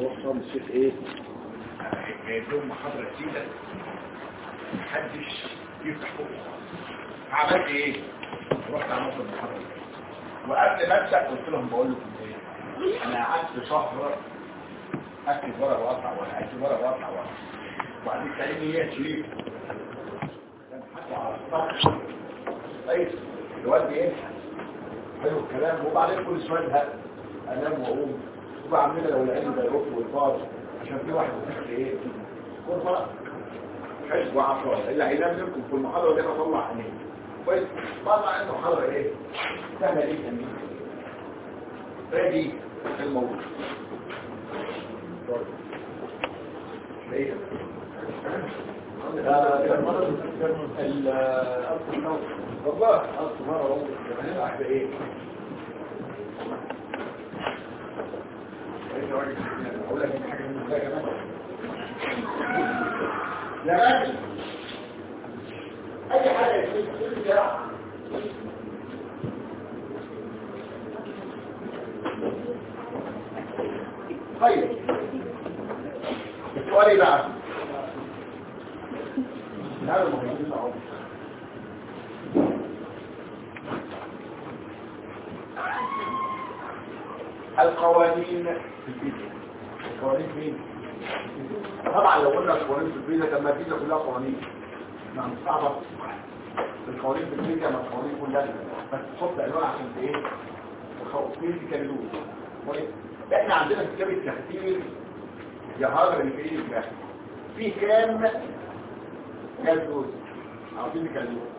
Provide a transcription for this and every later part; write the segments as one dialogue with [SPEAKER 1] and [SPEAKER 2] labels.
[SPEAKER 1] وصل الشيخ ايه
[SPEAKER 2] جايب لهم محاضرة جديدة محدش يفتح بقه عملت ايه؟ رحت عملت المحاضرة دي. وقبل ما ابدا قلت لهم بقول لكم ايه؟ انا قعدت شهر اكتب ورقه واقطع ورقه اكتب ورقه واقطع ورقه وبعدين تلاقيني هي شريف كان حكوا على السطح كويس الواد بينحت حلو الكلام وبعدين كل شويه ازهق انام واقوم وبعملها لو العلم ده يروح ويطار عشان في واحد بيحكي ايه كل فرق حلو وعفوا اللي هينام منكم في المحاضره دي اطلع عينيه كويس طبعا انه محاضره ايه سهله جدا ادي الموضوع ايه والله اصل مره والله كمان واحده ايه اقول لك حاجه من ده كمان لا راجل اي حاجه يصير يا طيب السؤال ايه بقى هذا الموضوع القوانين في الفيزياء القوانين فين طبعا لو قلنا القوانين في الفيزياء طب ما الفيزياء كلها قوانين ما صعبه القوانين في الفيزياء ما القوانين كلها بس تحط الوان عشان ايه فيزيكال لوز احنا عندنا في كتاب التخدير يا هاجر اللي في ايدك ده في كام جاز لوز او فيزيكال لوز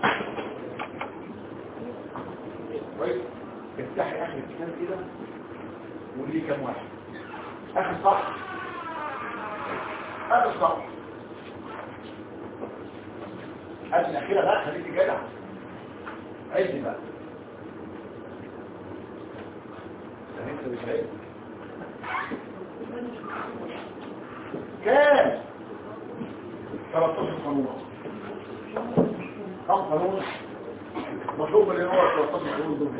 [SPEAKER 2] كويس افتحي اخر الكتاب كده وليه كام واحد اخر صح اخر صح هذه الاخيره بقى خليكي جدع عدي بقى انت مش عايز كام 13 قانون كم قانون مطلوب من هو 13 قانون دول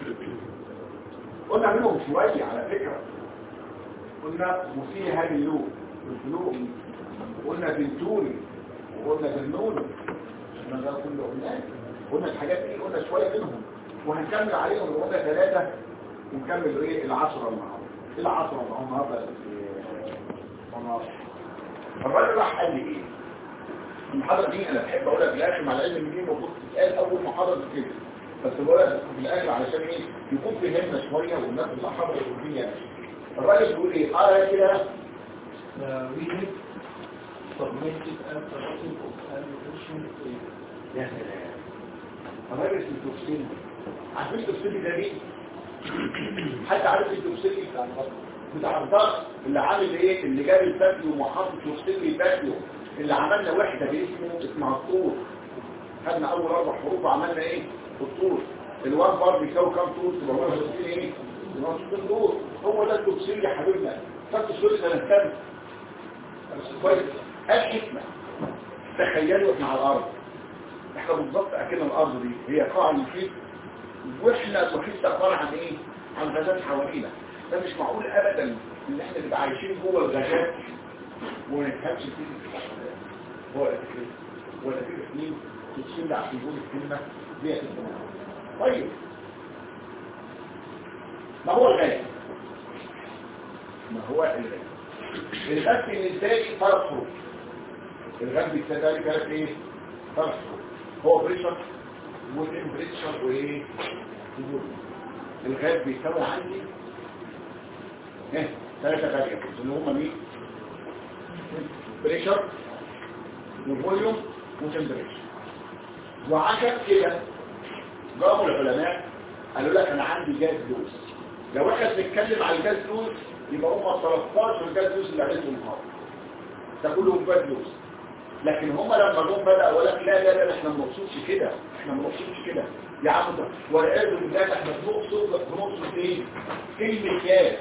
[SPEAKER 2] قلنا منهم شوية على فكرة قلنا موسيقى هذه اللوب والفلوق قلنا بنتوري وقلنا بالنور قلنا ده كله قلنا قلنا الحاجات دي قلنا شوية منهم وهنكمل عليهم وقلنا ثلاثة ونكمل ايه العشرة النهارده ايه العشرة النهارده النهارده الراجل راح قال لي ايه المحاضرة دي انا بحب اقولها في الاخر مع العلم ان دي المفروض تتقال اول محاضرة كده بس بقولها في الاخر علشان ايه يكون فهمنا شوية والناس اللي حضرت الدنيا الراجل بيقول ايه قال كده
[SPEAKER 3] we submitted as a result of evaluation
[SPEAKER 2] يا سلام الراجل اسمه توكسيني عارفين التوكسيني ده مين؟ حد عارف التوكسيني بتاع الضغط بتاع الضغط اللي عامل ايه اللي جاب الباتيو ومحط توكسيني الباتيو اللي عملنا وحدة باسمه اسمها الطور خدنا اول اربع حروف وعملنا ايه الطور الوان بار بيساوي كام طور تبقى هو توكسيني ايه؟ تبقى طور هو ده التوكسيني يا حبيبنا فانت سوري ده نهتم بس كويس الحكمة تخيلوا احنا على الارض احنا بالظبط اكيد الارض دي هي قاع المحيط واحنا المحيط ده عباره عن ايه عن غازات حوالينا ده مش معقول ابدا ان احنا نبقى عايشين جوه الغازات وما نفهمش فيه هو الفكره هو الفكره مين تتشيل عشان يقول الكلمه دي طيب ما هو الغاز ما هو الغاز الغاز بالنسبه لي ثلاث حروف الغاز بالنسبه لي كانت ايه ثلاث حروف هو بريشر والتمبريتشر وايه الغاز بيساوي عندي ايه ثلاثه فاريبلز اللي هم مين بريشر وفوليوم وتمبريتشر وعشان كده جابوا العلماء قالوا لك انا عندي جاز لوز لو احنا بنتكلم على الجاز لوز يبقى هم 13 جاز لوز اللي عملتهم النهارده ده كلهم جاز لوز لكن هم لما جم بدأ ولا لا لا لا احنا ما بنقصدش كده احنا ما بنقصدش كده يا عم ده والعياذ بالله احنا بنقصد بنقصد ايه كلمه جاز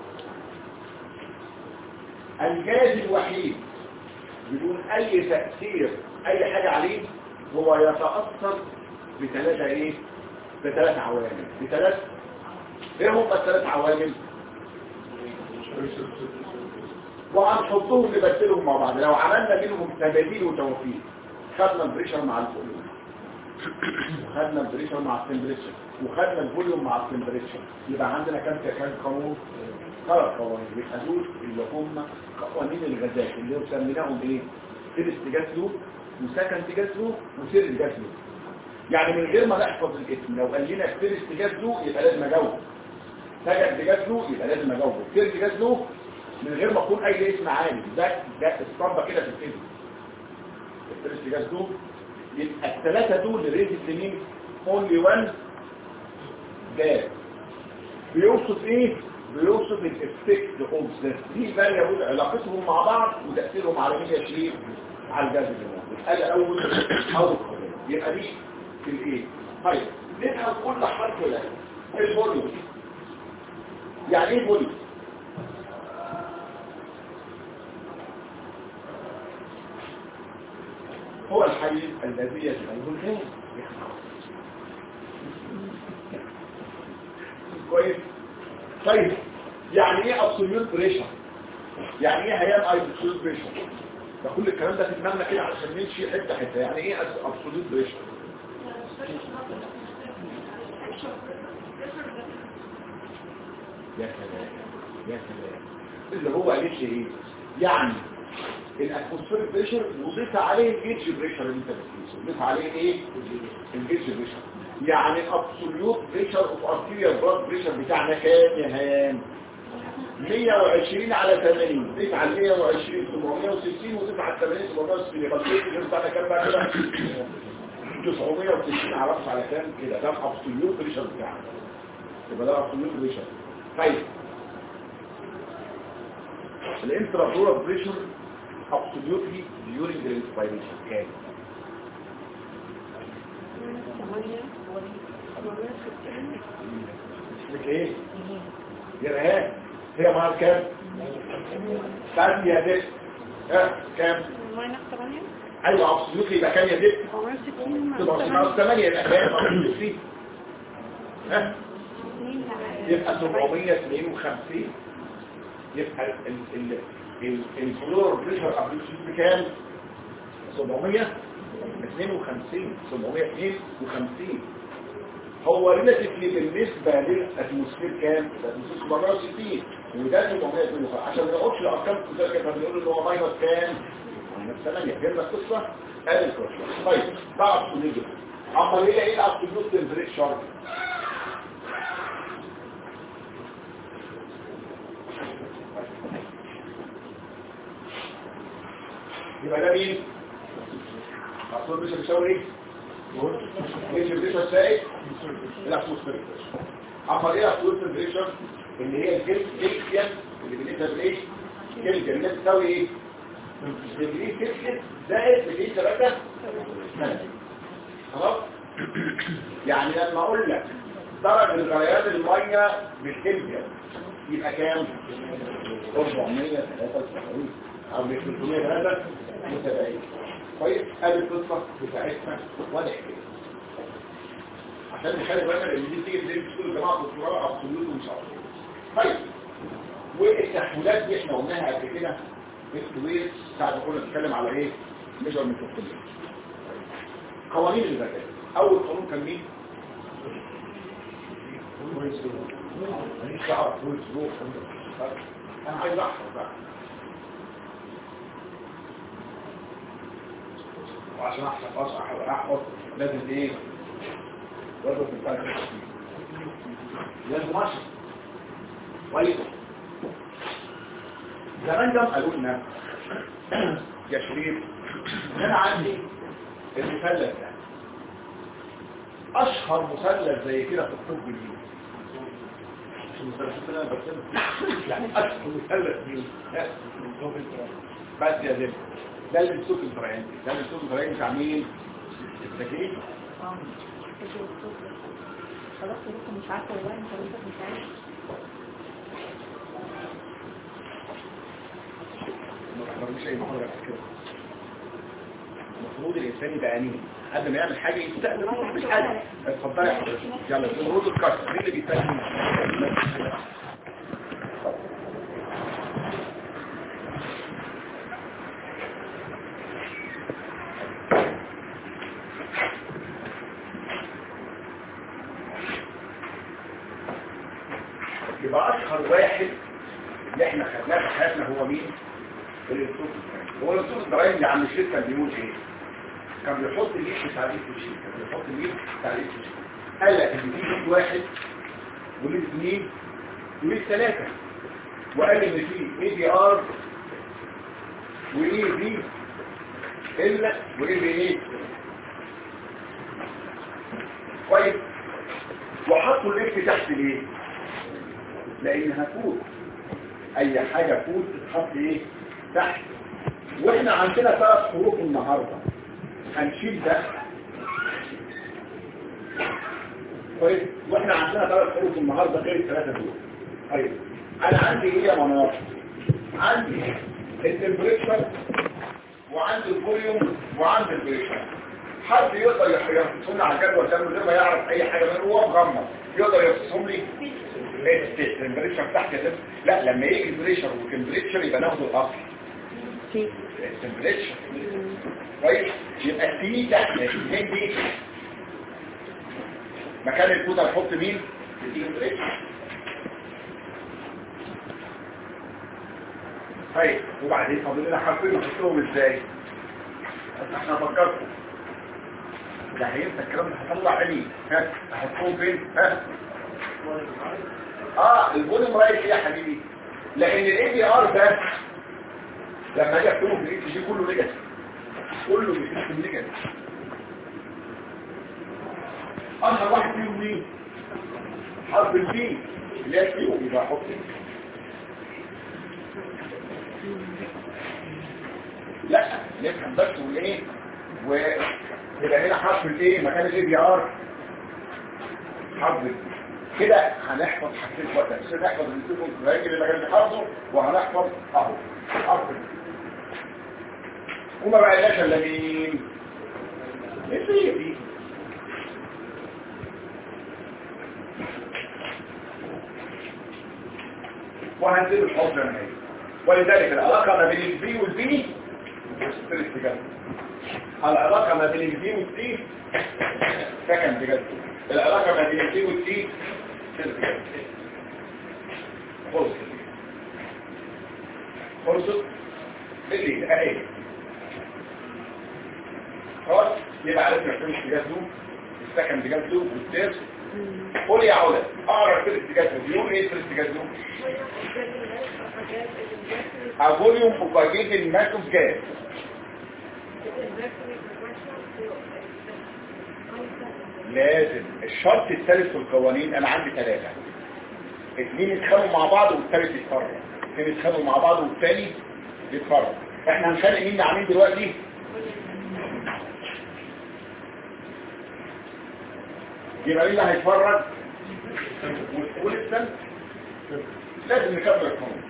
[SPEAKER 2] الجاز الوحيد بدون اي تأثير اي حاجة عليه هو يتأثر بثلاثة ايه بثلاث عوامل بثلاث ايه هم الثلاث عوامل وهنحطهم نبدلهم مع بعض لو عملنا منهم تباديل وتوفيق خدنا البريشر مع الفوليوم خدنا البريشر مع التمبريتشر وخدنا الفوليوم مع التمبريتشر يبقى عندنا كام كام قانون ثلاث قوانين يبقى دول اللي هم قوانين الغازات اللي هم سميناهم ايه فيرست جاز لوب وسكند جاز لوب وثيرد جاز لوب يعني من غير ما نحفظ الاسم لو قال لنا فيرست جاز لوب يبقى لازم اجاوب سكند جاز لوب يبقى لازم اجاوبه ثيرد جاز لوب من غير ما اكون اي اسم عالي ده ده اسطمبه كده في الفيلم الفيرست جاز لوب يبقى الثلاثه دول ريزد لمين اونلي وان جاز بيوصف ايه بيوصف الافكت اوف ذا دي فاريبل علاقتهم مع بعض وتاثيرهم على مين يا شريف على الجاز اللي موجود ادي اول اول قضيه يبقى دي في الايه طيب نفهم كل حرف ولا الفوليوم يعني ايه فوليوم هو الحيز الذي يشغله الغاز كويس طيب يعني ايه ابسوليوت بريشر يعني ايه هيام ابسوليوت بريشر ده كل الكلام ده في دماغنا كده علشان نمشي حته حته يعني ايه ابسوليوت بريشر يا سلام يا سلام اللي هو قالش ايه يعني الاتموسفيريك بريشر وضيف عليه الجيتش بريشر اللي انت بتقيسه ضيف عليه ايه الجيتش بريشر يعني الابسوليوت بريشر اوف ارتيريال بلاد بريشر بتاعنا كام يا هان 120 على 80 ضيف على 120 760 وضيف على 80 760 يبقى الجيتش بتاعنا كام بقى كده 960 عرفت على كام كده ده الابسوليوت بريشر بتاعنا يبقى ده الابسوليوت بريشر طيب الانترافلورال بريشر absolutely during the respiration كام اسمك ايه يا رهان هي معاها كام كام يا دك ها كام ايوه absolutely يبقى كام يا دك تبقى 8 يبقى كام absolutely ها يبقى 752 يبقى ال ال الفلور بريشر ابليوشن بكام 752 752 هو ريلاتيفلي بالنسبه للاتموسفير كام الاتموسفير 760 وده 752 عشان ما نقولش الارقام كده كده بنقول ان هو ماينس كام ماينس 8 فهمنا القصه ادي القصه طيب بعد نيجي امال ايه ايه الابسولوت تمبريتشر يبقى ده مين الأصول بريشر بيساوي ايه بريشر بريشر سائد الأصول بريشر أما ايه الأصول بريشر اللي هي الجلسيان اللي بنقدر ايه كلمة اللي بتساوي ايه ديجري سيلسيوس زائد ديجري 3 خلاص يعني لما اقول لك درجة الغليان المية بالكلمة يبقى كام 473 او 303 متابعين كويس ادي القصه بتاعتنا واضح كده عشان نخلي بالنا ان دي تيجي زي بتقول يا جماعه الدكتوراه ابسولوت ومش ابسولوت طيب والتحويلات دي احنا قلناها قبل كده التويت ساعه ما كنا بنتكلم على ايه ميجرمنت اوف قوانين الذكاء اول قانون كان مين ماليش دعوه بويس انا عايز احفظ بقى وعشان احفظ احفظ احفظ لازم ايه لازم تفهم لازم اشرح كويس زمان ده قالوا لنا يا شريف انا عندي المثلث ده اشهر مثلث زي كده في الطب الجديد المثلث اللي انا برسمه يعني اشهر مثلث مين بس يا زلمه ده اللي بتسوق الفرعين ده اللي بتسوق الفرعين بتاع مين التكليف
[SPEAKER 1] خلاص لسه مش عارفه والله انت لسه مش عارف
[SPEAKER 2] ما تحضرنيش اي محاضره بعد كده المفروض الانسان يبقى امين قبل ما يعمل حاجه يستقبل روح مش حاجه اتفضلي يا حضرتك يلا المفروض الكسر مين اللي بيتكلم واحد اللي احنا خدناه في حياتنا هو مين الانسوس هو الانسوس ابراهيم اللي عم الشيخ كان بيقول ايه كان بيحط الايد بتاع الايد في الشيء كان بيحط الايد بتاع الايد في الشيء قال لك ان في ايد واحد وليه اثنين وليه ثلاثة وقال ان في اي دي ار واي دي الا واي بي ايه كويس وحطوا الاف تحت ليه لانها فوت اي حاجة فوت تتحط ايه تحت واحنا عندنا ثلاث حروف النهاردة هنشيل ده كويس واحنا عندنا ثلاث حروف النهاردة غير الثلاثة دول طيب انا عندي ايه يا مناطق عندي التمبريتشر وعندي الفوليوم وعندي البريشر حد يقدر يحفظهم لي على الجدول ده من غير ما يعرف اي حاجه منه هو مغمض يقدر يحفظهم لي التمبريتشر تحت كده لا لما يجي البريشر والتمبريتشر يبقى ناخد الاصل التمبريتشر كويس يبقى التي تحت الاثنين دي مكان الكوتا نحط مين التمبريتشر طيب وبعدين فاضل لنا حرفين نحطهم ازاي احنا فكرتوا ده هينسى الكلام ده هطلع عيني ها هحطهم فين ها اه الفوليوم رايح ايه يا حبيبي لان الاي بي ار ده لما اجي اكتبه في الاي جي كله نيجاتيف كله بيكتب نيجاتيف اشهر واحد فيهم مين حرف البي اللي هي فيه يبقى احط لا نفهم بس وايه ويبقى هنا حرف الايه مكان الاي بي ار حرف كده هنحفظ حاجتين وقت بس نحفظ الانتيكم الراجل اللي كان بيحفظه وهنحفظ اهو حرف وما بقى الا مين ايه دي وهنزل الحفظ النهائي ولذلك العلاقة ما بين البي والبي العلاقة ما بين البي والسي سكن بجد العلاقة ما بين البي والسي فرصة فرصة اللي اهي خلاص يبقى عرفنا الفرش بجده السكن بجده والتيرس قول يا علا اقرا الفرش بجده بيقول ايه الفرش بجده فوليوم propagated mass of gas لازم الشرط الثالث في القوانين انا عندي ثلاثة اثنين يتخانقوا مع بعض والثالث يتفرق اثنين يتخانقوا مع بعض والثاني يتفرق احنا هنخانق مين مع مين دلوقتي يبقى مين اللي هيتفرج والسن لازم نكمل القانون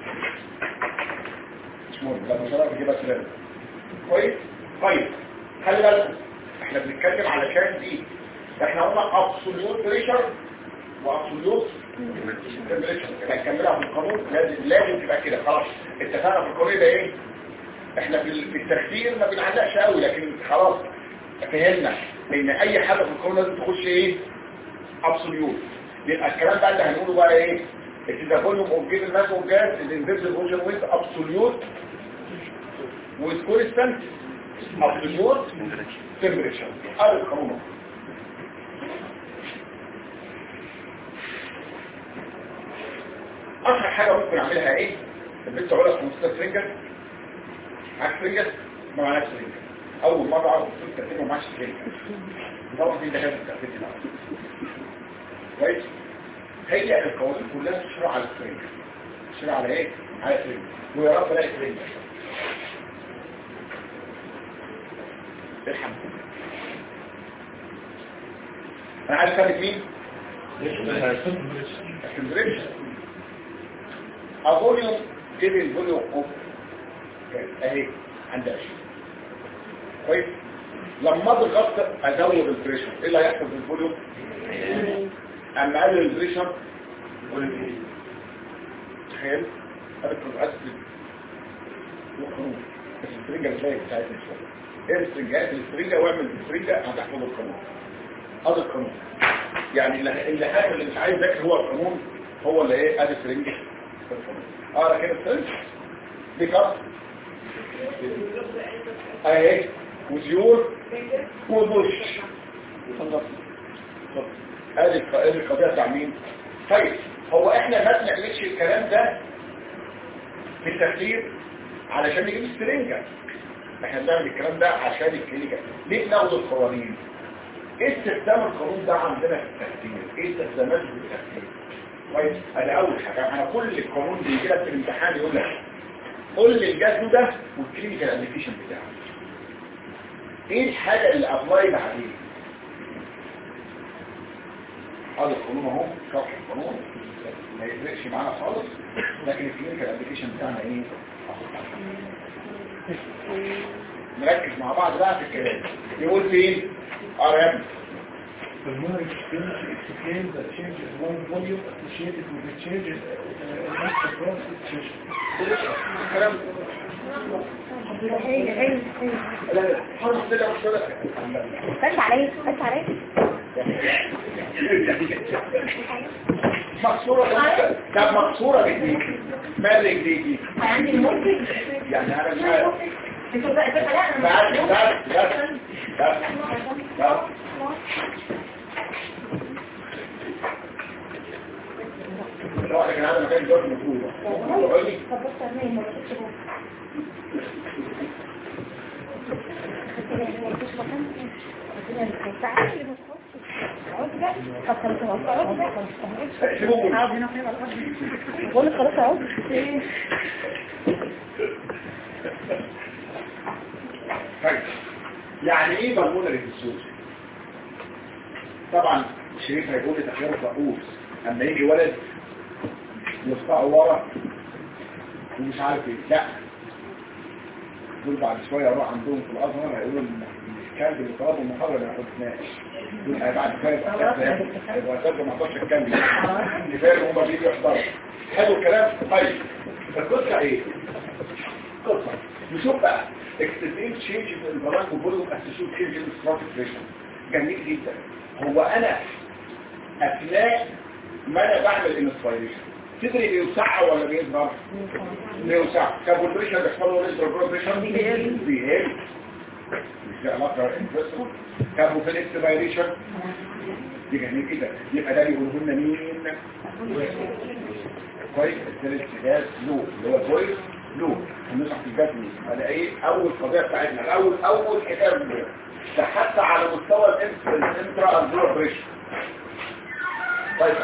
[SPEAKER 2] مش مهم لما شرف يجيبها سلالة كويس طيب خلي بالكم احنا بنتكلم على كام دي احنا قلنا ابسوليوت بريشر وابسوليوت تمبريتشر يبقى نكملها في القانون لازم لازم تبقى كده خلاص اتفقنا في القانون ده ايه احنا في التخدير ما بنعلقش قوي لكن خلاص فهمنا ان اي حاجه في القانون لازم تخش ايه ابسوليوت يبقى الكلام بقى اللي هنقوله بقى ايه It is a volume of given mass of gas is invisible ocean with absolute with constant absolute temperature هذا القانون أشهر حاجة ممكن أعملها إيه؟ البنت علا في مستوى سرنجة معاك سرنجة ما معاك سرنجة أول مرة أعرف الصوت كاتبه معاش سرنجة طبعا في دكاترة كاتبة كويس؟ هي القوانين كلها تشرع على السرنجة تشرع على إيه؟ على سرنجة ويا رب الاقي سرنجة الحمد لله انا عايز ثابت مين التمبريتشر الفوليوم جيب الفوليوم اوف اهي عندها شيء كويس لما اضغط ازود البريشر ايه اللي هيحصل في الفوليوم اما اقلل البريشر تخيل ادخل اسفل وخروج بس السرنجه بتلاقي بتاعتني شويه ايه السرنجات السرنجه واعمل السرنجه هتحفظ القانون هذا القانون يعني اللي اللي حاجه اللي مش عايز ذاكر هو القانون هو اللي ايه ادي سرنج اه لكن السرنج دي كف اهي وزيور وبوش خلص خلص. ادي الق- ادي القضيه بتاع مين طيب هو احنا ما بنعملش الكلام ده بالتخدير علشان نجيب السرنجه احنا بنعمل الكلام ده عشان الكلينيكا ليه بناخد القوانين ايه استخدام القانون ده عندنا في التخدير ايه استخداماته في التخدير كويس ادي اول حاجه انا كل القانون بيجي لك في الامتحان يقول لك قول لي الجدول ده والكلينيكال ابلكيشن بتاعه ايه الحاجه اللي ابلاي عليه هذا القانون اهو شرح القانون ما يفرقش معانا خالص لكن الكلينيكال ابلكيشن بتاعنا ايه نركز مع بعض بقى في الكلام يقول فين اه يا ابني
[SPEAKER 3] Pulmonary experience explains that changes lung volume associated with the changes uh, in across its tissue.
[SPEAKER 2] الكلام
[SPEAKER 1] ايه ايه ايه
[SPEAKER 2] لا لا حاضر كده مش ولا
[SPEAKER 1] بس عليه بس عليه
[SPEAKER 2] مقصورة ده مقصورة جديد مال جديد
[SPEAKER 1] عندي المنتج
[SPEAKER 2] يعني انا مش عارف
[SPEAKER 1] انتوا بقى بقى لا
[SPEAKER 2] بس بس بس بس بس الواحد كان هذا مكان جوه مفروض قول لي
[SPEAKER 1] طب بص انا ما بشوفش هو.
[SPEAKER 2] سيبوهم
[SPEAKER 1] بقول لك خلاص اهو
[SPEAKER 2] طيب يعني ايه بالمونري ديسوز طبعا الشريف هيقول لي تخير الرؤوس اما يجي ولد يصفعه ورا ومش عارف ايه لا دول بعد شويه اروح عندهم في الازهر هيقولوا ان الكلب اللي طلبه المحاضره ما ياخدناش دول بعد شويه يبقى كلب هيبقى كلب ما يقدرش الكلب كفايه هم بيجوا يحضروا حلو الكلام طيب القصه ايه؟ قصه نشوف بقى اكستريم تشينج في البلانك وبولو اسيشن تشينج ان ستراتيك بريشر جميل جدا هو انا اثناء ما انا بعمل انسبيريشن تدري بيوسع ولا بيظهر بيوسع كابولريشن بيحصل له ريستربريشن بيقل بيقل مش ده علاقه انفستمنت كابوفيل اكسبيريشن دي جميل جدا يبقى ده بيقولوا لنا مين كويس الثالث جهاز لو اللي هو كويس لو هنشرح في الجسم هذا ايه اول قضيه بتاعتنا الاول اول حكايه ده حتى على مستوى الانترا اندرو بريشر طيب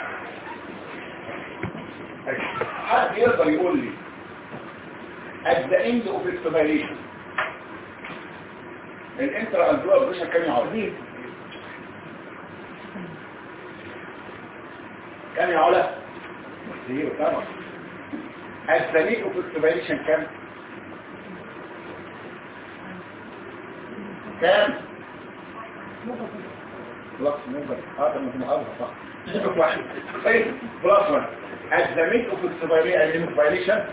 [SPEAKER 2] طيب. حد يقدر يقول لي at the end of expiration الانترا اندرو بريشر كام يعرف كام يا علا زيرو طبعا الزميل في السبيليشن كام كام بلس موفر هذا من هذا صح شوف واحد طيب بلس 1 الزميل في السبيليشن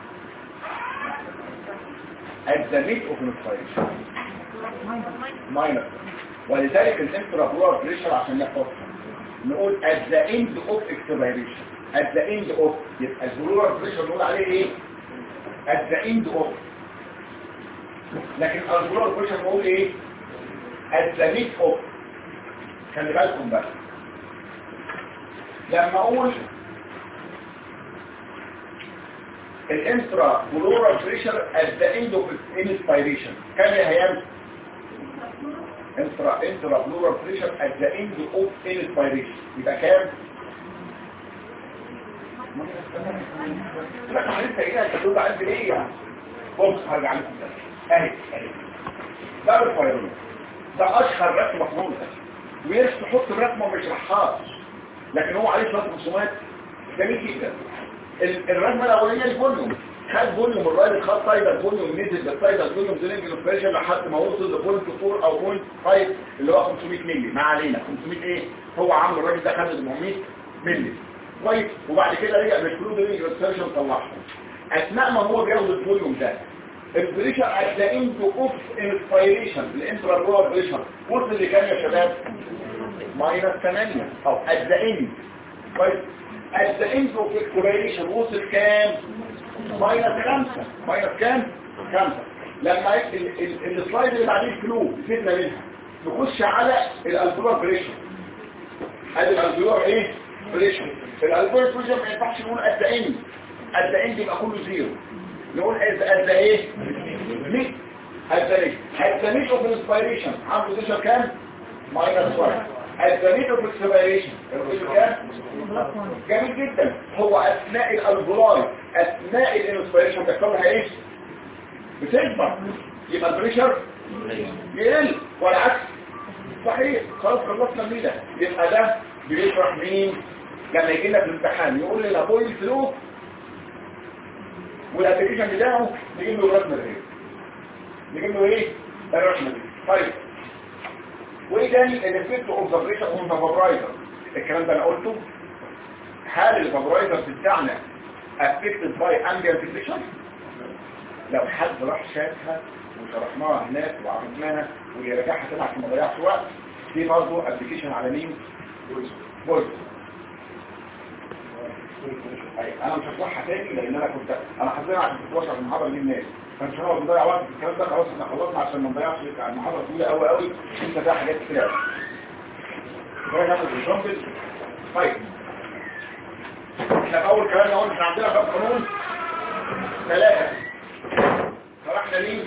[SPEAKER 2] الزميل في السبيليشن ماينس ولذلك الانترا بريشر عشان نحفظها نقول at the end of expiration at the end of يبقى الزرور بريشر نقول عليه ايه at the end of لكن الزرور بريشر نقول ايه at the mid of خلي بالكم بقى لما اقول الانترا بلورال بريشر at the end of inspiration كم يا هيام انترا انترا بلورال بريشر at the end of inspiration يبقى كام لا ما لسه ايه انت تقول عندي ايه يعني بص هرجع لكم ده اهي اهي ده الفيروس ده اشهر رسمه في مصر ويرش تحط الرسمه وما يشرحهاش لكن هو عليه شويه رسومات جميل جدا ال- الرسمه الاولانيه الفوليوم خد فوليوم الراجل خد تايدر فوليوم نزل بالتايدر فوليوم زينج الانفليشن لحد ما وصل لبوينت 4 او بوينت 5 اللي هو 500 مللي ما علينا 500 ايه هو عامل الراجل ده خد 400 مللي كويس وبعد كده رجع بالفلود رينج ريسيرشن طلعهم اثناء ما هو بياخد الفوليوم ده البريشر هتلاقيه عنده اوف انسبيريشن الانترا جوه بريشر وصل لكام يا شباب ماينس 8 او ات ذا اند كويس at the end of expiration وصل كام ماينس خمسة ماينس كام خمسة لما ال- ال- ال- السلايد اللي بعديه الفلو سيبنا منها نخش على الالفولار بريشر ادي الالفولار ايه بريشر الالفولار بريشر ما ينفعش نقول at the end at the end يبقى كله زيرو نقول at at the ايه ميت at the mid at the mid of inspiration عامل بريشر كام ماينس 1 at the mid of expiration البريشر كام جميل جدا هو اثناء الالفولاي اثناء الانسبيريشن بيحصل لها ايه بتكبر يبقى البريشر يقل والعكس صحيح خلاص خلصنا من ده يبقى ده بيشرح مين لما يجي لنا في الامتحان يقول لي لابوي فلو والابلكيشن بتاعه نجيب له الرسمه دي نجيب له ايه الرسمه دي طيب وايه تاني الافكت اوف ذا بريشر اون ذا فابرايزر الكلام ده انا قلته هل الفابرايزر بتاعنا affected by ambient pressure لو حد راح شافها وشرحناها هناك وعرفناها واللي راجعها طلع في ما ضيعش وقت دي برضه ابلكيشن على مين بويز انا مش هشرحها تاني لان انا كنت انا حافظها عشان كنت بشرح المحاضره للناس فمش هنقعد نضيع وقت في الكلام ده خلاص احنا خلصنا عشان ما نضيعش المحاضره طويله قوي قوي لسه فيها حاجات كتير قوي كفايه ناخد الجامبل طيب احنا في اول كلام قلنا احنا عندنا باب قانون ثلاثه شرحنا مين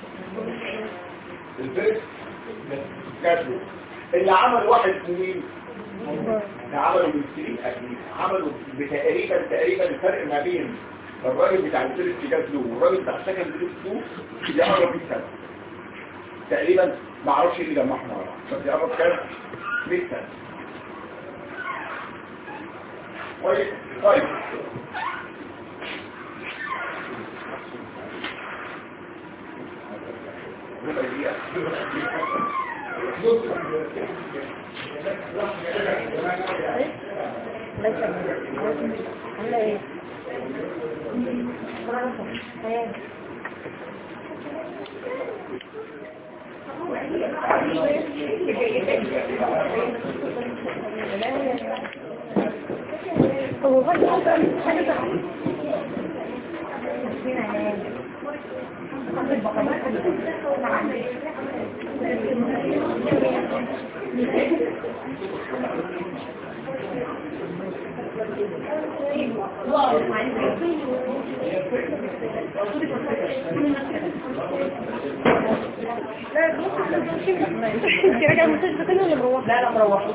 [SPEAKER 2] الفيرست كاتبه اللي عمل واحد مين ده عملوا من سنين قديم عملوا بتقريبا تقريبا الفرق ما بين الراجل بتاع الفيرست جاز له والراجل بتاع السكند جاز له يقرب 100 سنه تقريبا ما اعرفش ايه اللي جمعهم ورا بعض بس يقرب كام 100 سنه طيب طيب
[SPEAKER 1] عامله ايه ايه هو غير حاجه انت راجعه من المستشفى تاني ولا مروحه؟ لا لا مروحه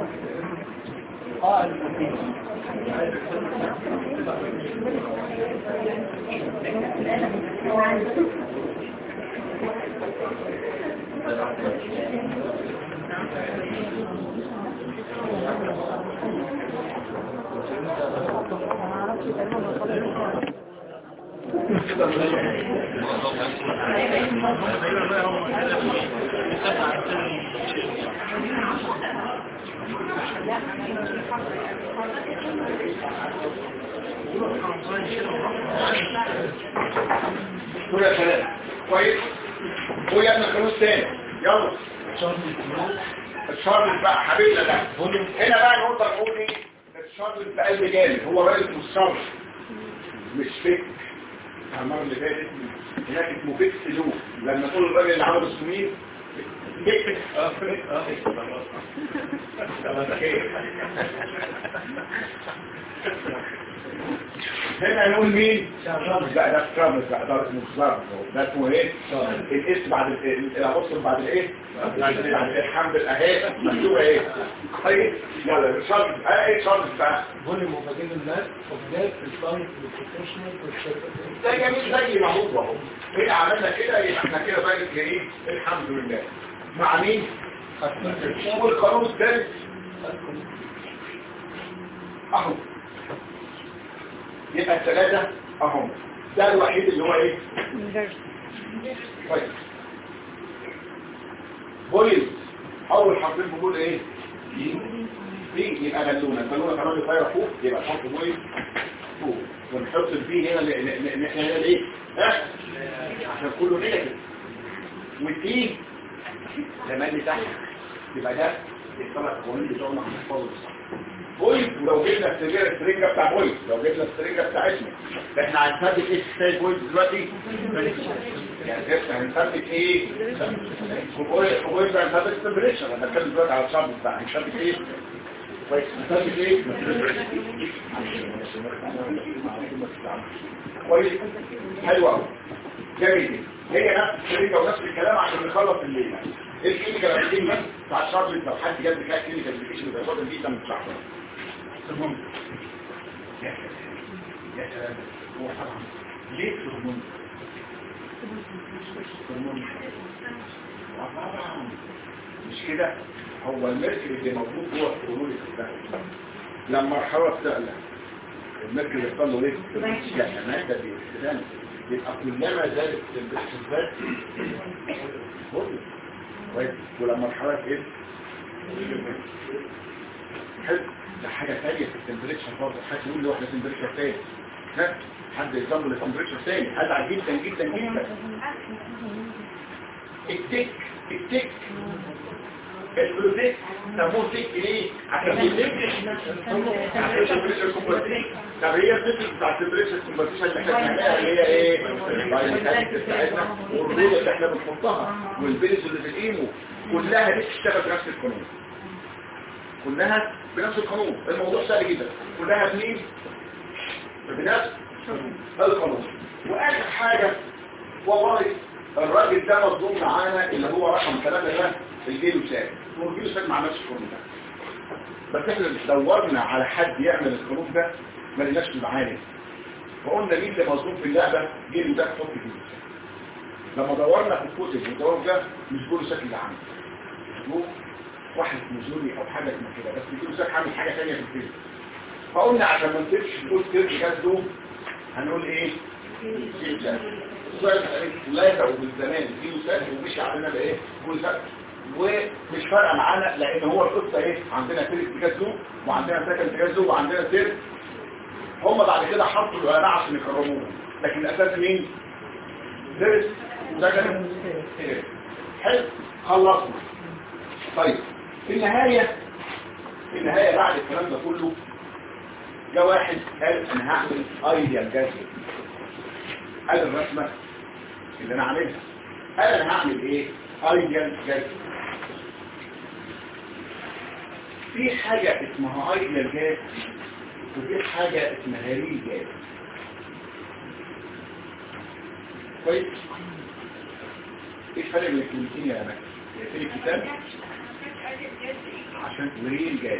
[SPEAKER 2] كل يا سلام كويس قول يا ابن الفلوس تاني يلا الشارلز بقى حبيبنا ده هنا بقى نقطة نقول ايه الشارلز في قلب جامد هو راجل اسمه الشارلز مش فيك المرة اللي فاتت هناك اسمه فيك سلو لما تقول الراجل اللي عمل السمين فيك هنا نقول مين؟ لا ده ترامز بقى ده اسمه ترامز ده اسمه ايه؟ الاسم بعد ال- الابوستل بعد الايه؟ بعد الايه؟ الحمد لله اهي مكتوبه ايه؟ طيب يلا شرط اه ايه شرط بقى؟
[SPEAKER 3] فوليوم وبجيب الناس وبجيب الفانك والبروفيشنال والشركة
[SPEAKER 2] ده جميل زي ما هو اهو هنا عملنا كده يبقى احنا كده بقى ايه؟ الحمد لله مع مين؟ والقانون الثالث اهو يبقى الثلاثة اهم ده الوحيد اللي هو ايه طيب بوليز اول حرفين بقول ايه بي يبقى بالونه البالونه كمان اللي طايره فوق يبقى نحط بوليز فوق ونحط البي هنا ل- ل- ل- احنا هنا ليه ها عشان كله نيجاتيف والتي كمان اللي تحت يبقى ده الثلاث قوانين بتوعنا هنحفظهم صح بويز ولو جبنا السرير السرنجة بتاع بويز لو جبنا السرنجة بتاعتنا احنا هنثبت ايه ستاي بويز دلوقتي يعني كده هنثبت ايه بويز بويز هنثبت تمبريتشر انا بتكلم دلوقتي على الشعب بتاع هنثبت ايه كويس هنثبت ايه كويس حلو قوي جميل هي نفس السرنجة ونفس الكلام عشان نخلص الليلة ايه الكيميكال ابليكيشن بتاع الشارج لو حد جاب كده كيميكال ابليكيشن بتاع دي ده مش عارف المهم يا سلام يا سلام هو طبعا ليه هرمون هرمون طبعا مش كده هو الميركوري اللي موجود جوه الهرمون ده لما الحراره بتعلى الميركوري يحصل له ايه؟ يعني ماده باستخدام يبقى كلما زادت الاستخدام كويس ولما الحراره تقل حلو ده حاجه ثانيه في التمبريتشر برضه حد يقول لي واحده تمبريتشر تاني ها حد يصمم التمبريتشر تاني ازعل جدا جدا جدا التك التك البلوتيك سموه تك ليه؟ عشان بيتك عشان التمبريتشر كومبرتيك طب هي الفكره بتاع التمبريتشر كومبرتيشن اللي احنا بنعملها اللي هي ايه؟ الفايتامينات بتاعتنا والرولة اللي احنا بنحطها والبيلز اللي في الايمو كلها دي بتشتغل بنفس القانون كلها بنفس القانون الموضوع سهل جدا كلها بمين؟ بنفس القانون واخر حاجه والله الراجل ده مظلوم معانا اللي هو رقم ثلاثة ده الجيلو ساك والجيلو ساك ما عملش القانون ده بس احنا دورنا على حد يعمل القانون ده ما لقيناش في المعارف فقلنا مين اللي مظلوم في اللعبه جيلو ده تحط جيلو ساك لما دورنا في الكتب ودورنا ده مش جيلو ساك اللي عامل مظلوم واحد نزولي او حاجه من كده بس جيلو ساك عامل حاجه ثانيه في الفيلم فقلنا عشان ما نسيبش نقول سيرش جاز هنقول ايه جيلو ساك ثلاثة وبالزمان فيه سهل ومشي علينا بايه كل سهل ومش فارقه معانا لان هو القصه ايه عندنا سير اتجاه زوم وعندنا سكن اتجاه زوم وعندنا سير هم بعد كده حطوا العلماء عشان يكرموه لكن الاساس مين درس سكن سير حلو خلصنا طيب في النهايه في النهايه بعد الكلام ده كله جه واحد قال انا هعمل ايديال جاذب قال الرسمة اللي انا عاملها قال انا هعمل ايه ايديال جاز في حاجة اسمها ايديال جاز وفي حاجة اسمها ريل جاز كويس ايه الفرق بين الكلمتين يا مكي في الكتاب عشان ريل جاز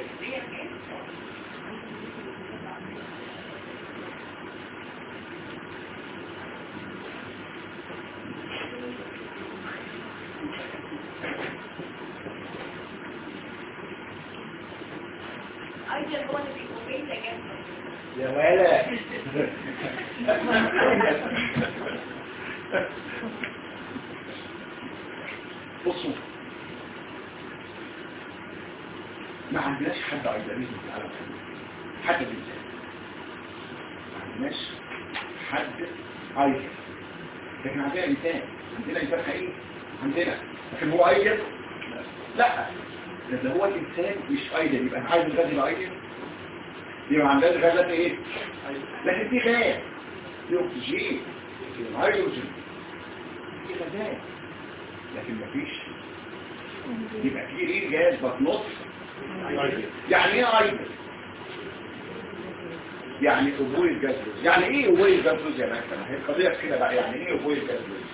[SPEAKER 2] يا ولا بصوا ما عندناش حد ايدياليزم في العالم حتى الانسان ما عندناش حد ايديال لكن عندنا انسان عندنا انسان حقيقي عندنا لكن هو ايديال لا ده هو الانسان مش ايديال يبقى عايز الغاز يبقى ايديال يبقى عندنا غازات ايه لكن في غاز في اكسجين في هيدروجين في غازات لكن مفيش يبقى في ايه جاز بطنط يعني ايه ايضا يعني ابوي الجازلوز يعني ايه ابوي الجازلوز يا مكتب هي القضيه كده بقى يعني ايه ابوي الجازلوز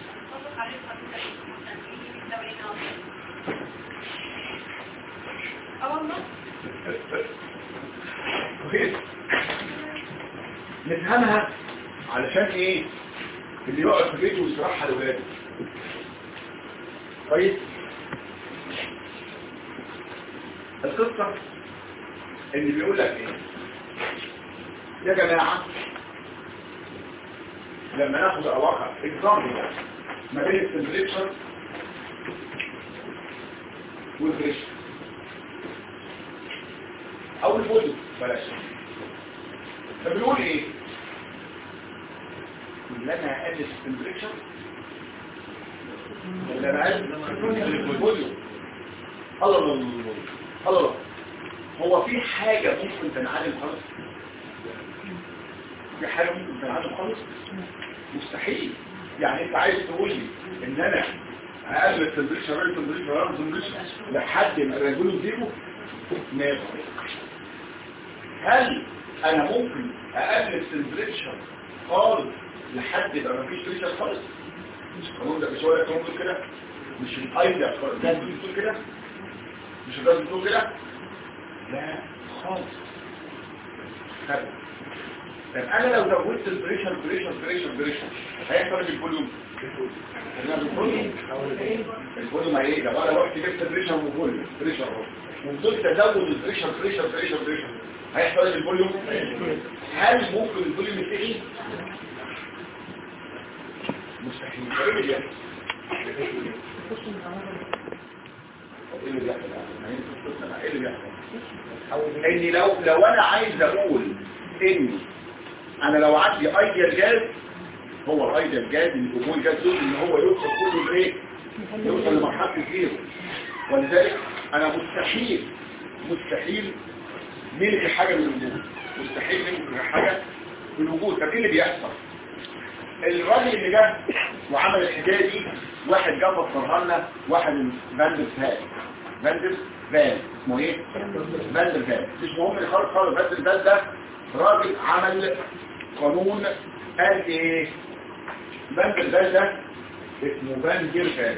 [SPEAKER 2] كويس نفهمها علشان ايه اللي يقعد في بيته ويصرحها لولاده كويس القصة اللي بيقول لك ايه يا جماعة لما ناخد علاقة اكزامبل ما بين التمبريتشر والبريشر او الفوليوم بلاش فبيقول ايه كلما قلت التمبريتشر كلما قلت الفوليوم الله الله الله الله هو في حاجة ممكن تنعدم خالص في حاجة ممكن تنعدم خالص مستحيل يعني انت عايز تقول لي ان انا اقلل التمبريتشر اقلل التمبريتشر اقلل التمبريتشر لحد ما الرجل زيرو نافع هل انا ممكن اقلل التمبريتشر خالص لحد ما مفيش بريشر خالص مش القانون ده مش هو القانون بيقول كده مش الايديا ده بتقول كده مش الراجل بتقول كده لا خالص خالص طب انا لو زودت البريشر بريشر بريشر بريشر هيحصل ايه بالفوليوم هنعمل الفوليوم الفوليوم ايه ده بقى لو رحت جبت بريشر وفوليوم بريشر اهو وفضلت ازود البريشر بريشر بريشر بريشر هيحصل ايه بالفوليوم هل ممكن الفوليوم يتقي مستحيل ايه اللي بيحصل ايه اللي بيحصل ايه اللي بيحصل اني لو لو انا عايز اقول اني انا لو عندي ايديال جاز هو الايديال جاز اللي بيقول الجاز دول ان هو يوصل كله لايه يوصل لمرحله الزيرو ولذلك انا مستحيل مستحيل ملك حاجه من الوجود مستحيل ملك حاجه من الوجود طب ايه اللي بيحصل الراجل اللي جه وعمل الحكايه دي واحد جه فسرها لنا واحد من فاندر فان فاندر فان اسمه ايه فاندر فان مش مهم خالص خالص فاندر فان ده راجل عمل قانون قال ايه فاندر فان ده اسمه فاندر فان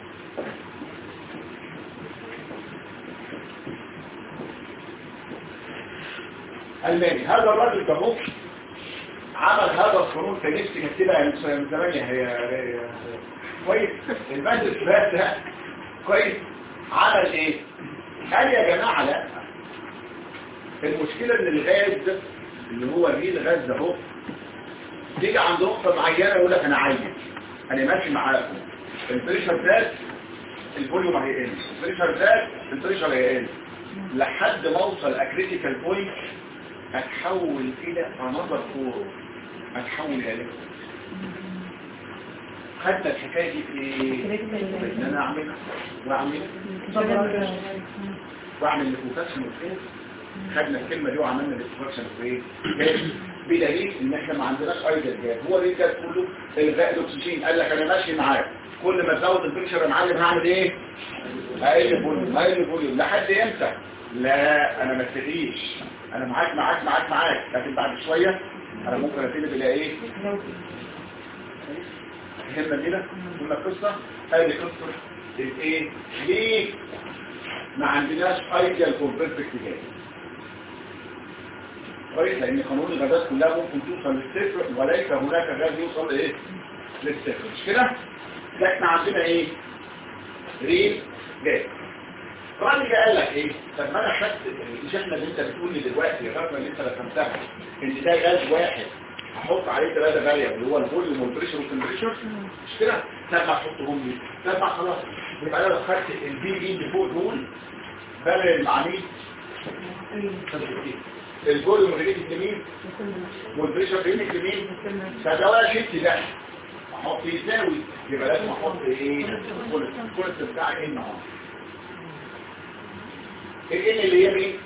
[SPEAKER 2] الماني هذا الراجل ده هو عمل هذا القانون كان نفسي كتبها من زمان يا هي كويس البند الفات ده كويس عمل ايه قال يا جماعه لا المشكله ان الغاز اللي هو مين الغاز ده اهو تيجي عند نقطه معينه يقول لك انا عايز انا ماشي معاكم البريشر زاد الفوليوم هيقل البريشر زاد البريشر هيقل لحد ما اوصل اكريتيكال بوينت اتحول الى انظر فور اتحول الى ليكويد خدنا الحكايه دي في ايه ان انا اعمل واعمل واعمل ليكوفاكشن وفين خدنا الكلمه دي وعملنا ليكوفاكشن وفين بدليل ان احنا ما عندناش ايضا جاب هو ليه كان كله الغاء الاكسجين قال لك انا ماشي معاك كل ما تزود البكشر يا معلم هعمل ايه هقل فوليوم هقل فوليوم لحد امتى لا انا ما ابتديش انا معاك معاك معاك معاك لكن بعد شويه انا ممكن ابتدي بلا ايه فهمنا كده قلنا القصه هذه قصه الايه ليه ما عندناش ايديال فور بيرفكت جاي كويس لان قانون الغازات كلها ممكن توصل للصفر وليس هناك غاز يوصل لايه للصفر مش كده لا احنا عندنا ايه ريل جاز الراجل جه قال لك ايه طب ما انا خدت مش احنا اللي انت بتقول لي دلوقتي الرقم اللي انت رسمتها ان ده غاز واحد هحط عليه ثلاثه فاريبل اللي هو الفوليوم والبريشر والتمبريتشر مش كده طب ما احطهم لي طب ما خلاص يبقى انا لو خدت البي بي اللي فوق دول فاريبل مع مين الفوليوم ريليتد لمين والبريشر ريليتد لمين فده ولا شيء ده احط يساوي يبقى لازم احط ايه الكولت بتاع ان اهو الان اللي هي مين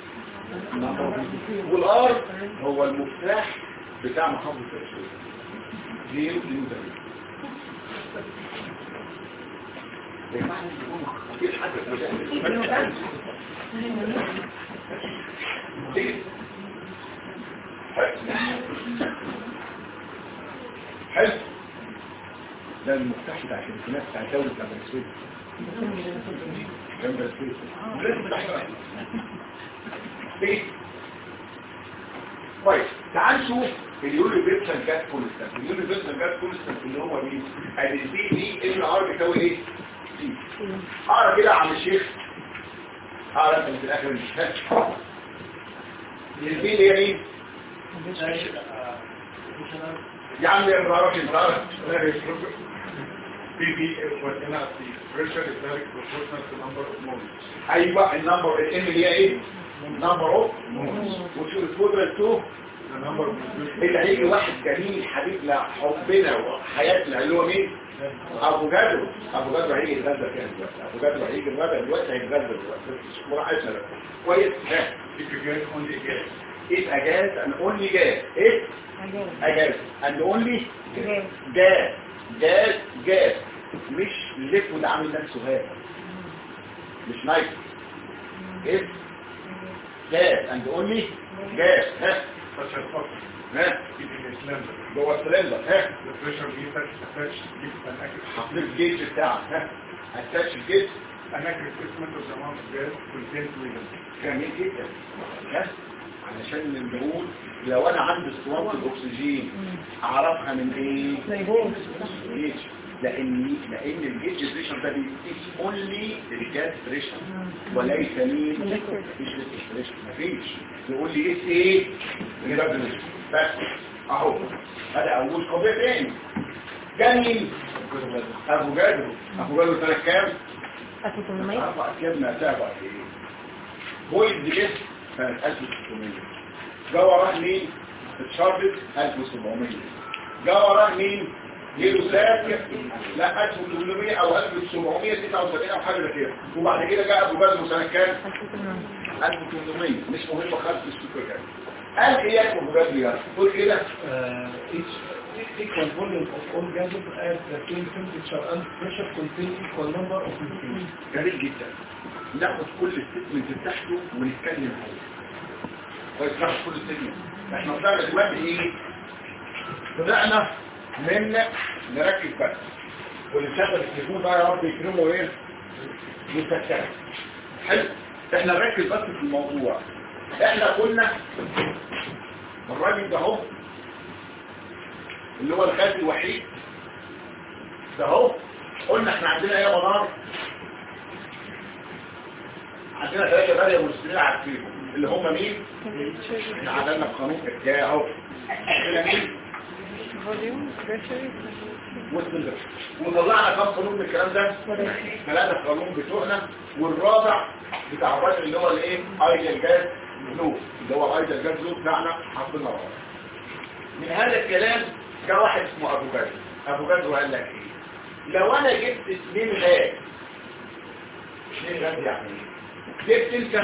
[SPEAKER 2] والار هو المفتاح بتاع محافظة الشيء زيرو للمدرب حلو ده المفتاح بتاع التليفونات بتاع الدولة بتاع السويد جنب السويد ليه؟ طيب تعال نشوف اليونيفرسال جاس كونستانت اليونيفرسال جاس كونستانت اللي هو مين ادي البي دي ال ار بيساوي ايه سي اقرا كده يا عم الشيخ اقرا انت في الاخر مش فاهم البي اللي هي مين يا عم ما بعرفش انت عارف
[SPEAKER 4] بي بي وهنا في pressure is direct proportional to number of moles
[SPEAKER 2] ايوه النمبر الام اللي هي ايه نمبر اوف which is equal to
[SPEAKER 4] the number of molecules.
[SPEAKER 2] اللي هيجي واحد جميل حبيبنا حبنا وحياتنا اللي هو مين ابو جدو ابو جدو هيجي يتغدى كام دلوقتي ابو جدو هيجي يتغدى دلوقتي هيتغدى دلوقتي مش مراعيتنا ده كويس ها
[SPEAKER 4] If you get only gas.
[SPEAKER 2] if a gas and only gas if a gas and only gas gas gas مش ليكويد عامل نفسه هذا مش نايت if gas and only gas ها
[SPEAKER 4] such as oxygen,
[SPEAKER 2] ها
[SPEAKER 4] keeping a cylinder.
[SPEAKER 2] جوه السلندر ها
[SPEAKER 4] The pressure meter attached gives an accurate,
[SPEAKER 2] حطيت الجيج بتاعك ها هتاتش الجيج
[SPEAKER 4] an accurate estimate of the amount of gas contained within.
[SPEAKER 2] جميل جدا ها علشان نقول لو انا عندي اسطوانة الاكسجين اعرفها من ايه جيج لان لان الجيج بريشر ده بيقيس اونلي الجاز بريشر وليس مين مش بريشر مفيش يقول لي ايه ايه الجاز بريشر بس اهو هذا اول قضيه تاني جميل ابو جدو ابو جدو سنه كام أربع كلمة سابع بويد دي جه سنة 1600 جا وراه مين؟ اتشارجت 1700 جا وراه مين؟ جيلو ساك لا 1800 او 1779 او حاجة كده وبعد كده جاء ابو بدر سنة كام؟ 1800 مش مهم خالص مش فاكر كام قال ايه يا ابو بدر يا قول كده
[SPEAKER 3] uh, each equal volume of all gases at the same temperature and pressure contain equal number of molecules.
[SPEAKER 2] جميل جدا ناخد كل ستيتمنت بتاعته ونتكلم عليه كويس ناخد كل ستيتمنت احنا طلعنا دلوقتي ايه طلعنا من نركز بس واللي شغل التليفون بقى يا رب يكرمه ايه يفتح حلو احنا نركز بس في الموضوع احنا قلنا الراجل ده اهو اللي هو الخالد الوحيد ده اهو قلنا احنا عندنا ايه يا منار عندنا ثلاثة بقى مسلمين عارفينهم اللي هم مين؟ احنا عملنا بقانون الجاي اهو عندنا مين؟ مسلم وطلعنا كم قانون من الكلام ده؟ ثلاثة قانون بتوعنا والرابع بتاع الراجل اللي هو الايه؟ ايدل جاز لو اللي هو ايدل جاز لو بتاعنا حطينا رابع من هذا الكلام جاء واحد اسمه ابو جدر ابو جدر قال لك ايه؟ لو انا جبت اثنين غاز اثنين غاز يعني ايه؟ جبت انت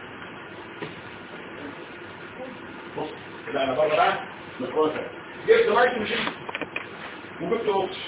[SPEAKER 2] بص كده انا بره بقى ميكروفون جبت مايك مش وجبت اوكس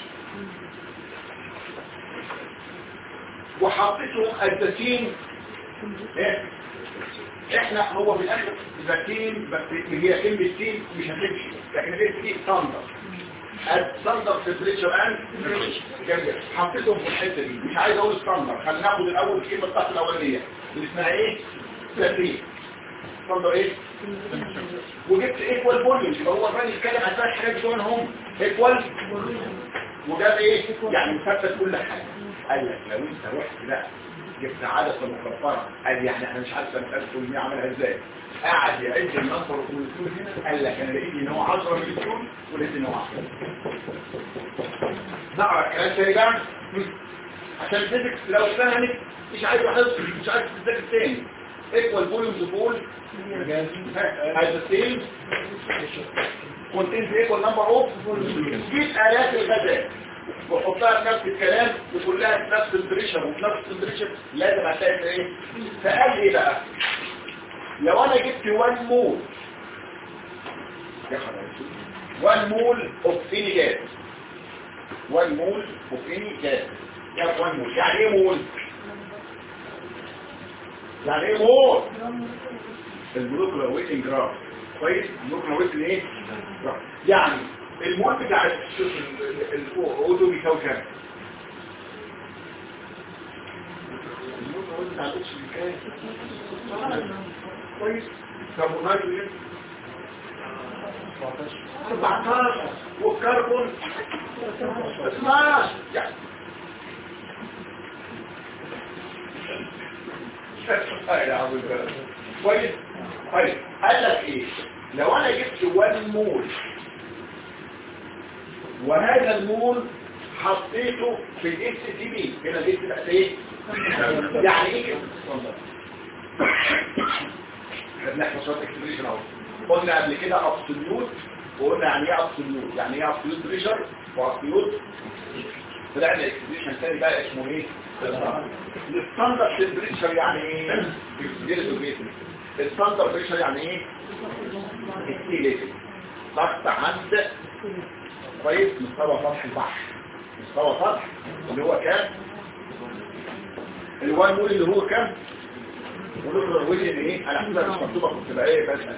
[SPEAKER 2] وحطيتهم الزيتين ايه احنا هو في الاخر زيتين بس هي كلمه تين مش هتمشي لكن هي تين ستاندر الستاندر تمبريتشر اند جميل حطيتهم في الحته دي مش عايز اقول ستاندر خلينا ناخد الاول الكلمه بتاعت الاولانيه اللي اسمها ايه زيتين ستاندر ايه وجبت ايكوال فوليوم يبقى هو الراجل اتكلم عن ثلاث حاجات دول هم ايكوال وده ايه يعني مثبت كل حاجه قال لك لو انت رحت بقى جبت عدسه مكبره قال يعني انا مش عارف سنه 1800 عملها ازاي قاعد يعد النمبر والمليون هنا قال لك انا لقيت ان هو 10 مليون ولقيت ان هو 10 نقرا الكلام تاني بقى عشان الفيزيكس لو اتفهمت مش عايز احفظ مش عايز تذاكر تاني ايكوال فوليومز بول هذا السيل contains equal number of جيب آلات الغذاء وحطها في نفس الكلام وكلها في نفس البريشر وفي نفس البريشر لازم هتلاقي ايه فقال ايه بقى لو انا جبت 1 مول يا حبيبي 1 مول اوف اني جاز 1 مول اوف اني جاز يعني 1 مول يعني ايه مول يعني ايه مول المولكيولر ويت جرام كويس المولكيولر ويت ايه جرام يعني المول بتاع الاودو بيساوي كام المولكيولر ويت بتاع الاكسجين كام كويس طب والنيتروجين 14 والكربون 12 يعني كويس طيب قال لك ايه لو انا جبت 1 مول وهذا المول حطيته في الاس تي بي هنا الاس بقت ايه يعني ايه كده خدنا احنا شويه اكسبريشن اهو قلنا قبل كده ابسوليوت وقلنا يعني ايه ابسوليوت يعني ايه ابسوليوت بريشر وابسوليوت طلعنا اكسبريشن تاني بقى اسمه ايه الستاندرد تمبريتشر يعني ايه الستاندرد بريشر يعني ايه التيليتد ضغط عند كويس مستوى سطح البحر مستوى سطح اللي هو كام الوان مول اللي هو كام ونقدر وجه ايه انا حسبها مش مكتوبه كنت بقى ايه بس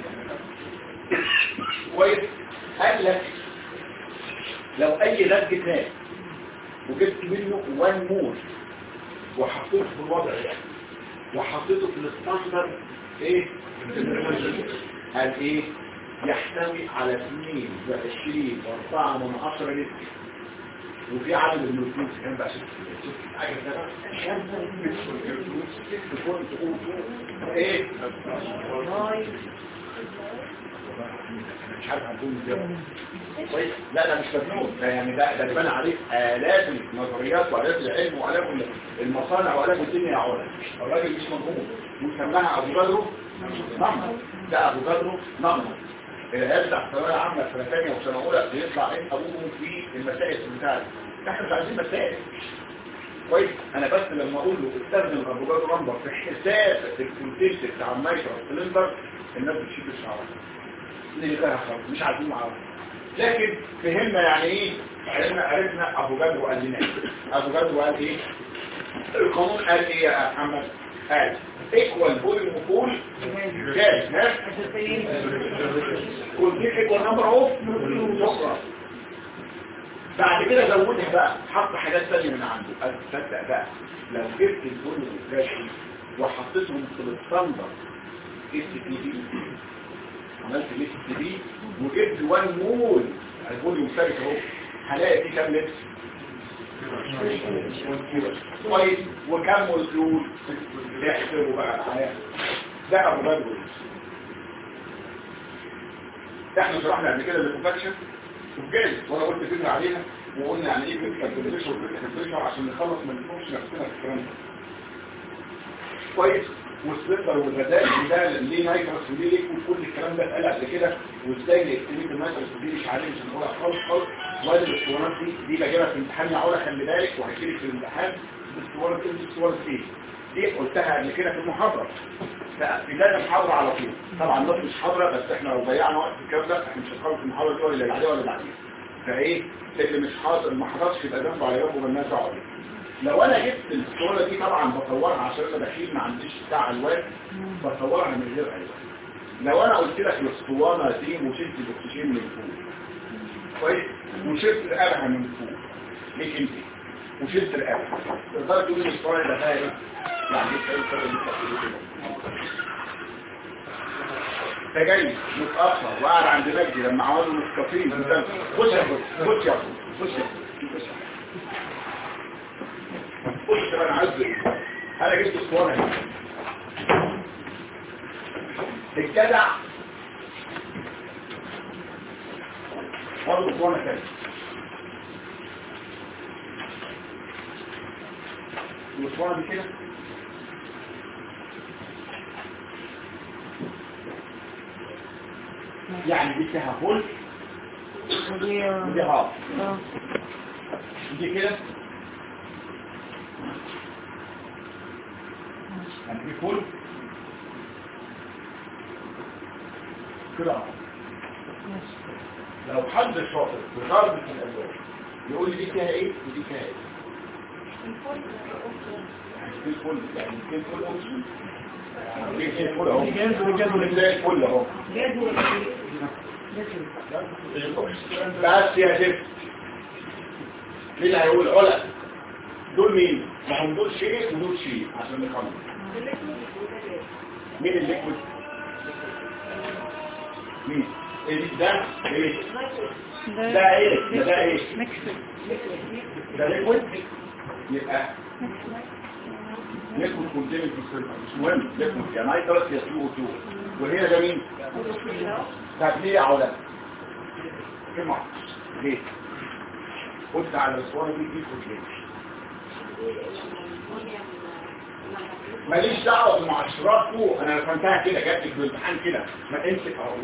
[SPEAKER 2] كويس قال لك لو اي لزج ماء وجبت منه 1 مول وحطيته في الوضع ده وحطيته في الستاندرد ايه قال ايه يحتوي على 22 و4 من 10 لتر وفي عدد من الفلوس كام بقى شوف شوف حاجه كده كام تكون تقول ايه مش عارف هنقول ازاي كويس لا ده مش مجنون ده يعني ده ده بان عليه آلاف النظريات وآلاف العلم وآلاف المصانع وآلاف الدنيا يا علا الراجل مش مجنون وسماها أبو بدر نمر ده أبو بدر نمر العيال بتاع الثانوية العامة سنة ثانية وسنة أولى بيطلع إيه أبوهم في المسائل بتاعتي احنا مش عايزين مسائل كويس انا بس لما اقول له استخدم الابوجاد نمبر في حساب الكونتنت بتاع المايكرو سلندر الناس بتشيل الشعر اللي كده خالص مش عايزين معاهم لكن فهمنا يعني ايه عرفنا عرفنا ابو جد وقال لنا ابو جد وقال ايه القانون قال ايه يا محمد قال ايكوال فوليوم فول جاز ها كنت ايكوال نمبر اوف شكرا بعد كده زودها بقى حط حاجات تانية من عنده قال تصدق بقى لو جبت الفوليوم جاز وحطيتهم في الستاندر اس بي دي عملت الاس بي وجبت 1 مول الفوليوم ثابت اهو هلاقي فيه كام لتر كويس وكم مولكيول يحسبوا بقى معايا ده ابو بدر احنا شرحنا قبل كده الكونفكشن وجاي وانا قلت فكره عليها وقلنا يعني ايه فكره التمبريتشر والتمبريتشر عشان نخلص من الفونكشن نفسنا في الكلام ده كويس والسلندر والغذاء ده ليه نايترس وليه ليكويد كل الكلام ده اتقال قبل كده وازاي الاكتيفيت النايترس ودي مش عارف مش هنقولها خالص خالص وادي الاسطوانات دي دي بجيبها في امتحان يا علا خلي بالك وهيجيلك في الامتحان الاسطوانه ايه الاسطوانه ايه دي قلتها قبل كده في المحاضره في بدايه المحاضره على طول طبعا الناس مش حاضره بس احنا لو ضيعنا وقت في الكلام ده احنا مش هنخلص المحاضره دي ولا اللي بعديها ولا بعديها فايه اللي مش حاضر ما حضرش يبقى جنبه على جنبه بالناس دعوه لو انا جبت الصورة دي طبعا بصورها عشان انا دخيل ما عنديش بتاع الوان بصورها من غير الوان لو انا قلت لك الاسطوانة دي وشلت الاكسجين من فوق كويس وشلت القلعة من فوق ليك انت وشلت القلعة تقدر تقول الاسطوانة ده فيها ايه يعني ايه الفرق اللي انت ده جاي متأخر وقاعد عند مجدي لما عملوا مسكافين خش يا خش يا خش يا خش يا خش انا عايز انا جبت اسطوانه هنا الجدع برضه اسطوانه تانية الاسطوانه دي كده يعني دي فيها فول ودي هاف دي كده يعني في فول كده لو حد شاطر في ضربة الألوان يقول لي دي فيها ايه ودي فيها ايه يعني في فول يعني في فول اوبشن في فول اهو زي الفل اهو بس يا شيخ مين اللي هيقول علا دول مين ما هم دول شيء ودول شيء عشان نخلص مين الليكويد مين ايه ده ايه ده ايه ده ايه ده ليكويد يبقى ليكويد كونتيننج في السيرفر مش مهم ليكويد يا نايترس يا سي او 2 وهنا ده مين طب ليه يا علا كم ليه قلت على الاسوار دي دي كنت ليه ماليش دعوه بالمعشرات فوق انا فهمتها كده جات لك بالامتحان كده ما امسك اهو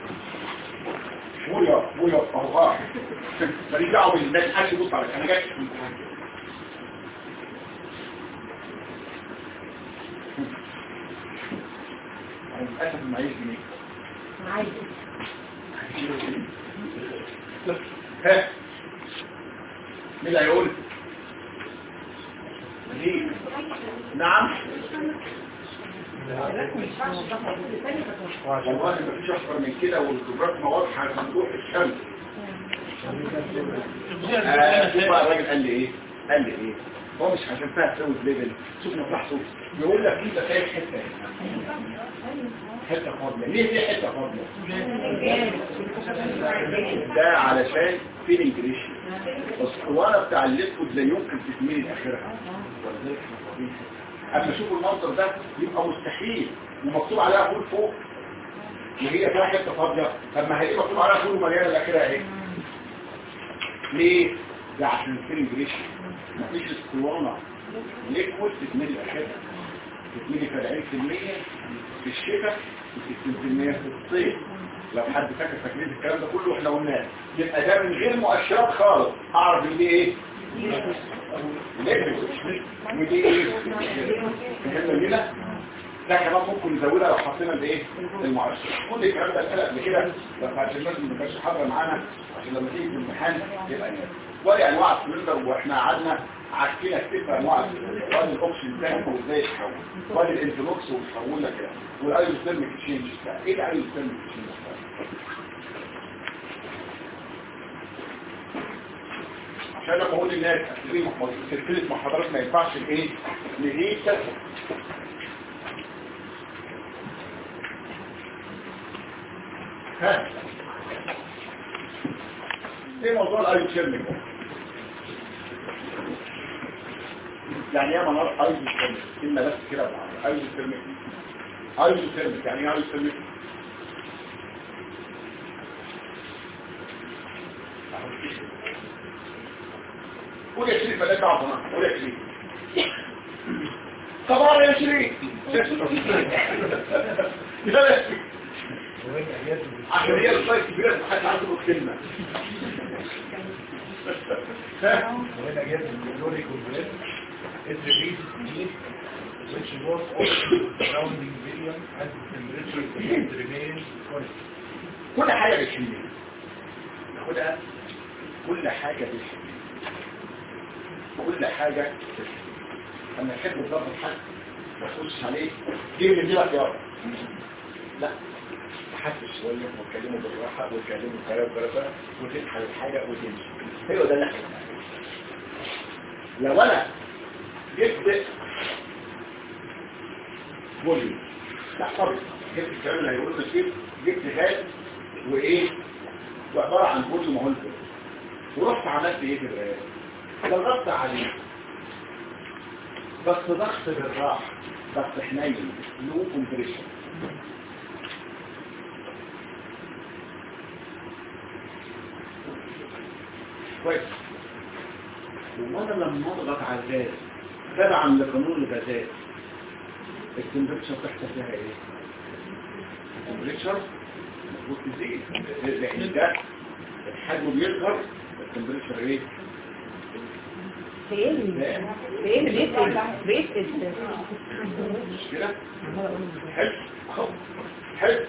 [SPEAKER 2] بويا بويا اهو ماليش دعوه بالناس حد يبص عليك انا جات لك بالامتحان كده انا للاسف معيش جنيه
[SPEAKER 1] عايز
[SPEAKER 2] ها مين اللي هيقول مين نعم والله ما فيش اكتر من كده والخبرات واضحه مفتوح الشمس آه، شوف بقى الراجل قال لي ايه قال لي ايه هو مش عشان فيها تسوي ليفل شوف مصلحته يقول لك انت سايب حته حته فاضيه ليه في حته فاضيه ده علشان فيلينج ريشيو الاسطوانه بتاع الليكويد لا يمكن تكميل اخرها ولذلك احنا فاضيين اما اشوف المنظر ده يبقى مستحيل ومكتوب عليها فول فوق وهي فيها حته فاضيه طب ما هي مكتوب عليها فول ومليانه الاخرها اهي ليه ده عشان الفيلينج ريشيو مفيش اسطوانه ليكويد تكميل اخرها تكميل 70% في الشتاء و60% في الصيف لو حد فاكر فاكرين الكلام ده كله احنا قلناه يبقى ده من غير مؤشرات خالص اعرف ان دي ايه ليكويد ودي ايه فهمنا لينا ده كمان ممكن نزودها لو حطينا الايه المؤشر كل الكلام ده اتقال قبل كده بس عشان الناس ما كانتش حاضره معانا عشان لما تيجي في الامتحان يبقى ناس ولا انواع السلندر واحنا قعدنا عارفين كتير انواع السلندر وادي الاوبشن تانك وازاي يتحول وادي الانفلوكس ويتحول لك كده والايزوثيرميك تشينج بتاع ايه الايزوثيرميك تشينج عشان لما اقول للناس اكتبين سلسله محاضرات ما ينفعش الايه نعيد تسلسل ها ايه موضوع الايوثيرميك ده يعني ايه منار ايوثيرميك كلمه بس كده بعض ايوثيرميك ايوثيرميك يعني ايه ايوثيرميك قول يا شريف مالك دعوه بنا قول يا شريف كبار يا شريف يا شريف عشان هي الصيف كبيرة محدش عنده كلمة
[SPEAKER 3] وهنا جاب الكلوريك والبريد is released heat which was also surrounding billion as the temperature remains constant.
[SPEAKER 2] كل حاجة بالحمية ناخدها كل حاجة بالحمية كل حاجة بالحمية لما يحب الضغط حد ما تخش عليه دي من دي لك يا رب لا تحسس شوية وتكلمه بالراحة وتكلمه بكلام بكلام وتسحب الحاجة وتمشي هو ده اللي احنا بنعمله. لو انا جبت فوليوم لا طبعا جبت الكلام اللي هيقول لك جبت غاز وايه وعبارة عن فوليوم اهو الفوليوم ورحت عملت ايه في الغاز ضغطت عليه بس ضغط بالراحة ضغط حنين لو كومبريشن كويس وانا لما اضغط على الغاز تبعا لقانون الغازات التمبريتشر تحصل فيها ايه التمبريتشر المفروض تزيد لان ده الحجم بيظهر التمبريتشر ايه
[SPEAKER 1] فين فين بيت بيت
[SPEAKER 2] مش كده حلو اهو حلو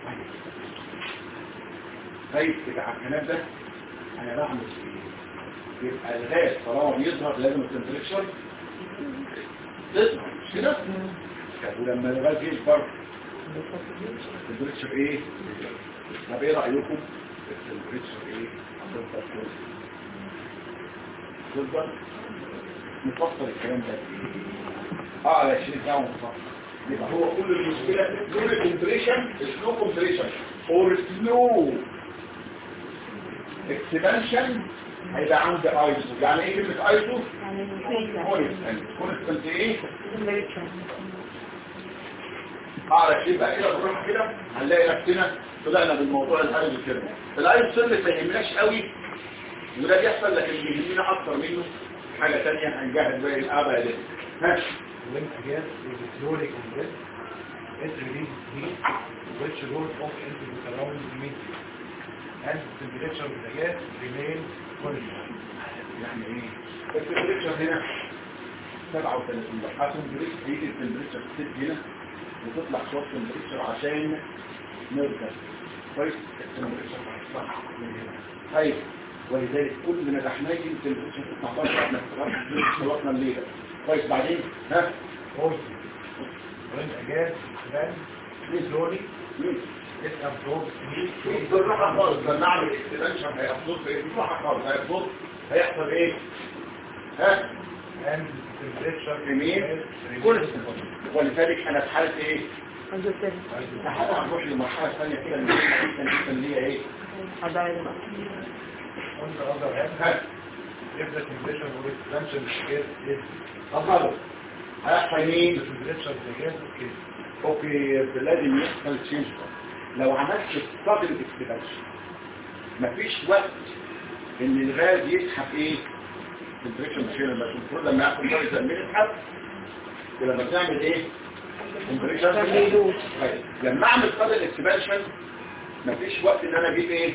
[SPEAKER 2] طيب كده على الكلام ده انا بعمل ايه يبقى الغاز طالما بيظهر لازم التمبريتشر تظهر مش كده طب ولما الغاز يكبر التمبريتشر ايه طب ايه رايكم التمبريتشر ايه هتفضل تظهر تظهر نفصل الكلام ده اه على 20 ساعه ونفصل يبقى هو كل المشكله كل الكومبريشن سلو كومبريشن اور سلو اكسبانشن هيبقى عندي ايزو يعني ايه كلمه ايزو كونستنت كونستنت ايه اعرف شيء بقى كده بنروح كده هنلاقي نفسنا طلعنا بالموضوع الايزو كده الايزو سيرفيس ما يهمناش قوي وده بيحصل لكن اللي يهمنا اكتر منه حاجه ثانيه هنجهز باقي الابا ده ها
[SPEAKER 3] when a gas is slowly compressed, it releases heat which goes off into the surrounding medium. And the temperature of the gas remains constant.
[SPEAKER 2] يعني ايه التمبريتشر هنا 37 درجه التمبريتشر هيجي التمبريتشر ست هنا وتطلع شويه تمبريتشر عشان نركز كويس التمبريتشر هتطلع من هنا ايوه ولذلك كل ما احنا يجي التمبريتشر تطلع بره احنا خلصنا الليله كويس بعدين ها
[SPEAKER 3] Also, when a gas burns slowly,
[SPEAKER 2] مين
[SPEAKER 3] it absorbs heat
[SPEAKER 2] بالراحه خالص لما اعمل اكستنشن هيحصل ايه بالراحه خالص هيحصل هيحصل ايه ها
[SPEAKER 3] and the temperature
[SPEAKER 2] جميل
[SPEAKER 3] remains
[SPEAKER 2] كل
[SPEAKER 3] constant.
[SPEAKER 2] ولذلك انا في حاله ايه
[SPEAKER 1] عنده سر
[SPEAKER 2] لحد ما نروح للمرحله الثانيه كده اللي هي جدا جدا اللي هي ايه
[SPEAKER 1] هذا
[SPEAKER 3] On the other hand,
[SPEAKER 2] ها
[SPEAKER 3] if the temperature of expansion of the gas is
[SPEAKER 2] اتفضل هيحصل
[SPEAKER 3] the
[SPEAKER 2] مين
[SPEAKER 3] temperature of the gas is
[SPEAKER 2] اوكي لازم يحصل تشينج لو عملت ستادل اكسبانشن مفيش وقت ان الغاز يسحب ايه تمبريتشر مش هنا بس المفروض لما يحصل درجه الميل يسحب ولما تعمل ايه تمبريتشر
[SPEAKER 1] تغييروش.
[SPEAKER 2] طيب لما اعمل ستادل اكسبانشن مفيش وقت ان انا اجيب ايه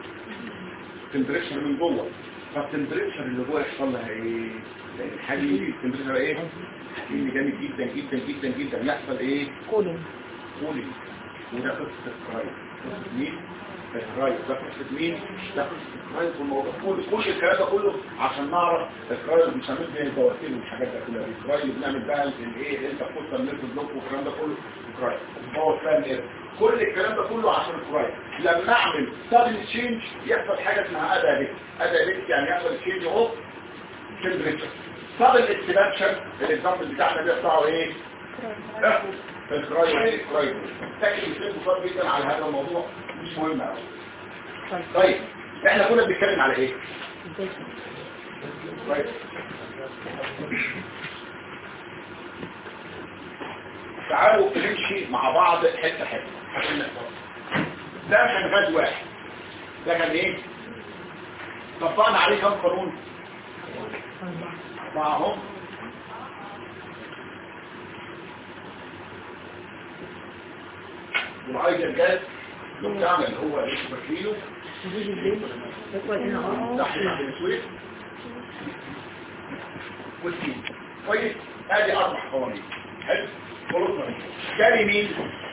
[SPEAKER 2] تمبريتشر من جوه فالتمبريتشر اللي جوه يحصل لها ايه لان الحديد التمبريتشر ايه حديد جامد جدا جدا جدا جدا يحصل ايه
[SPEAKER 1] كولين
[SPEAKER 2] قولي وده قصة الكرايم قصة مين؟ الكرايم ده قصة مين؟ ده قصة الكرايم في الموضوع كل كل الكلام ده كله عشان نعرف الكرايم بنسميه زي البواسير والحاجات ده كلها الكرايم بنعمل بقى الايه انت بتوصل نيرف بلوك والكلام ده كله الكرايم هو فاهم ايه كل الكلام ده كله عشان الكرايم لما اعمل سابل تشينج يحصل حاجه اسمها ادا بيت ادا بيت يعني يحصل تشينج اهو تمبريتشر سابل اكسبانشن الاكزامبل بتاعنا بيطلعوا ايه؟ الكرايم ايه الكرايم لكن مثال بسيط جدا على هذا الموضوع مش مهم قوي طيب احنا كنا بنتكلم على ايه كويس تعالوا نمشي مع بعض حته حته عشان نحفظ ده كان غاز واحد ده كان ايه طبقنا عليه كم قانون معهم وعايز الجاز لو بتاعنا اللي هو ايه فاكرينه
[SPEAKER 1] يجي البيت ياكل هنا اه
[SPEAKER 2] تحت تحت السويس والتين كويس ادي اربع قوانين حلو خلصنا جاري مين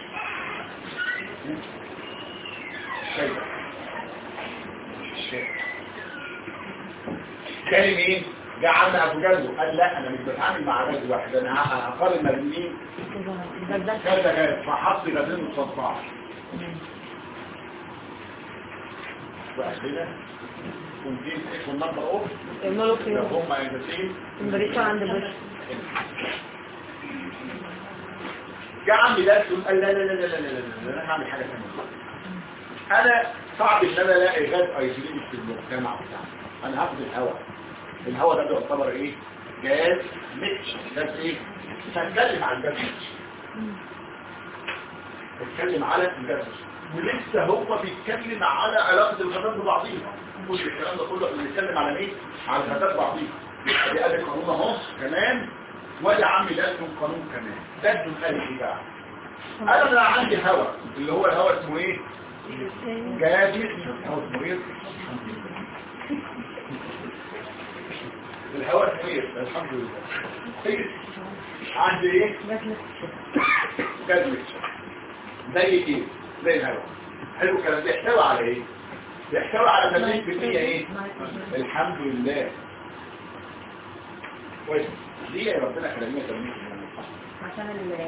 [SPEAKER 2] الشيء الشيء جاري مين جه عم ابو جدو قال لا انا مش بتعامل مع غاز واحد انا هقارن ما بين مين
[SPEAKER 1] ده ده
[SPEAKER 2] كذا غاز فحط غازين متصفعه وأهلنا ونجيب اسم النمبر اوف
[SPEAKER 1] يعملوا له
[SPEAKER 2] لو
[SPEAKER 1] كده
[SPEAKER 2] هم انجازين
[SPEAKER 1] تمبريتشر عند بس
[SPEAKER 2] جه عمي ده يقول قال لا لا لا لا لا لا لا لا انا هعمل حاجه ثانيه انا صعب ان انا الاقي غاز ايزولين في المجتمع بتاعنا انا هاخد الهواء الهواء ده بيعتبر ايه جاز ميتش جاز ايه مش هنتكلم عن جاز ميتش بتكلم على الجاز ولسه هو بيتكلم على علاقه الغازات ببعضيها كل الكلام ده كله بنتكلم على ايه على الغازات بعضيها دي ادي قانون اهو كمان وادي عمي ده اسمه قانون كمان ده اسمه قال ايه بقى انا بقى عندي هواء اللي هو الهواء اسمه ايه جاز الهواء اسمه ايه الهواء اسمه ايه الحمد لله طيب عندي ايه جاز ميكشر زي ايه زي الهواء حلو الكلام ده يحتوي على ايه يحتوي على 80% ايه الحمد لله كويس دي يا ربنا خلينا 80%
[SPEAKER 1] عشان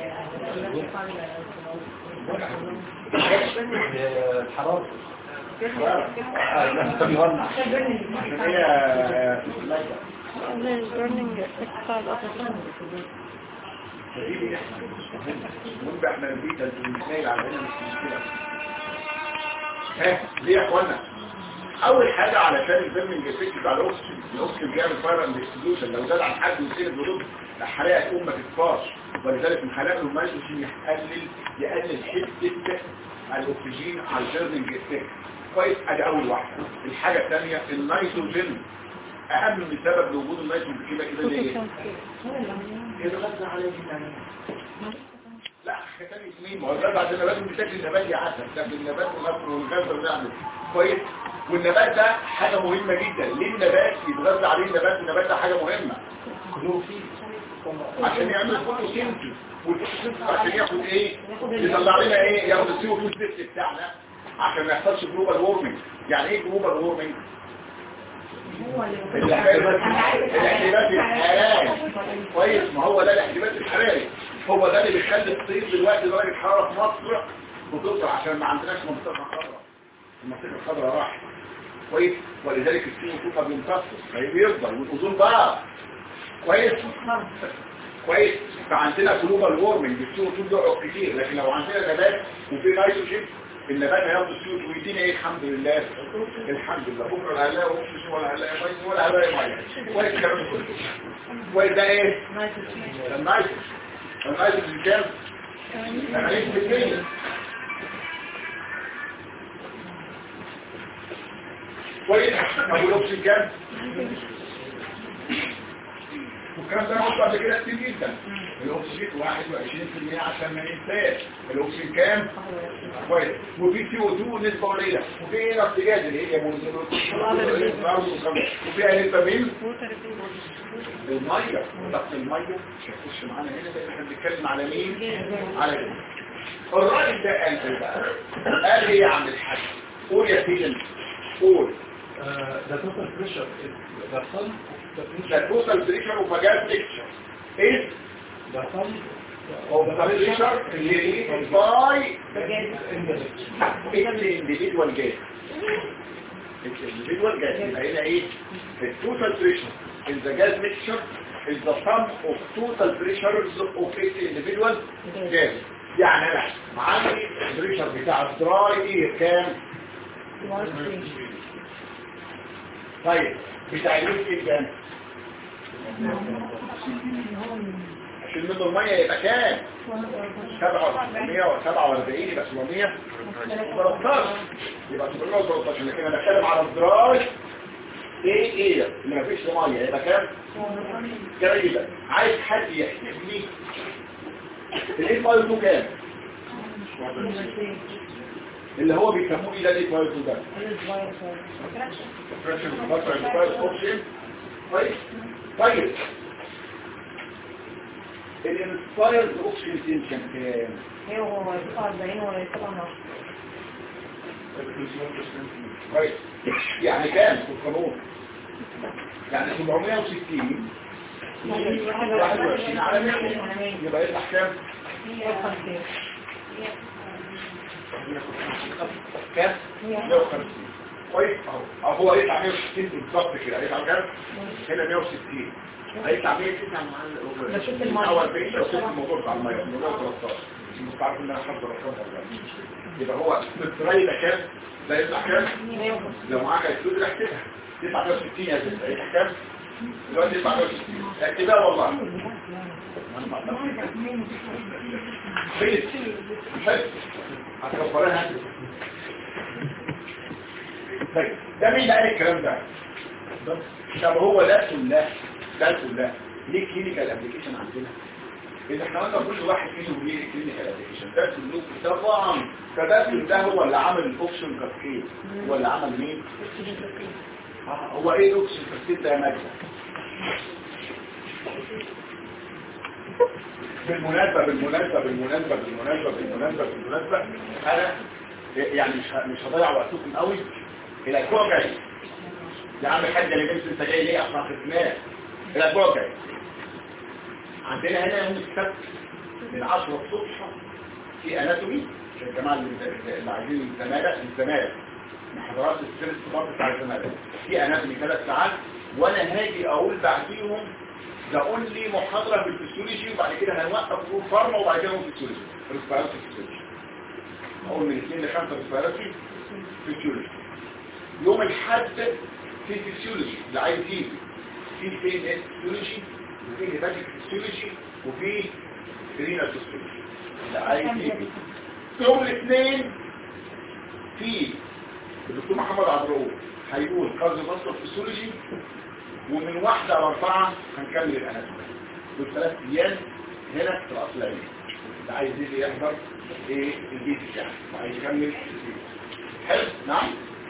[SPEAKER 2] الحرارة عشان هي مادة
[SPEAKER 1] البرنينج بتاع الأطفال
[SPEAKER 2] فدي احنا المهم احنا نبيت المثال على هنا مش مشكلة ها ليه يا اخوانا اول حاجة علشان البرمنج افكت بتاع الاكسجين الاكسجين بيعمل فاير اند اكسكلوجن لو زاد عن حد يصير الضروب الحريقة تقوم ما تتفاش ولذلك من خلاله المايكروجين يقلل يقلل حدة الاكسجين على البرمنج افكت كويس ادي اول واحدة الحاجة الثانية النيتروجين اهم من سبب لوجود النيتروجين كده كده ليه يتغذى عليه النبات لا حاجه ثانيه اسمين ما هو ده بعد النبات بتاكل النبات يا عسل تاكل النبات ونفسه والغذاء بتعمل كويس والنبات ده حاجه مهمه جدا ليه النبات يتغذى عليه النبات النبات ده حاجه مهمه عشان يعمل فوتوسينثيز والفوتوسينثيز عشان ياخد ايه يطلع لنا ايه ياخد السي او 2 بتاعنا عشان ما يحصلش جلوبال وورمنج يعني ايه جلوبال وورمنج
[SPEAKER 1] هو اللي
[SPEAKER 2] الاحتباس الحراري كويس ما هو ده الاحتباس الحراري هو ده اللي بيخلي الصيف دلوقتي درجه الحراره في مصر بتوصل عشان ما عندناش منطقه خضراء المنطقه الخضراء راحت كويس ولذلك السي او 2 ما بيمتصش فبيفضل والاوزون بقى كويس كويس فعندنا جلوبال وورمنج السي او 2 بيقعد كتير لكن لو عندنا نبات وفي نيتروجين النبات هياخد السي او 2 ويدينا ايه الحمد لله الحمد لله بكره لا هنلاقي اكسجين ولا هنلاقي ميه ولا هنلاقي ميه كويس الكلام ده كله كويس ده ايه النيتروجين النيتروجين كام 80% كويس طب والاكسجين كام والكلام ده انا قلته قبل كده كتير جدا الاكسجين 21% عشان ما ينساش الاكسجين كام كويس وفي سي او 2 نسبه قليله وفي ايه ارتجاج اللي هي مونوكلوز وفيها نسبه من الميه ضغط الميه مش هيخش معانا هنا لان احنا بنتكلم على مين على مين الراجل ده قال ايه بقى قال ايه يا عم الحاج قول يا سيدي قول
[SPEAKER 3] Uh, the total pressure is the sum of the pressure,
[SPEAKER 2] ده توصل بريشر ومجال بريشر ايه
[SPEAKER 3] the sum
[SPEAKER 2] او بريشر اللي ايه باي
[SPEAKER 3] in the mixture.
[SPEAKER 2] الانديفيدوال جاز الانديفيدوال جاز يبقى هنا ايه التوتال بريشر in the gas mixture is the sum of total pressures of each individual gas يعني انا عندي البريشر بتاع الدراي ايه كام طيب بتاع الليكويد كام عشان منه الميه يبقى كام 747 يبقى 713 يبقى 713 لكن انا بتكلم على الدراج ايه ايه اللي ما فيش ميه يبقى كام كام يبقى عايز حد يحسب لي الايه بايو كام اللي هو بيسموه ايه ده الايه بايو ده pressure بطر الفايل اوبشن طيب طيب الانسبايرد اوبشن تنشن كام كويس يعني كام في القانون يعني 760 21 على 100 يبقى يطلع كام كام 150 كويس اهو هو هيطلع 160 بالظبط كده هيطلع كام هنا 160 هيطلع 109
[SPEAKER 1] ده شفت المية.
[SPEAKER 2] اول بيت لو شفت الموضوع بتاع الميه الموضوع 13 مش مستعرف ان انا حافظ الرقم ده يبقى هو التراي ده كام ده يطلع كام لو معاك الفلوس احسبها يطلع 160 يا زلمه يطلع كام دلوقتي يطلع 160 احسبها والله فين حلو هتكبرها طيب ده مين اللي قال الكلام ده طب هو ده كلها ده كلها ليه كلينيكال ابلكيشن عندنا إذا احنا قلنا كل واحد فيهم ليه كلينيكال ابلكيشن ده سلوك طبعا فده ده هو اللي عمل الاوبشن كاسكيد هو اللي عمل مين آه، هو ايه الاوبشن كاسكيد ده يا مجد بالمناسبة بالمناسبة بالمناسبة بالمناسبة بالمناسبة بالمناسبة انا يعني مش ه- مش هضيع وقتكم قوي الاسبوع الجاي يا عم الحاج اللي بنت انت جاي ليه اصلا خدمات الاسبوع الجاي عندنا هنا يوم السبت من 10 الصبح في اناتومي عشان الجماعه اللي اللي عايزين الزمالة الزمالة محاضرات السيرس برضه بتاع الزمالة في اناتومي ثلاث ساعات وانا هاجي اقول بعديهم ده قول لي محاضرة في الفسيولوجي وبعد كده هنوقف نقول فارما وبعد كده نقول فسيولوجي ريسبيراتوري فسيولوجي اقول من اثنين لخمسة ريسبيراتوري فسيولوجي يوم الحد في فسيولوجي اللي عايز يجي في سي اس فسيولوجي وفي هيباتيك فسيولوجي وفي رينال فسيولوجي اللي عايز يجي يوم الاثنين في الدكتور محمد عبرو هيقول كارديو فاسكولار فسيولوجي ومن واحدة لأربعة هنكمل الأناتومي والثلاث أيام هنا في الأصل العلمي اللي عايز يجي يحضر ايه البيت بتاعه وعايز يكمل البيت. حلو نعم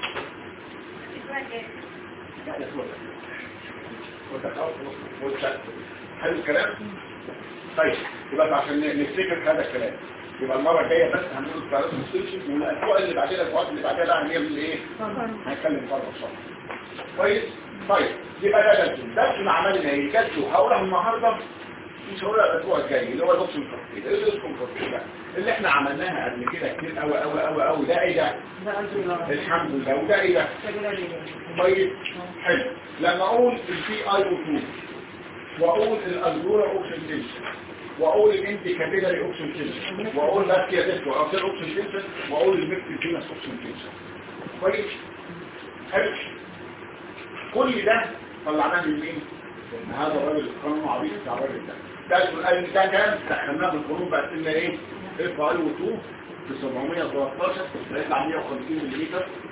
[SPEAKER 2] لا ده سؤال وانت خلاص وانت حلو الكلام طيب يبقى عشان نفتكر هذا الكلام يبقى المرة الجاية بس هنقول الثلاث مستشفى والأسبوع اللي بعدها الأسبوعات اللي بعدها بقى هنعمل ايه؟ هنتكلم بره ان شاء الله كويس طيب يبقى ده درس درس مع عملنا ايه درس وهقولها النهارده مش هقولها الاسبوع الجاي اللي هو الاوبشن كونفيد ايه الاوبشن كونفيد ده اللي احنا عملناها قبل كده كتير قوي قوي قوي قوي ده ايه ده الحمد لله وده ايه ده طيب حلو لما اقول البي اي او 2 واقول الازورا اوبشن تنشن واقول الانتي كابيلاري اوبشن تنشن واقول باسكيا ديسك واقول اوبشن تنشن واقول الميكس فينس اوبشن تنشن كويس حلو كل ده طلعناه من مين؟ من هذا الراجل القانون عبيط بتاع الراجل ده ده السؤال ده كان دخلناه في القانون بقى لنا ايه؟ اف اي و 2 ب 713 هيطلع 150 ملم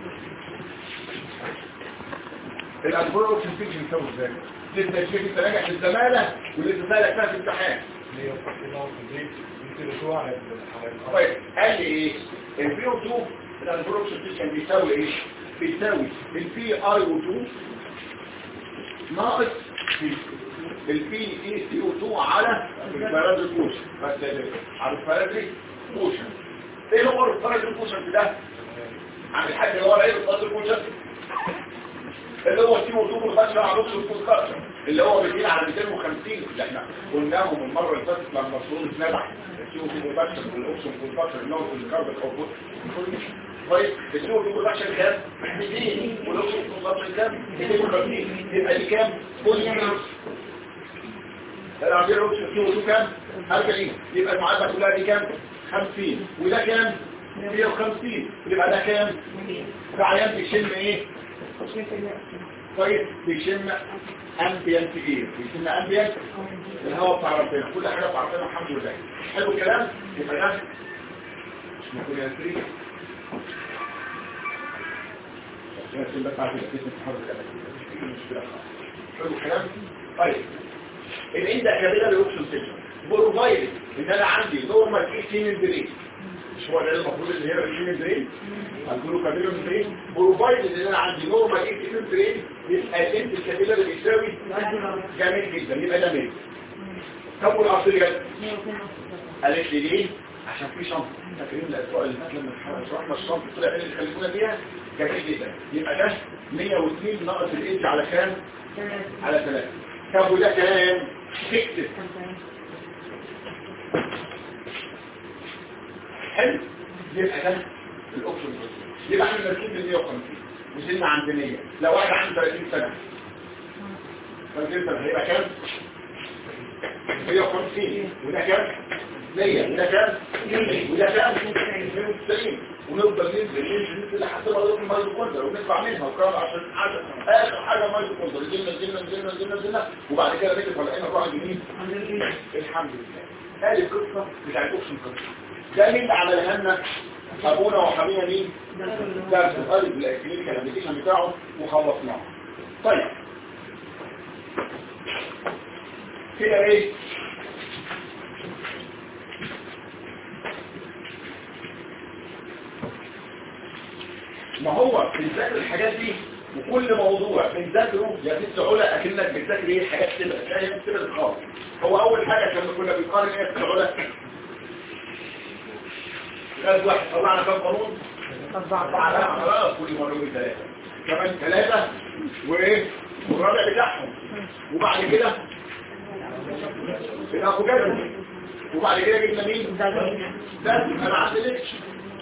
[SPEAKER 2] الأدبور اوبشن تنشن يساوي ازاي؟ لسه شايف انت راجع في الزمالة ولسه سالك فيها في امتحان طيب قال لي ايه البي او 2 الانبروكسيد كان بيساوي ايه بيساوي البي اي او 2 ناقص البي اي سي او 2 على البارادريك موشن بس على البارادريك موشن ايه هو البارادريك موشن ده عن الحاجه اللي هو ايه البارادريك موشن اللي هو سي او 2 متباشر على نص الكونستراكشن اللي هو بيجي على 250 اللي احنا قلناهم المره اللي فاتت لما الصوت اتنبح السي او 2 متباشر والاوبشن كونستراكشن اللي هو في الكاربون اوتبوت طيب السي او 2 متباشر كام 200 والاوبشن كونستراكشن كام 250 يبقى دي كام كل العربيه الاوبشن سي او 2 كام 40 يبقى المعادله كلها دي كام 50 وده كام 150 يبقى ده كام ده عيان بيشم ايه طيب بيشم امبيانت ايه بيشم امبيانت الهواء بتاع ربنا كل حاجه بتاع ربنا الحمد لله حلو الكلام يبقى ده مش ممكن ينسري بس بس عارف الاسم الحرب ده حلو الكلام طيب الاندا كابيلاري الاوبشن سيستم بروفايد ان انا عندي نورمال اي سي بريد مش هو ده المفروض اللي هي الريجيم برين هنقوله كابيلر برين بروفايد ان انا عندي نورمال اكتيف برين يبقى الانت الكابيلر بيساوي جامد جدا يبقى ده مين طب والارتريال قالت لي ليه عشان في شنطه فاكرين الاسبوع اللي فات لما شرحنا الشنطه طلع ايه اللي خلينا بيها جميل جدا يبقى ده 102 ناقص الايدج على كام على 3 طب وده كام 6 حلو يبقى ده الاوبشن يبقى احنا ماسكين ب 150 وصلنا عند 100 لو واحد عنده 30 سنه 30 سنه هيبقى كام 150 وده كام 100 وده كام وده كام 92 ونفضل ننزل ننزل ننزل لحد ما نروح الميتوكوندريا ونطلع منها وكام عشان حاجه اخر حاجه الميتوكوندريا نزلنا نزلنا نزلنا نزلنا نزلنا وبعد كده نيجي طالعين نروح اليمين الحمد لله هذه القصه بتاعت الاوبشن كونترول ده مين اللي عملها لنا ابونا وحمينا مين درس الغالب الكلينيكال ابلكيشن بتاعه وخلصناه طيب كده ايه ما هو بنذاكر الحاجات دي وكل موضوع بنذاكره يا ست علا اكنك بتذاكر ايه حاجات كده لا هي مش كده خالص هو اول حاجه لما كنا بنقارن ايه ست علا غاز واحد طلعنا كام قانون طلعنا خلاص كل مرة يوم ثلاثة كمان ثلاثة وايه والرابع بتاعهم وبعد كده بناخد جبل وبعد كده جبنا مين ده انا عسلتش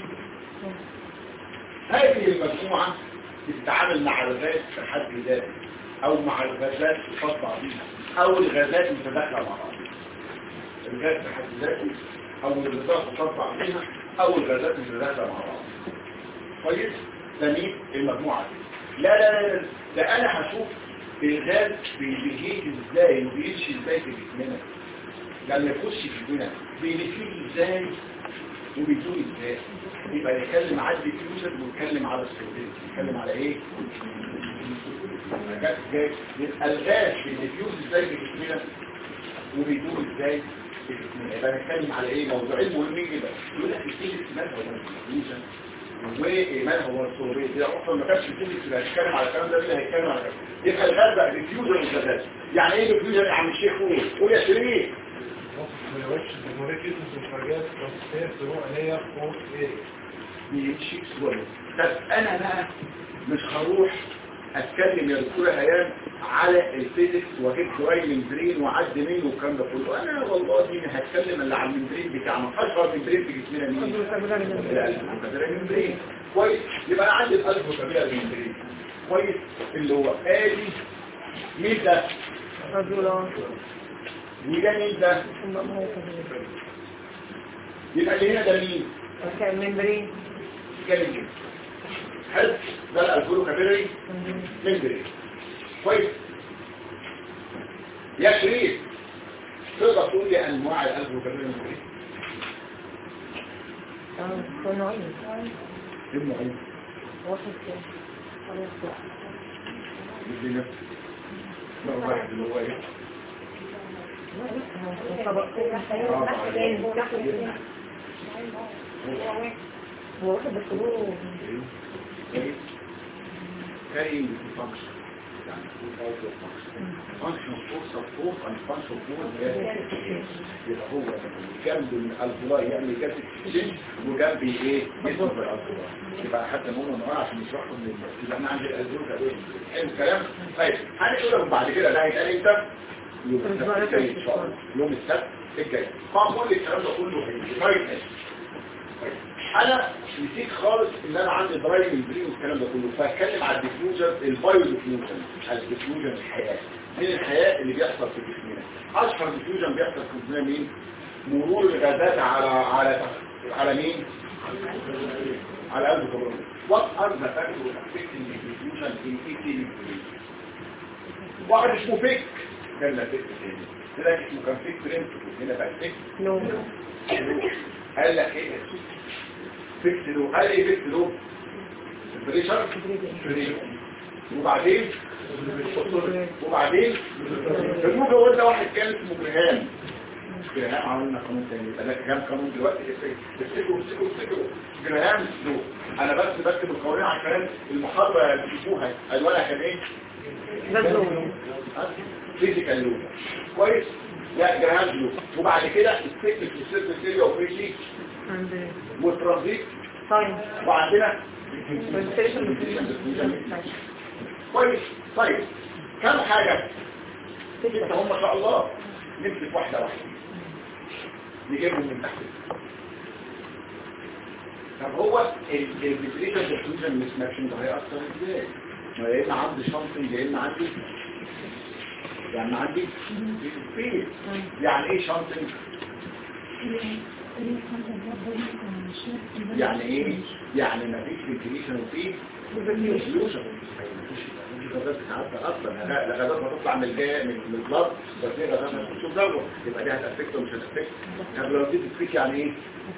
[SPEAKER 2] هذه المجموعة بتتعامل مع غازات في حد ذاته او مع الغازات الخاصة بيها او الغازات المتداخلة مع بعض الغاز في حد ذاته او الغازات الخاصة بيها او الغازات المتداخله مع بعض كويس ده مين المجموعه دي لا لا لا ده انا هشوف الغاز بيجي ازاي وبيمشي ازاي في جسمنا لما يخش في جسمنا بيلفيه ازاي وبيدوه ازاي يبقى نتكلم على الديفيوجن ونتكلم على السيرفيس نتكلم على ايه جت جاي يبقى الغاز بيديفيوز ازاي في جسمنا وبيدوه ازاي في جسمنا يبقى نتكلم على ايه موضوعين مهمين جدا يقول لك الفيزيكس مالها هو الديفيوجن ومالها هو السولوبيت دي اصلا ما كانش الفيزيكس اللي هيتكلم على الكلام ده اللي هيتكلم على الكلام يبقى الغاز بقى ديفيوجن وغازات يعني ايه ديفيوجن يا عم الشيخ قول قول يا شريف
[SPEAKER 3] which the molecules of gas transfer through a layer of air.
[SPEAKER 2] يمشي شوية طب انا بقى مش هروح اتكلم يا دكتورة هيام على الفيزيكس واجيب شوية ممبرين وعد مين والكلام ده كله انا والله دي هتكلم اللي على الممبرين بتاعنا اشهر ممبرين في جسمنا مين الالف ممبرين كويس يبقى انا عندي الالف وكبيرة ممبرين كويس اللي هو ادي مين ده
[SPEAKER 1] رجل
[SPEAKER 2] وده مين ده يبقى اللي هنا ده مين
[SPEAKER 1] كان ممبرين
[SPEAKER 2] جامد جدا حلو ده الالفولو كابيلري ممبرين كويس يا شريف تقدر تقول لي انواع الالفولو كابيلري ممبرين
[SPEAKER 1] اه كانوا عين
[SPEAKER 2] ايه النوعين
[SPEAKER 1] واحد كده خلاص
[SPEAKER 2] بدي نفس نوع واحد اللي هو ايه
[SPEAKER 1] هو واحد بس هو
[SPEAKER 2] كويس carrying the function يعني also function function for support and function for يبقى هو جنب الالفولاي يعمل جنب السجن وجنب ايه اسمه بالالفولاي يبقى حتى نقول نوع عشان نشرحه من يبقى احنا عندنا الالفولاي حلو الكلام طيب هنقول لكم بعد كده ده هيتقال امتى يوم السبت الجاي ان شاء الله يوم السبت الجاي فكل الكلام ده كله هيجي طيب انا نسيت خالص ان انا عندي درايف ممبرين والكلام ده كله فهتكلم على الديفيوجن البايو ديفيوجن الديفيوجن الحياه من الحياه اللي بيحصل في جسمنا اشهر ديفيوجن بيحصل في جسمنا مين مرور الغازات على على على مين على قلب الكبرون وات ار ذا فاكتور افكتنج الديفيوجن ان اي واحد اسمه فيك كان لا فيك تاني ده اسمه كان فيك برنس هنا بقى فيك
[SPEAKER 1] نو
[SPEAKER 2] قال لك ايه فيكس لو قال ايه فيكس لو بريشر وبعدين وبعدين الموجة قلنا واحد كان اسمه جرهام جرهام عملنا قانون تاني يبقى ده كام قانون دلوقتي افتكروا افتكروا افتكروا جرهام لو انا بس بكتب القوانين عشان المحاضرة اللي تشوفوها الوانها كان ايه فيزيكال لو كويس لا جرهام لو وبعد كده السكت في السيرفس اريا وفيشي والترانزيت
[SPEAKER 1] طيب
[SPEAKER 2] وعندنا كويس طيب كم حاجة انت هم ما شاء الله نمسك واحدة واحدة نجيبهم من تحت طب هو الفيبريشن ديفيوجن مش ماشين ده هيأثر ازاي؟ ما يا اما عندي شنطنج يا اما عندي يعني عندي فين يعني ايه شنطنج؟ يعني ايه؟ يعني ما فيش فيبريشن وفيه ديفيوجن غازات بتعدي اصلا لا غازات ما تطلع من الجاء من من البلد بس هي غازات ما تشوف دوره يبقى دي هتافكت ومش هتافكت طب لو دي تفيك يعني ايه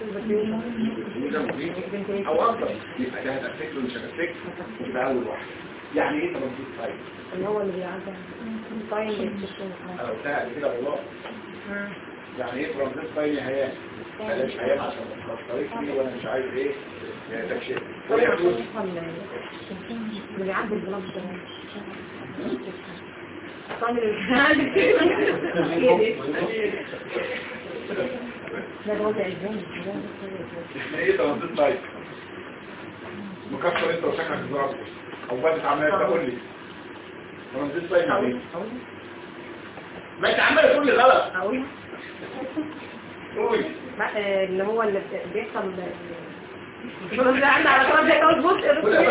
[SPEAKER 2] او اكتر يبقى ده هتافكت ومش هتافكت يبقى اول واحد يعني ايه ترانزيت سايد
[SPEAKER 1] اللي هو اللي بيعدي طيب
[SPEAKER 2] انا قلتها قبل كده والله يعني ايه ترانزيت سايد يا هيام بلاش هيام عشان ما تختاريش لي وانا مش عايز ايه تكشف ويقول
[SPEAKER 1] اللي بيعدي البلاد ده طيب اللي ده وضع الزمن
[SPEAKER 2] احنا ايه ترانزيت سايد مكسر انت وشكلك الزرابة او بدت عمال تقول لي ترانزيت سايد يعني ايه ما انت عمال تقول لي غلط
[SPEAKER 1] اقول
[SPEAKER 2] قول
[SPEAKER 1] اللي هو اللي بيحصل مش عندي على طرف زي كده بص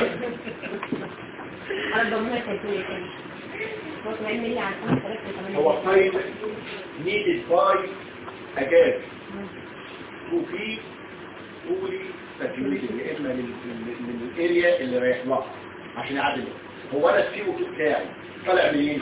[SPEAKER 1] انا ضمنها كيفيه كده بص ما يملي على 3
[SPEAKER 2] هو سايد needed by a gas to be fully saturated يا اما من من- من الاريا اللي رايح لها عشان يعدل هو انا السي او 2 بتاعي طالع منين؟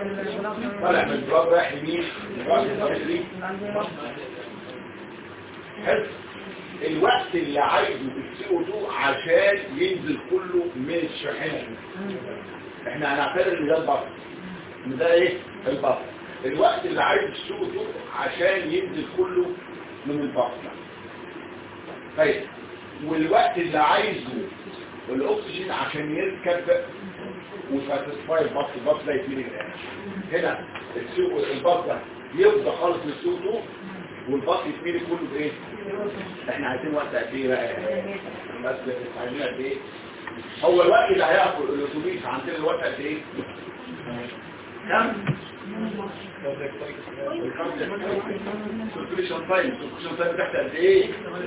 [SPEAKER 2] طالع من البلاد رايح يمين رايح للطريق حلو الوقت اللي عايزه بالسي او 2 عشان ينزل كله من الشاحنه دي. احنا هنعتبر ان ده البطن ان ده ايه البطن الوقت اللي عايز السي او 2 عشان ينزل كله من البطن طيب والوقت اللي عايزه الاكسجين عشان يركب وساتسفاي البطن البطن ده يتملي الان هنا السوق البطن ده يفضى خالص من السوق 2 والبطن يتملي كله بايه احنا عايزين وقت قد ايه بقى بس عايزين قد ايه هو الوقت اللي هياخد الاتوبيس عندنا الوقت قد ايه كم سيركيليشن تايم سيركيليشن تايم تحت قد ايه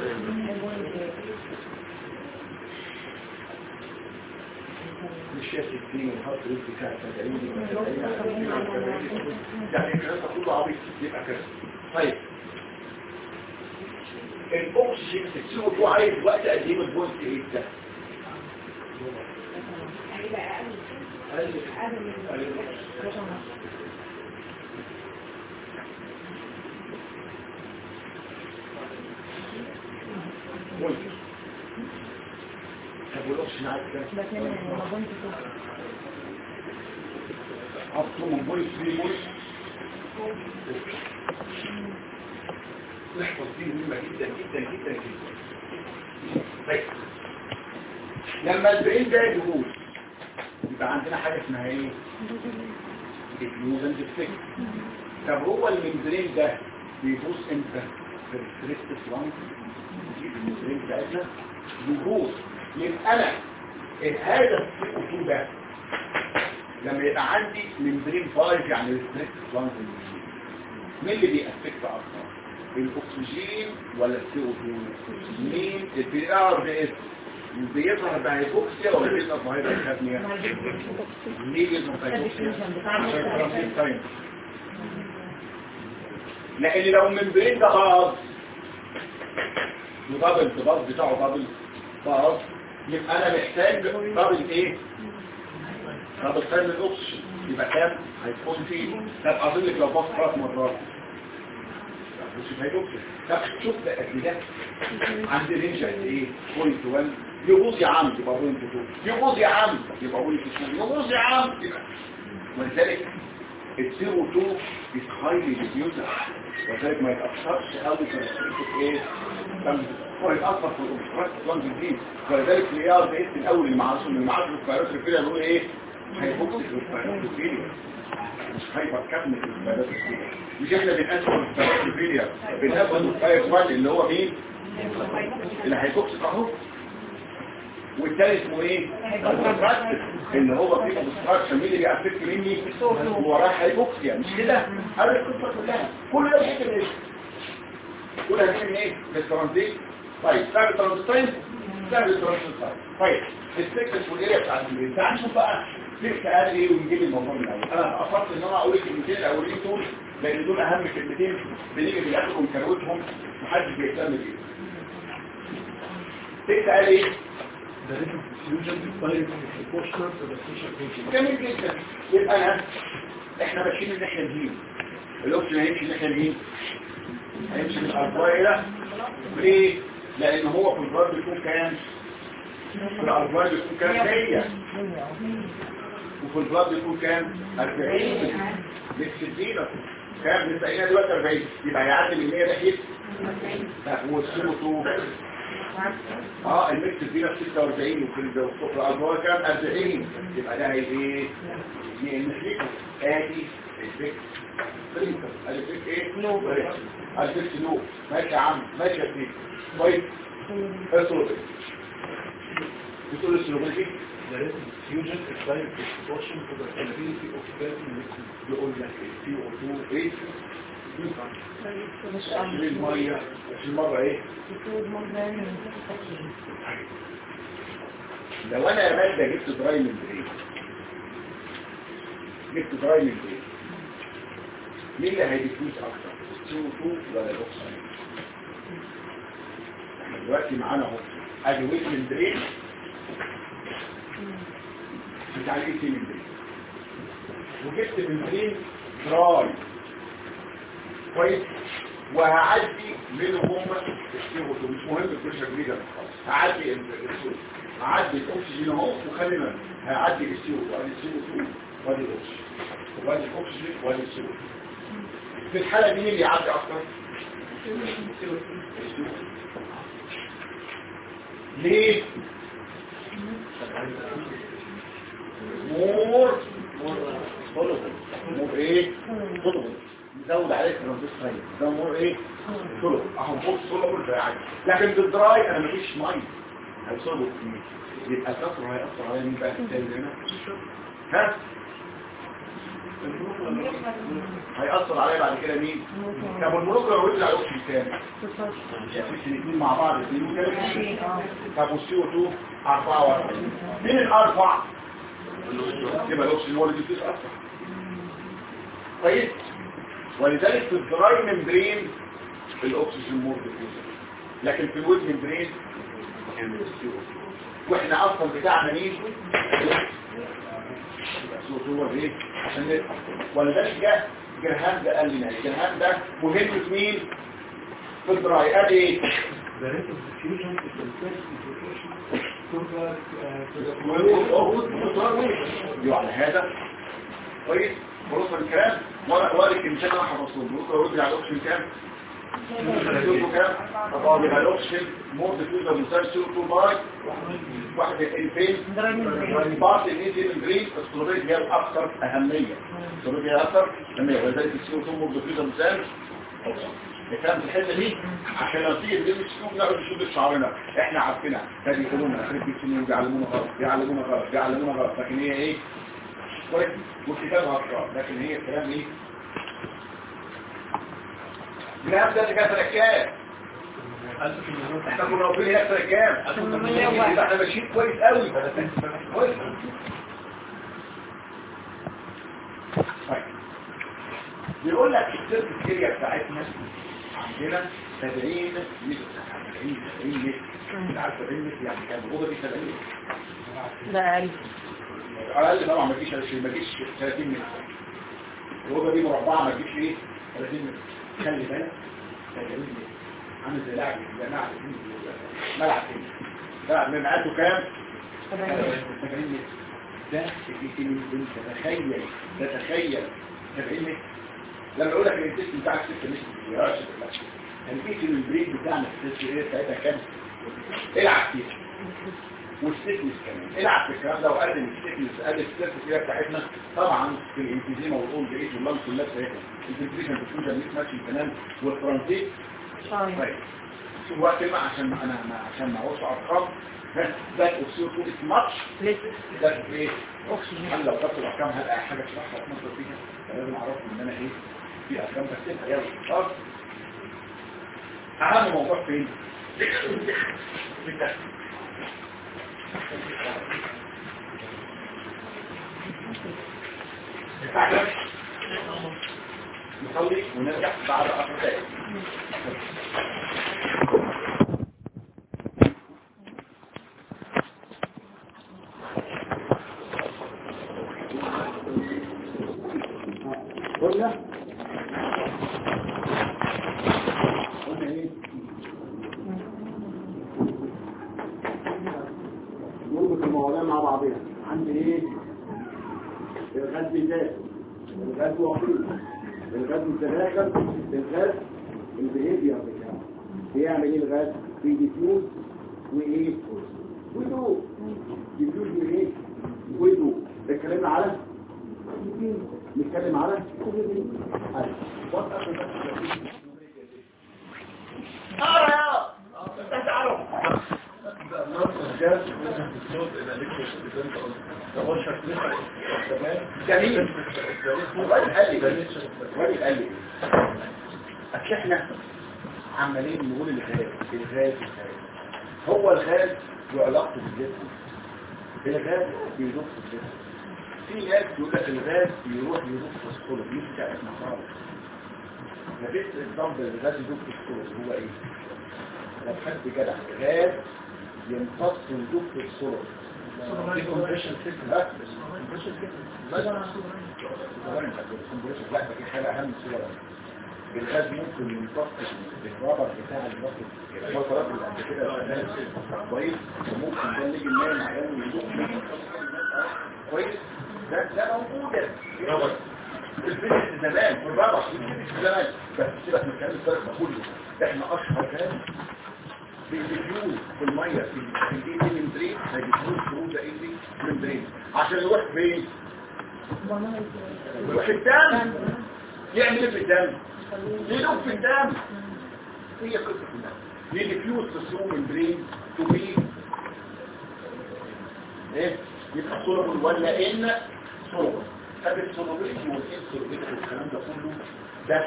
[SPEAKER 2] مش يا 60 ونحط رزق كده 70 يعني الكلام ده كله عبيط يبقى كده طيب الاكسجين تسيبه تو عايز وقت قد ايه من البوينت ايه ده
[SPEAKER 1] هيبقى اقل اقل من
[SPEAKER 2] بوينت طب والاكسجين عايز كام
[SPEAKER 1] بس انا بنت
[SPEAKER 2] حطه من بوينت 3 بوينت نحفظ دي مهمة جدا جدا جدا جدا طيب لما البرين ده يبوظ يبقى عندنا حاجة اسمها ايه؟ ديفيوجن ديفكت طب هو الممبرين ده بيبوظ امتى؟ في الستريس لانج الممبرين بتاعتنا بيبوظ يبقى انا هذا السي ده لما يبقى عندي ممبرين فايف يعني الستريس لانج مين اللي بيأفكت اكتر؟ الاكسجين ولا السي او 2 مين البي ار بي اس بيظهر بهيبوكسيا ولا بيظهر بهيبوكسيا ليه بيظهر بهيبوكسيا عشان ترانزيت تايم لان لو الممبرين ده باظ ودبل الباظ بتاعه دبل باظ يبقى انا محتاج دبل ايه دبل تايم الاكسجين يبقى كام هيكون فيه طب اظن لك لو باظ ثلاث مرات مش هيدوكسي طب شوف ده ده عندي رينج قد ايه بوينت 1 يبوظ يا عم يبقى بوينت 2 يبوظ يا عم يبقى بوينت 2 يبوظ يا عم يبقى ولذلك السيرو 2 is highly diffuser وذلك ما يتأثرش قوي في الريسبكت ايه هو يتأثر في الاوبستراكت لانج دي ولذلك الاي ده اسم الاول اللي معاصر اللي معاصر الفيروس بيقول ايه هيبوكسي في الفيروس مش هايبر كابنت الفيروس مش احنا بنقسم الفيروس بنقسم الفيروس اللي هو مين اللي هيبوكسي اهو والتاني اسمه ايه الكونتراكت اللي هو فيه اوبستراكشن مين اللي بيأفكت مني وراه هايبوكسيا مش كده هذه القصه كلها كل ده بيحكي ايه كل ده بيحكي من ايه بالترانزيت طيب سبب الترانزيتين سبب الترانزيتين طيب السكس والاريا بتاعت البيت تعال نشوف بقى سكس قال ايه ونجيب الموضوع من الاول انا قصدت ان انا اقول الكلمتين الاولين دول لان دول اهم كلمتين بنيجي في الاخر ونكروتهم محدش بيهتم بيهم سكس قال ايه
[SPEAKER 3] The rate of diffusion is directly proportional to the pressure gradient.
[SPEAKER 2] جميل جدا يبقى انا احنا ماشيين من الناحيه اليمين الاوبشن هيمشي الناحيه اليمين هيمشي من الارضيه ليه لان هو في الارض بيكون كام في الارضيه بيكون كام 100 وفي البلاد بيكون كام 40 مش الدينا كام لسه قايلين دلوقتي 40 يبقى هيعدي من 100 ناحيه لا هو السيرو اه الميكس دي 46 وفي الأجواء كام 40 يبقى ده هي ايه نحليكم ادي الفيك برينكر الفيك ايه نو الفيك نو ماشي يا عم ماشي يا سيدي طيب اصول بتقول السلوبيتي
[SPEAKER 3] The rate of diffusion is directly proportional to the stability of certain liquid.
[SPEAKER 2] يقول لك السي او 2 ايه عشرين المية عشرين مرة ايه لو انا يا مادة جبت دراي من بريد جبت دراي من بريد مين اللي هيديفوز اكتر السي او 2 ولا الاكسجين احنا دلوقتي معانا اهو ادي ويت من بريد بتاع الاي سي من بريد وجبت من بريد دراي كويس وهعدي منهم السيو مش مهم البريشر جديدة هعدي السيو هعدي الاكسجين اهو وخلينا هعدي السيو وادي السيو 2 وادي الاكسجين وادي الاكسجين وادي السيو في الحالة مين اللي يعدي اكتر السيو ليه مور مور مور ايه طلب نزود عليه ترانزستور ده مور ايه طلب اهو مور طلب ده عادي لكن بالدراي انا مفيش ميه هيوصلوا كتير يبقى الكسر هيأثر على مين بقى التاني هنا ها هيأثر عليه بعد كده مين طب الملوك لو رجع الاكسجين كام يعني الاثنين مع بعض الاثنين كام طب والسي او 2 44 مين الاربع يبقى الاكسجين هو اللي بيتأثر طيب ولذلك في الدراي ممبرين الاكسجين مور ديفيوزر لكن في الويد ممبرين واحنا اصلا بتاعنا مين هو ايه عشان نفهم ولذلك جاء جرهام ده قال لنا جرهام ده مهم في مين في الدراي قال ايه
[SPEAKER 5] The rate of diffusion is the first implication to the, uh, to the
[SPEAKER 2] يعني هذا كويس خلاص الكلام ولا ولا الانسان انا حفظته بكره يرجع الاوبشن كام يقول كام طبعا يبقى الاوبشن مور ديفيوزر مثال سيرو تو باي واحد الفين بارت الايزي الجرين السولوبيت هي الاكثر اهميه السولوبيت هي الاكثر اهميه ولذلك السيرو تو مور ديفيوزر مثال الكلام في الحته دي عشان لو تيجي تجيب السلوك نقعد نشوف شعرنا احنا عارفينها ده بيقولونا اخر السنين بيعلمونا غلط بيعلمونا غلط بيعلمونا غلط لكن هي ايه كويس والكتاب غلط لكن هي الكلام ايه الكلام ده اللي كان سنه كام احنا كنا واقفين هناك سنه كام يبقى احنا ماشيين كويس قوي كويس طيب. بيقول لك السيرك الكيريا بتاعتنا عندنا 70 متر 70 70 متر انت عارف 70 متر يعني كام الاوضه دي 70 متر
[SPEAKER 1] ده أقل
[SPEAKER 2] على الاقل طبعا ما تجيش ما تجيش 30 متر الاوضه دي مربعه ما تجيش ايه 30 متر خلي بالك 30 متر عامل زي لاعب زي لاعب ملعب تاني ملعب من قده كام 70 متر ده انت تتخيل تتخيل 70 متر لما يقول لك الانتست بتاعك 6 متر في راس الفيت البريك بتاعنا الست ايه بتاعتها كام العب فيها والستيكنس كمان العب في الكلام ده وقدم الستيكنس قدم الستيكنس بتاعتنا طبعا في الانتزيما والقول بقيت والله كلها بتاعتنا الفنتريشن بتكون ميك ماتش كمان والترانزيت طيب شوف بقى كلمه عشان ما انا ما عشان ما اقولش ارقام ذات اوكسيو تو ات ماتش ذات ايه
[SPEAKER 1] أكسجين
[SPEAKER 2] انا لو خدت الارقام هلقى حاجه اشرحها واتنظر فيها لازم اعرف ان انا ايه في ارقام بكتبها يلا خلاص اهم موضوع فين في التحقيق نصلي ونرجع بعد عشر دقائق قلنا قلنا ايه نربط المواضيع مع بعضها عندي ايه الغاز بالذات الغاز وحيد الغاز متداخل الغاز البيهيفير بتاعه بيعمل ايه الغاز في ديفيوز وايه ودو ديفيوز وايه ودو اتكلمنا على نتكلم على أيوة. وات أكتر بس. اقرا يا انت تعرف جميل الراجل قال لي الراجل قال لي اصل احنا عمالين نقول الغاز الغاز الغاز هو الغاز وعلاقته بالجسم الغاز بيدوب في الجسم في ناس يقول لك الغاز بيروح يدوب في الصلب يفتح المخارج نفس الضرب الغاز يدوب في الصلب هو ايه؟ لو حد جدع غاز يمتص ويدوب في الصلب دي كومبريشن سيستم لا كومبريشن سيستم لا لا لا دي حاجه اهم من الصوره الغاز ممكن ينطق الرابر بتاع الوقت الفترات اللي قبل كده كويس وممكن ده اللي يجي النايم عيان يدوق كويس ده ده موجود
[SPEAKER 3] رابر
[SPEAKER 2] في الفيزيك زمان في الرابع في الفيزيك زمان بس سيبك من الكلام الفارغ ده كله احنا اشهر كلام بيديفيوز في الميه في الاي دي ممبرين بيديفيوز ثرو ذا اي دي ممبرين عشان يروح فين؟ يروح الدم يعمل ايه في الدم؟ يدوب في الدم هي قصه الدم يديفيوز ثرو ممبرين تو بي ايه؟ يبقى سولوبل ولا ان سولوبل طب السولوبيلتي والانسولوبيلتي والكلام ده كله ده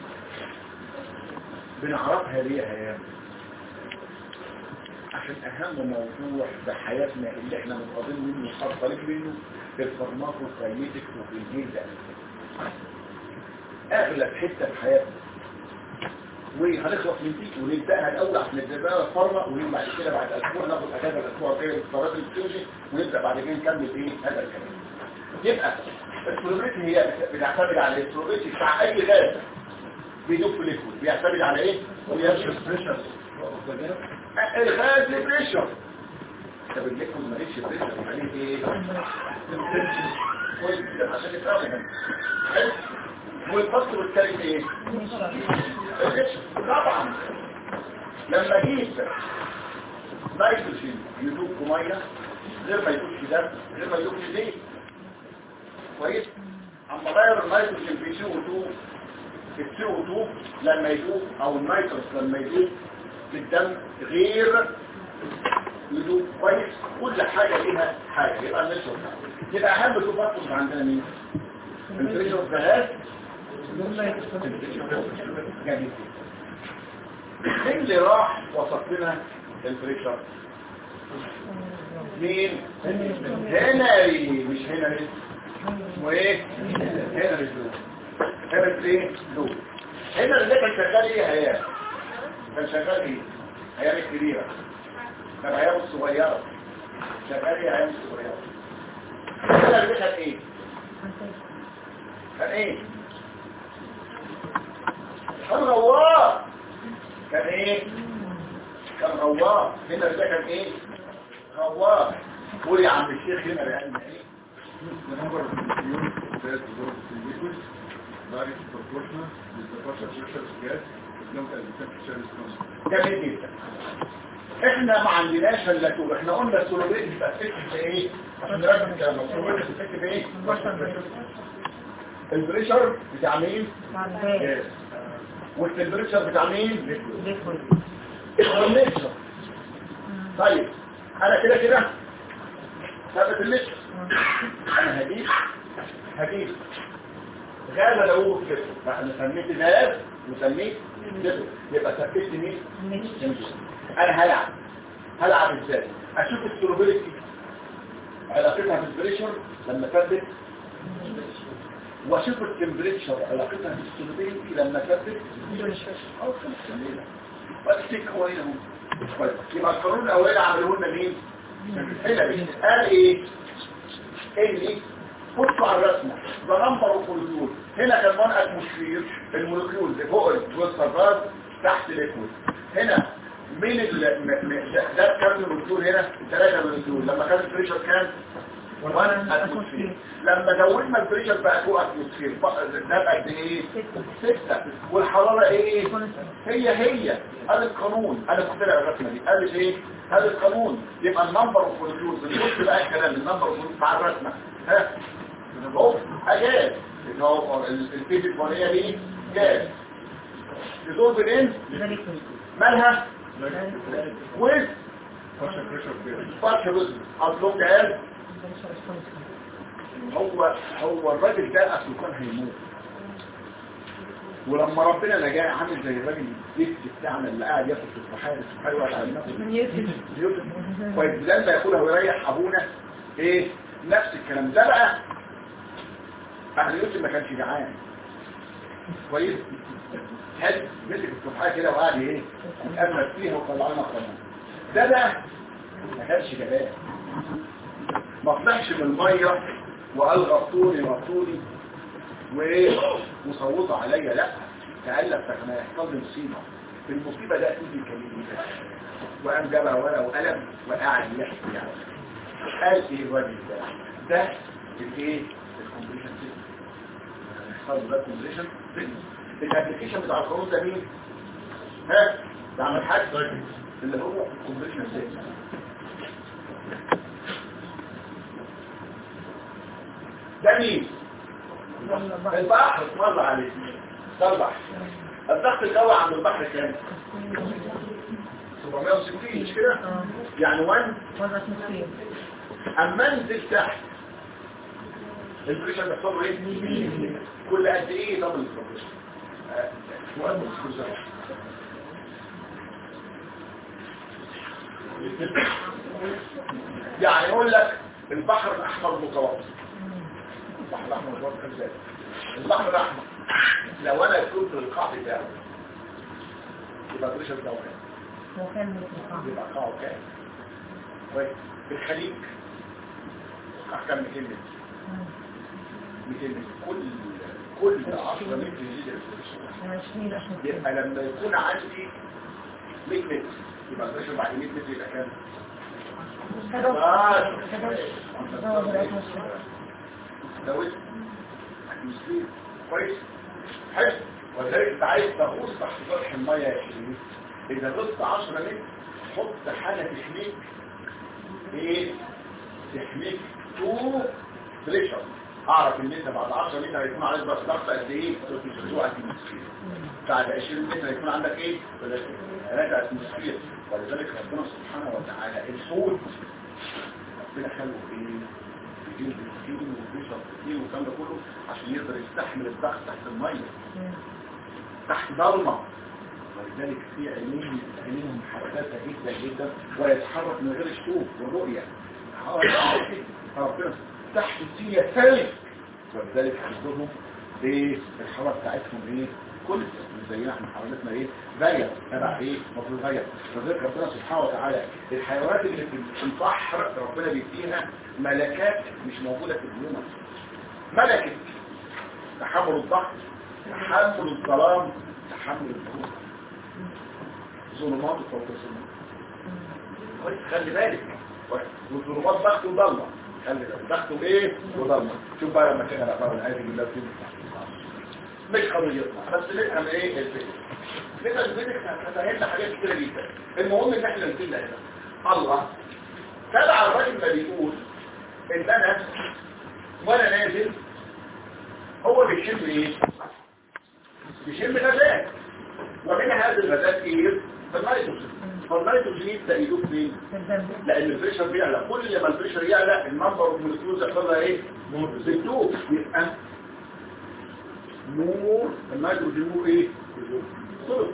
[SPEAKER 2] بنعرفها ليه يا هيام عشان اهم موضوع في حياتنا اللي احنا متقاضين منه وحاطين منه في الفارماكو كاينيتك وفي الجيل ده اغلب حته في حياتنا وهنخلص من دي ونبداها الاول عشان نبداها الفارما وبعد كده بعد اسبوع ناخد اجازه الاسبوع الجاي للقرارات الفسيولوجي ونبدا بعد كده نكمل ايه هذا الكلام يبقى السولوبيتي هي بتعتمد على السولوبيتي بتاع اي غاز بيدوب في ليكويد بيعتمد على ايه؟ ويرشف بريشر الغاز بريشر طب الليكويد ماليش بريشر يعني ايه؟ كويس جدا عشان تفهم حلو والفصل والكلمة ايه؟ الريشر طبعا لما جيت نيتروجين يدوب في ميه غير ما يدوب في دم غير ما يدوب في زيت كويس اما غير النيتروجين في سي او 2 السي او 2 لما يدوب او النيتروس لما يدوب في الدم غير يدوب كويس كل حاجة ليها حاجة يبقى النشر يبقى اهم تفصل عندنا مين البريشر الذهاب جميل مين اللي راح وصف لنا البريشر مين هنري مش هنري اسمه ايه هنري دول هنري ايه دول هنري ده كان شغال ايه هيام كان شغال ايه ايام الكبيره كان ايام الصغيره شغال ايه ايام الصغيره هنري ده كان ايه كان ايه كان غوار كان ايه كان غوار هنا ده كان ايه غوار قول يا عم الشيخ هنا يعني ايه
[SPEAKER 4] The number of molecules that dissolve in liquid varies proportional with the partial pressure of gas as long as the temperature is constant.
[SPEAKER 2] جميل جدا احنا ما عندناش الا تو احنا قلنا السولوبيت يبقى فكر في ايه عشان نركز الكلام السولوبيت فكر في ايه البريشر بتاع مين جاز والتمبريتشر بتاع مين الليكشر طيب انا كده كده ثابت الليكشر انا هجيب هجيب غاز لو كده فاحنا سميت غاز وسميت كده يبقى ثبت مين انا هلعب هلعب ازاي اشوف السولوبيليتي علاقتها بالبريشر لما ثبت واشوف التمبريتشر علاقتها بالسولوبيليتي لما ثبت او خمسة وأكتك هو هنا هم يبقى القانون الأولاني عملوه لنا مين؟ هنا قال إيه؟ إني بصوا على الرسمة ده نمبر ومولكيول هنا كان 1 اتموسفير المولكيول اللي فوق الوسط تحت الليكويد هنا مين ال م- م- ده- ده كام مولكيول هنا؟ 3 مولكيول لما كان البريشر كام؟ 1 اتموسفير لما زودنا البريشر بقى 2 اتموسفير بقى ده بقى قد ايه؟ 6 والحرارة ايه؟ هي هي هذا القانون انا كنت لها الرسمه دي قال لي ايه هذا القانون يبقى النمبر اوف مولكيولز بص بقى الكلام النمبر اوف مع الرسمه ها اهو اجاز اللي هو الفيزيك وهي دي جاز تدور بين مالها ويز
[SPEAKER 4] Partial pressure of gas.
[SPEAKER 2] فرش رزق اصله جاز هو هو الراجل ده اصله كان هيموت ولما ربنا نجاه عامل زي الراجل الزفت بتاعنا اللي قاعد ياكل في الصحاري الصحاري وقت على نفسه يوسف طيب لما ياكلها ويريح ابونا ايه نفس الكلام ده بقى اهل يوسف ما كانش جعان كويس حلو مسك الصفحه كده وقعد ايه يتامل فيها وطلع لنا قانون ده بقى ما كانش جبان ما طلعش من الميه وقال غطوني غطوني وايه وصوتوا عليا لا تألف فكما يحصل لي مصيبة المصيبة ده تيجي كلمة وقام جابها ورقة وقلم وقاعد يحكي يعني قال ايه الراجل ده ده الايه الكومبليشن سيستم يحصل ده الكومبليشن سيستم الابلكيشن بتاع القانون ده مين؟ ها؟ ده عمل حاجة اللي هو الكومبليشن سيستم ده مين؟ البحر اتمر عليه ده البحر الضغط الجوي عند البحر كام 760 مش كده يعني 1
[SPEAKER 1] مرة تنسين
[SPEAKER 2] اما انزل تحت البريشر بيحصل له ايه كل قد ايه دبل البريشر آه، وقت البريشر. يعني يقول لك البحر الاحمر متوسط البحر الاحمر متوسط ازاي البحر الاحمر لو انا كنت القاع بتاعه يبقى البريشر بتاعه كام
[SPEAKER 1] هو كان من الإقامة
[SPEAKER 2] يبقى قاعه كام طيب الخليج قاع كام 200 متر 200 متر كل كل 10 متر يزيد البريشر
[SPEAKER 1] عشرين عشان
[SPEAKER 2] يبقى لما يكون عندي 100 متر يبقى البريشر بعد 100 متر يبقى كام زود هتمسكين كويس حلو ولذلك انت عايز تغوص تحت سطح الميه يا شريف اذا غصت 10 متر حط حاجه تحميك ايه تحميك تو بريشر اعرف ان انت بعد 10 متر هيكون عليك بس ضغط قد ايه 3 اتموسفير بعد 20 متر هيكون عندك ايه 3 اتموسفير ولذلك ربنا سبحانه وتعالى الحوت ربنا خلقه ايه بيجيب كتير وبيشرب كتير والكلام ده كله عشان يقدر يستحمل الضغط تحت الميه تحت ضلمه ولذلك في عينين عينيهم حساسه جدا جدا ويتحرك من غير الشوف والرؤيه ربنا تحت الدنيا ثلج ولذلك عندهم ايه الحراره بتاعتهم ايه كل زينا احنا حرارتنا ايه غايه تبع ايه المفروض غايه فذلك ربنا سبحانه وتعالى الحيوانات اللي في البحر ربنا بيديها ملكات مش موجوده في الهيومن ملكه تحمل الضغط تحمل الظلام تحمل الظروف ظلمات فوق ظلمات كويس خلي بالك والظلمات ضغط وضلمه خلي بالك ضغط وايه وضلمه شوف بقى لما كان بقى العياذ بالله كده مش قضيتنا بس نفهم ايه الفكره نفهم الفكره هتفهمنا حاجات كتيره جدا المهم ان احنا نزلنا هنا الله تبع الراجل ما بيقول ان انا وانا نازل هو بيشم ايه بيشم غازات ومن هذه الغازات ايه النيتروجين فالنيتروجين يبدا يدوب فين لان البريشر بيعلى كل ما البريشر يعلى النمبر اوف مولكيولز يحصل لها ايه بتدوب يبقى نور النيتروجين نور ايه صلب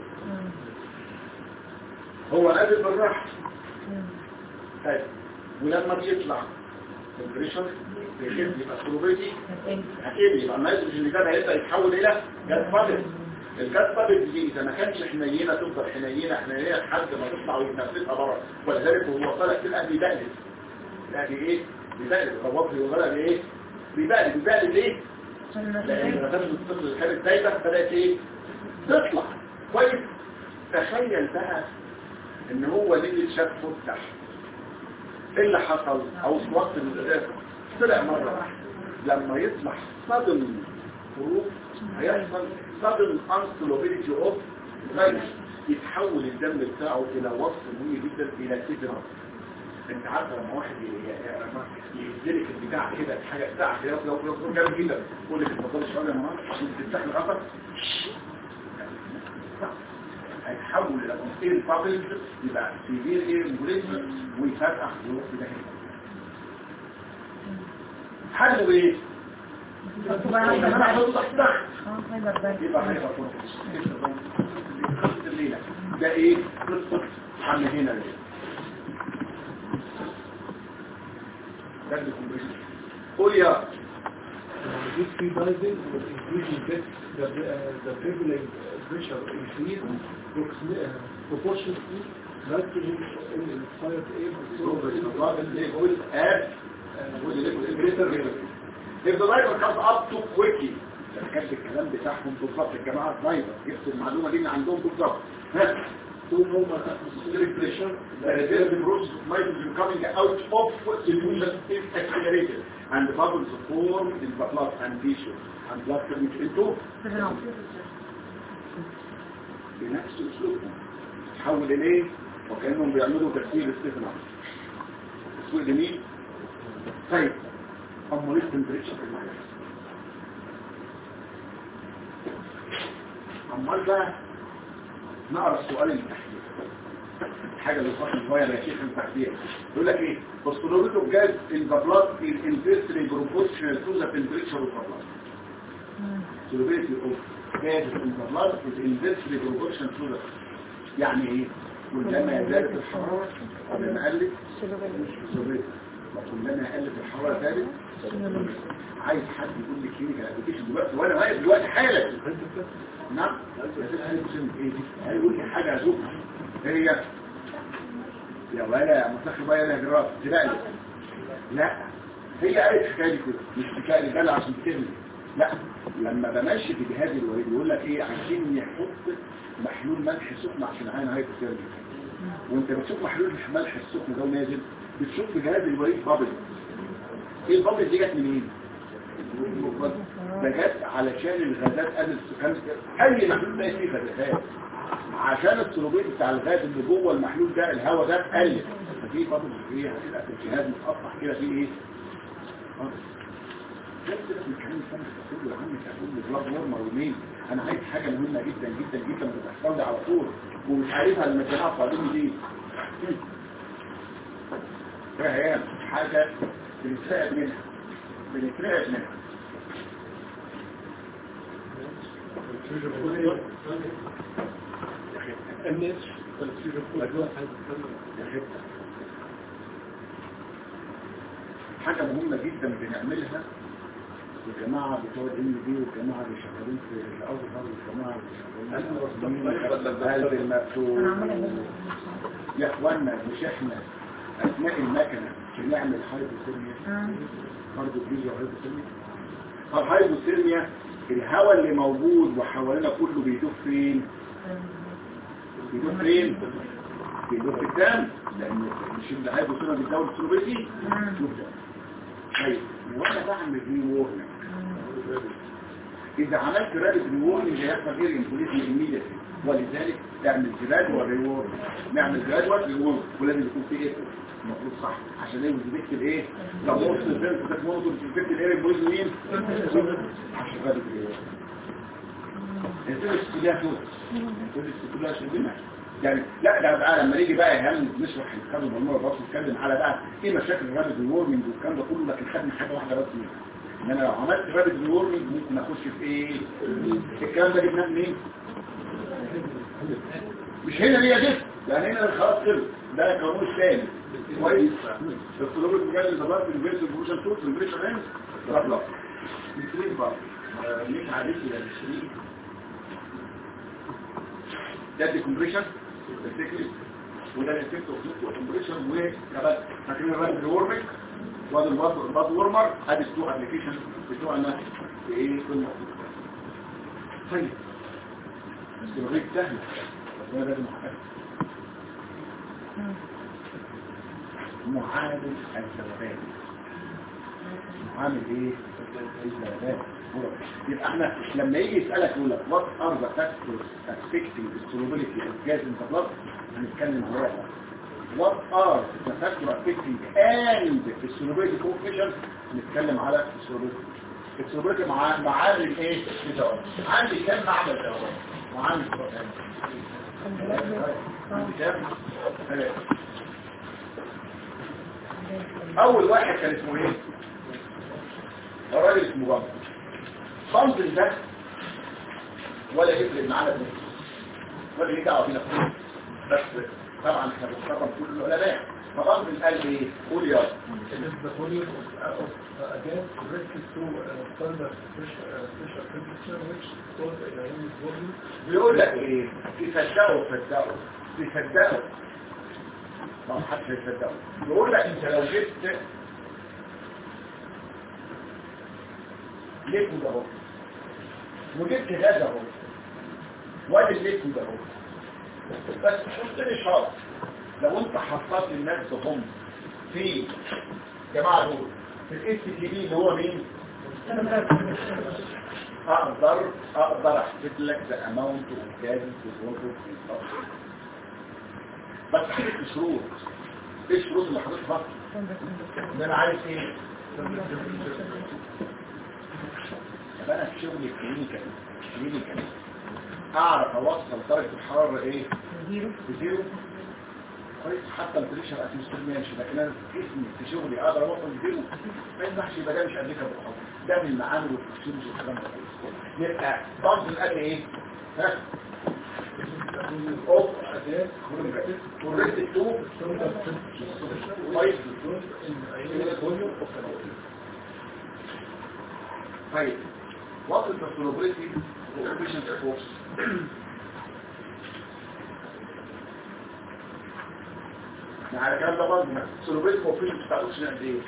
[SPEAKER 2] هو نازل بالراحه طيب ولما بيطلع البريشر بيخف يبقى السلوبيتي هتقل يبقى النيتروجين اللي كان هيبدا يتحول الى جاز بابل الجاز بابل دي اذا ما كانتش حنينه تفضل حنينه حنينه لحد ما تطلع ويتنفسها بره ولذلك هو طالع في القلب يبقلب القلب ايه بيبقلب الروابط الغلب ايه بيبقلب بيبقلب ليه لان الغازات الطفل اللي كانت دايبه بدات ايه تطلع كويس تخيل بقى ان هو نزل شاف فوق تحت ايه اللي حصل او في وقت الازاز طلع مرة واحدة لما يطلع صدم فروق هيحصل صدم انسلوبيليتي اوف فيروس يتحول الدم بتاعه الى وصف مهم جدا الى سيدرا انت عارف لما واحد يهزلك البتاع كده حاجه ساعه كده لو لو لو جامد جدا يقول لك اتفضل شويه يا منار عشان تفتح الغطا هيتحول الى كونستيل بابلز يبقى سيفير اير امبوليزم ويفتح يروح في داخل حله ايه؟ يبقى هيبقى قصة الليلة ده ايه؟ قصة عم هنا ليه ده اللي يكون بيشتغل. قول يا
[SPEAKER 5] This free diving will increase the, depth, the, uh, the prevalent pressure increase proxi- uh, proportionally nitrogen in inspired air
[SPEAKER 2] الراجل ليه يقول اب واللي greater If the driver comes up too quickly ده كاتب الكلام بتاعهم بالظبط الجماعه سنايبر جبت المعلومه دي من عندهم بالظبط ها
[SPEAKER 5] طول ما هم systemic pressure
[SPEAKER 2] The the process of nitrogen coming out of solution is accelerated and the bubbles form in the blood and tissue and blood turns into بنفس اسلوبهم تحول اليه وكانهم بيعملوا تفسير استثناء تسويق جميل طيب امال ايه التمبريتشر في الميه امال بقى نقرا السؤال اللي تحتيه الحاجه اللي خاصه شويه يا شيخ من تحتيه يقول لك ايه postulated of gas in the blood is inversely proportional to the temperature of the blood solubility of gas in the blood is inversely proportional to the يعني ايه كلما زادت الحراره كلما قلت solubility وكلما قلت الحراره زادت عايز حد يقول لي كلينيكال ابلكيشن دلوقتي وانا واقف دلوقتي حالا نعم هيقول لي حاجه اشوفها هي يا ولا مصخر بقى يا جراف تلاقي لا هي قالت حكايه كده مش حكايه ده عشان تكمل لا لما بمشي في جهاز الوريد يقول لك ايه عايزين نحط محلول ملح سخن عشان عين هايبوثيرمي وانت بتشوف محلول الملح السخن ده نازل بتشوف في جهاز الوريد بابل ايه البابل دي جت منين ده جت علشان الغازات قبل السكان اي محلول ده فيه غازات عشان السلوبيت بتاع الغاز اللي جوه المحلول ده الهواء ده قل ففي بابل ايه هتبقى في الجهاز متقطع كده فيه ايه ده كده من الكلام السنة تقول له يا عم تقول لي بلاد نورمال ومين انا عايز حاجه مهمه جدا جدا جدا بتحصل لي على طول ومش عارفها لما الجماعه قادمين دي فهي حاجه بنترعب منها بنترعب منها
[SPEAKER 5] الناس تنسيق الكل
[SPEAKER 2] حاجة مهمة جدا بنعملها الجماعة بتوع الام دي والجماعة اللي شغالين في الأزهر والجماعة اللي شغالين في قلب المفتوح يا اخوانا مش احنا اثناء المكنة بنعمل هايبوثيرميا برضه بيجي هايبوثيرميا طب هايبوثيرميا الهواء اللي موجود وحوالينا كله بيدوب فين؟ بيدوب فين؟ بيدوب في الدم لان مش اللي هايبوثيرميا بيدور السلوبيتي شوف ده طيب وانا بعمل ري وورنينج اذا عملت رابط ري وورنينج هيحصل غير انفوليشن ايميديتلي ولذلك تعمل جرادوال ري وورنينج نعمل جرادوال ري وورنينج ولازم يكون في ايه المفروض صح عشان ايه بتكتب ايه لو نص البنت ده موضوع بتكتب ايه بوز مين عشان رابط ري وورنينج انت الاستوديو انت الاستوديو عشان بينا يعني لا ده بقى لما نيجي بقى يا هم نشرح الكلام بالمره بس نتكلم على بقى ايه مشاكل الرابد وورمنج والكلام ده كله لكن خدنا حاجه واحده بس منها ان انا لو عملت رابد وورمنج ممكن اخش في ايه الكلام ده جبناه منين مش هنا ليه جسم يعني هنا خلاص كده ده قانون ثاني كويس الطلاب المجال اللي ضربت الفيرس البروشن توت الفيرس رينج ضرب لك مثلين بقى ليك عليك الى 20 ده الديكمبريشن الفكري وده الافكت اوف نيوكلير كومبريشن وكمان فاكرين الرابد وورمنج وادي الباد وورمر ادي التو ابلكيشن بتوعنا في ايه في الموضوع طيب السيرفيك سهل بس انا لازم احكي معامل الذبابات معامل ايه الذبابات يبقى احنا لما يجي يسألك يقول لك what are the factors affecting the solubility of gas in the blood هنتكلم على واحد what are the factors affecting and the solubility coefficient هنتكلم على السولوبيليتي السولوبيليتي مع معامل ايه الدواء عندي كام معمل دواء معامل دواء عندي كام ثلاثة اول واحد كان اسمه ايه الراجل اسمه بابا بامبل ده ولا يفرق معانا بنفسه ولا ليه دعوه بينا بس طبعا احنا بنخاطب كل العلماء فبامبل قال ايه قول يا
[SPEAKER 5] It is the volume of, of uh, again related to uh, standard pressure, uh, pressure temperature which cause a unit volume.
[SPEAKER 2] بيقول لك ايه تصدقوا تصدقوا تصدقوا ما حدش هيصدقوا بيقول لك انت لو جبت ليكويد اهو وجبت غاز اهو وادي الليكويد اهو بس حط لي شرط لو انت حطيت الناس هم في جماعه دول في الاس تي بي اللي هو مين اقدر اقدر احسب لك ذا اماونت اوف جاز في بس حدد شروط ايه الشروط اللي حضرتها ان انا عايز ايه طب انا في شغلي كلينيكال كلينيكال اعرف اوصل درجه الحراره ايه بزيرو كويس حتى البريشر اتموسفير ماشي لكن انا في اسمي في شغلي اقدر اوصل بزيرو ما ينفعش يبقى ده مش قد كده بالخط ده من المعامل والتفسير والكلام ده يبقى ضمن قال ايه ها اوف وريت التو كويس طيب what is the solubility coefficient of force يعني الكلام ده برضه solubility coefficient بتاع الاكسجين قد ايه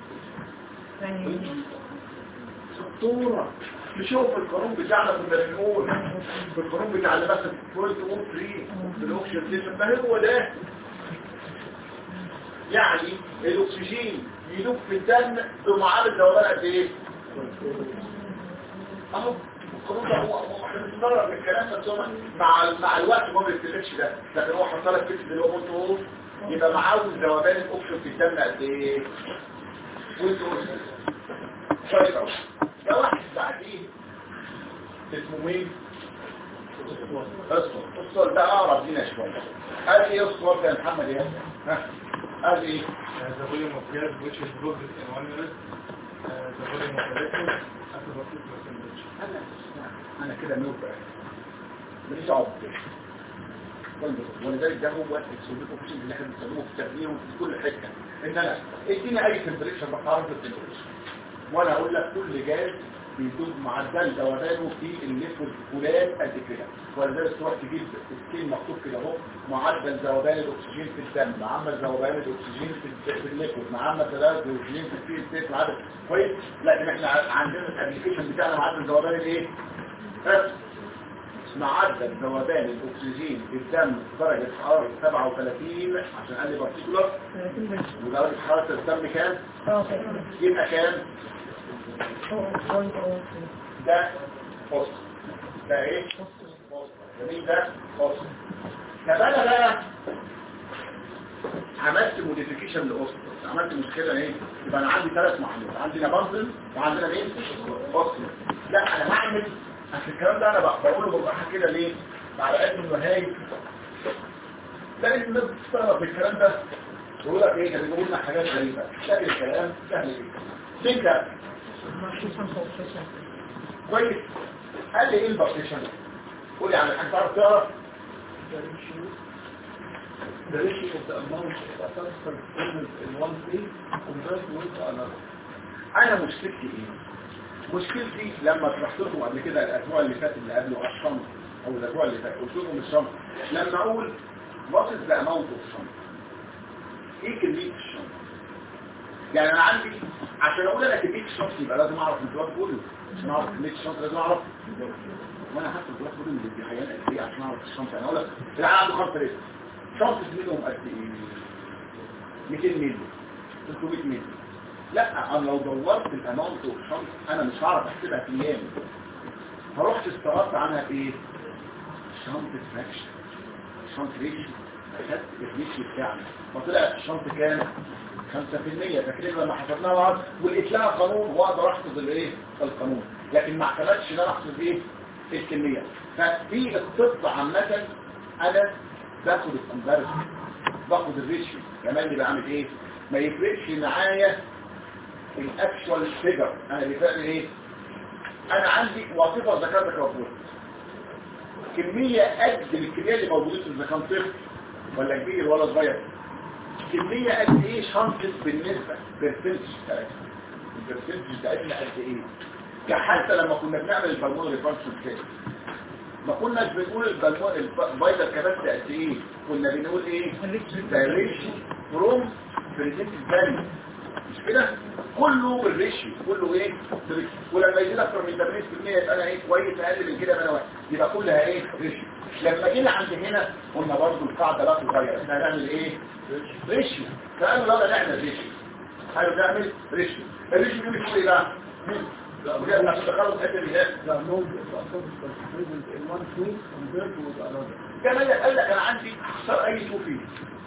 [SPEAKER 2] سطورة نشوف القانون بتاعنا كنا بنقول في القانون بتاع اللي بس بوينت 1 3 في الاكسجين ما هو ده يعني الاكسجين يدوب في الدم بمعامل ذوبان قد ايه اهو القانون ده هو هو احنا بنتمرن بالكلام ده ثم مع مع الوقت ما بيتفقش ده لكن هو حط لك فكره اللي هو قلت هو يبقى معاوز ذوبان الاكسجين في الدم قد ايه وانت طيب اهو ده واحد بعديه اسمه مين اصفر اصفر ده اقرب لينا شويه قال ايه اصفر ده يا محمد يا ها قال ايه
[SPEAKER 3] The volume of gas which is produced in one minute, uh, the volume of the liquid at a particular temperature.
[SPEAKER 2] انا انا كده نوب ماليش دعوه بكده ولذلك ده هو السوليد اوبشن اللي احنا بنستخدمه في التغذيه وفي كل حته ان انا اديني اي تمبريتشر بقارن بالتمبريتشر وانا اقول لك كل جاز بيدوب معدل ذوبانه في الليكويد فلان قد كده ولذلك تروح تجيب سكين مكتوب كده اهو معدل ذوبان الاكسجين في الدم معدل ذوبان الاكسجين في في الليكويد معدل ذوبان الاكسجين في السي ستيت معدل كويس لكن احنا عندنا الابلكيشن بتاعنا معدل ذوبان الايه؟ بس معدل ذوبان الاكسجين في الدم درجه حراره 37 عشان قال لي بارتيكولار ودرجه حراره الدم كام؟ يبقى كام؟ ده فصل ده ايه فصل جميل ده فصل طب انا بقى عملت موديفيكيشن لاوسط عملت مشكله ايه يبقى انا عندي ثلاث معاملات عندنا بنزل وعندنا مين فصل لا انا هعمل اصل الكلام ده انا بق- بقوله بالراحه كده ليه على قد انه هاي لان الناس بتستغرب بالكلام ده يقول لك ايه كان بيقول لنا حاجات غريبه لكن الكلام سهل جدا فكره كويس قال لي ايه البارتيشن قول لي عن حاجه تعرف تقرا
[SPEAKER 5] The ratio of the amount of substance present in one phase compared with another.
[SPEAKER 2] انا مشكلتي ايه مشكلتي لما شرحت لكم قبل كده الاسبوع اللي فات اللي قبله الشمس او الاسبوع اللي فات قلت لكم الشمس لما اقول what is the amount of شمس ايه كميه الشمس يعني انا عندي عشان اقول انا كميه الشمس يبقى لازم اعرف البلاد فوليوم عشان اعرف كميه الشمس لازم اعرف وانا حاسس البلاد فوليوم اللي في حيان قد ايه عشان اعرف الشمس انا اقول لك العيال عنده 5 لتر شمس منهم قد ايه 200 مللي 300 مللي لا انا لو دورت الاماونت اوف شمس انا مش هعرف احسبها في ايام فرحت استغربت عنها بايه شنط فراكشن شنط ريشيو اخدت الريشيو بتاعنا فطلع الشنط كام 5% فاكرين لما حسبناها بعض ولقيت لها قانون واقدر احفظ الايه القانون لكن ما اعتمدش ان انا احفظ ايه الكميه ففي الطب عامه انا باخد الكومباريزون باخد الريشيو كمان اللي بعمل ايه ما يفرقش معايا الاكشوال فيجر انا بيفرق ايه انا عندي وظيفه ذكرتك ربنا كميه قد الكميه اللي موجوده في الزكام طفل ولا كبير ولا صغير كميه قد ايه شنطه بالنسبه برسنتج بتاعتها البرسنتج بتاعتنا قد ايه يعني حتى لما كنا بنعمل البلمونري فانكشن تيست ما كناش بنقول البلمون الفايتال كاباسيتي قد ايه كنا بنقول ايه دايريشن فروم بريزنت فاليو مش كده كله بالريشيو كله ايه بالريشيو ولما يجي اكتر من 80% يبقى انا ايه كويس اقل من كده يبقى انا واحد يبقى كلها ايه ريشيو لما جينا عند هنا قلنا برضو القاعده لا تتغير احنا هنعمل ايه ريشيو فقالوا لا لا نعمل ريشيو قالوا نعمل ريشيو الريشيو دي بتقول ايه بقى وجاء عشان تخلص الحته دي هنا
[SPEAKER 5] The amount of atoms that is present in one phase compared with another.
[SPEAKER 2] كمان قال لك انا عندي اختار اي تو فيه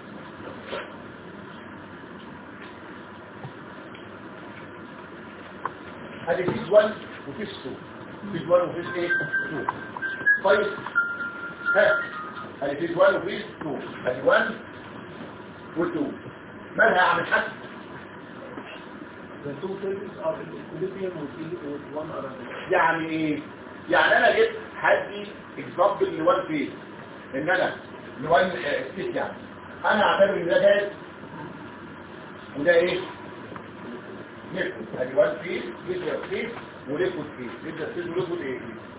[SPEAKER 2] ادي فيز 1 وفيز 2 فيز 1 وفيز ايه 2 طيب ها ادي فيز 1 وفيز 2 ادي 1 و2 مالها يا عم الحاج
[SPEAKER 5] The two phases are in equilibrium with, each- with one another.
[SPEAKER 2] يعني ايه يعني انا جبت هدي اكزامبل لوان فيز ان انا لوان ستيت يعني انا اعتبر ان ده جاز وده ايه ليكويد ادي وان فيز ليكويد فيز وليكويد فيز ليكويد فيز وليكويد ايه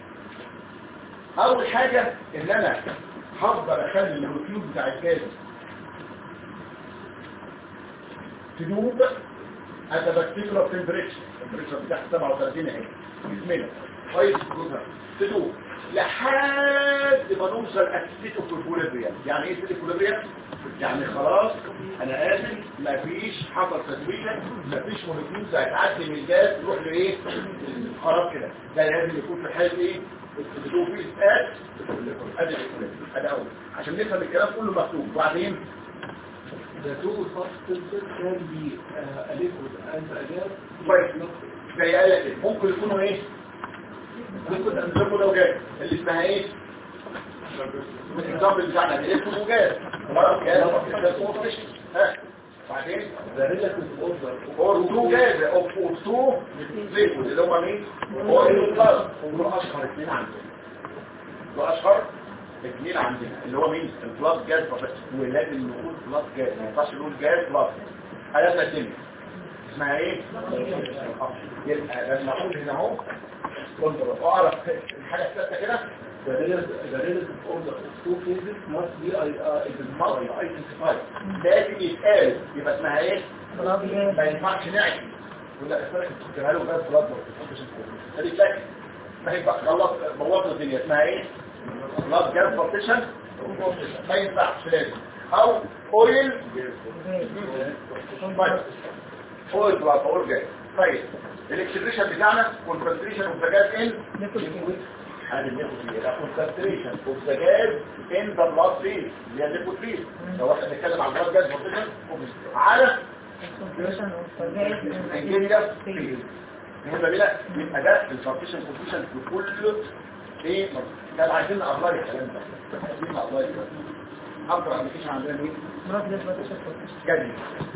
[SPEAKER 2] اول حاجه ان انا هفضل اخلي الريفيوز بتاع الجاز تدوب at a particular temperature temperature بتاعت 37 اهي جسمنا كويس جوزها تدوب لحد ما نوصل اسيت اكوليبريم يعني ايه اسيت اكوليبريم يعني خلاص انا اسف مفيش حصل ساتوريشن مفيش مولكيولز هتعدي من الجاز تروح لايه خلاص كده ده لازم يكون في حاله ايه التدوب في اد ادي ادي اول عشان نفهم الكلام كله مكتوب وبعدين
[SPEAKER 5] The two substances can be uh, a liquid and a gas.
[SPEAKER 2] كويس زي قال لك ممكن يكونوا ايه ممكن انزلوا لو جاز اللي اسمها ايه الاكزامبل بتاعنا اللي اسمه وجاز مرة جاز ده اسمه فريش ها بعدين
[SPEAKER 5] The relative order
[SPEAKER 2] اور تو جاز او اور تو ليكويد اللي هم مين اويل وبلاد ودول اشهر اثنين عندنا دول اشهر اثنين عندنا اللي هو مين البلاد جاز بس ولازم نقول بلاد جاز ما ينفعش نقول جاز بلاد حالاتنا الدنيا اسمها ايه يبقى لما اقول هنا اهو كنت اعرف الحاجه الثالثه كده
[SPEAKER 5] The relative, the relative order of two phases must be uh,
[SPEAKER 2] المالتي
[SPEAKER 5] identified.
[SPEAKER 2] ايدنتيفايد لازم يتقال يبقى اسمها ايه ما ينفعش نعكس ولا اسمها كنتها له بس بلاد ادي تلاقي ما ينفع خلاص بوظنا الدنيا اسمها ايه بلاد جاز بارتيشن ما ينفعش لازم او اويل طيب اويل بلاد اويل جاز طيب الاكسبريشن بتاعنا كونسنتريشن اوف ذا جاز ان هذا الليكويد فيه كونسنتريشن اوف ذا جاز ان ذا بلاد فيز اللي هي الليكويد فيز لو احنا بنتكلم عن بلاد جاز بارتيشن على الجيريا فيز مهمة بلا يبقى ده البارتيشن كونفيشن في كل ايه كان عايزين ابلاي الكلام ده عايزين ابلاي افضل ابلكيشن عندنا مين جدي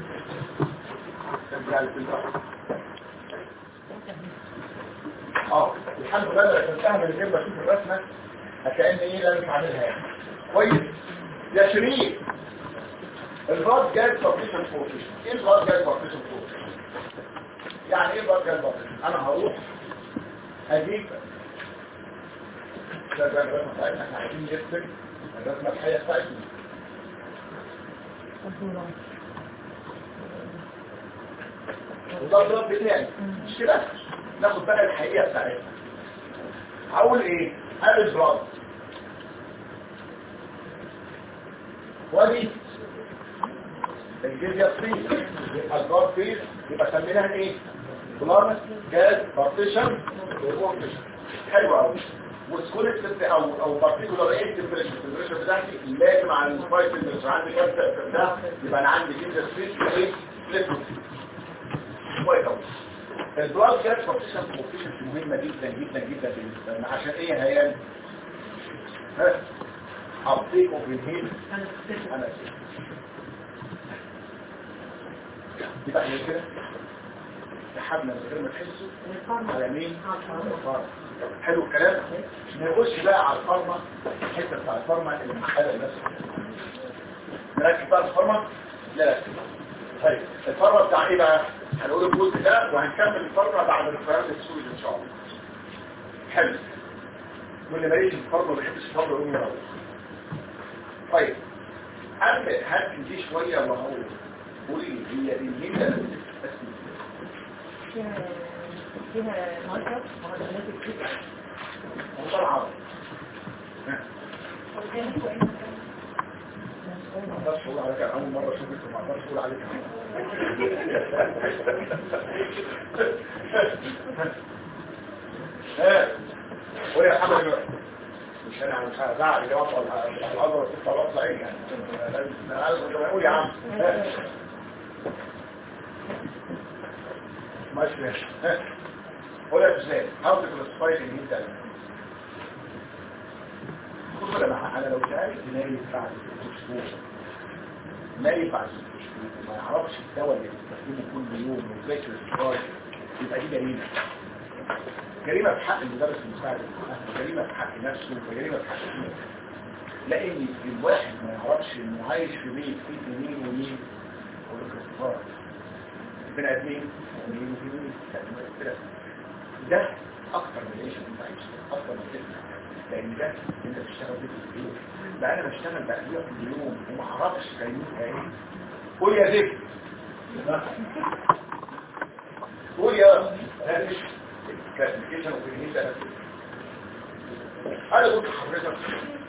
[SPEAKER 2] اه الحمد لله لما رسمتها من غير ما اشوف الرسمه هكأن ايه اللي انا مش عاملها يعني كويس يا شريك البلاد جاز بارتيشن فورتيشن ايه البلاد جاز بارتيشن فورتيشن يعني ايه البلاد جاز بارتيشن انا هروح اجيب ده ده الرسمه بتاعتنا احنا عايزين نرسم الرسمه الحقيقيه بتاعتنا وده البلاد بتاعي مش كده ناخد بقى الحقيقه بتاعتنا هقول ايه هل البلاد ودي الجزية فيز يبقى البلاد فيز يبقى سميناها ايه بلاد جاز بارتيشن وبارتيشن حلو قوي وسكولت او او بارتيكولار ايه تمبريتشر التمبريتشر بتاعتي لازم على السبايس تمبريتشر عندي كام ده يبقى انا عندي جزية فيز وايه ليكويد كويس قوي البلاد جاز بارتيشن بارتيشن مهمه جدا جدا جدا بالنسبه لنا عشان ايه يا هيان ها uptake of inhaled anesthesia يبقى احنا كده سحبنا من غير ما تحسوا على مين؟ على الفارما حلو الكلام نخش بقى على الفارما الحته بتاع الفارما اللي محدده لنفسها نركز بقى الفارما لا لا طيب الفارما بتاع ايه بقى؟ هنقول الجزء ده وهنكمل الفارما بعد الريفرنس السوري ان شاء الله حلو واللي ماليش الفارما ما بيحبش الفارما يقوم يروح طيب قبل هات دي شويه وهقول قولي هي دي الهيلة
[SPEAKER 1] فيها فيها ماركر معادلات كتير
[SPEAKER 2] وطلع ما اقدرش اقول عليك أنا اول مره اشوفك وما اقدرش اقول عليك ها ويا حمد مش انا مش هزعل اللي وصل العذر وتطلع وصل عيني يعني انا عايز اقول يا عم ها. ماشي ماشي ها. قول يا ازاي how to classify in detail خد لما انا لو سالت نايم بعد ست شهور نايم بعد ست شهور وما يعرفش الدواء اللي بيستخدمه كل يوم وذاكر الصغار يبقى دي جريمه جريمه في حق المدرس المساعد جريمه في حق نفسه وجريمه في حق الناس لان الواحد ما يعرفش انه عايش في بيت فيه مين ومين والكفار بني ادمين ومين ومين كده ده اكتر من العيش اللي انت عايشه اكتر من كده لان ده انت بتشتغل بيه في اليوم بقى انا بشتغل بقى في اليوم وما اعرفش كلمتها ايه قول يا زفت قول يا هامش كلاسيفيكيشن وكلمتها انا قلت لحضرتك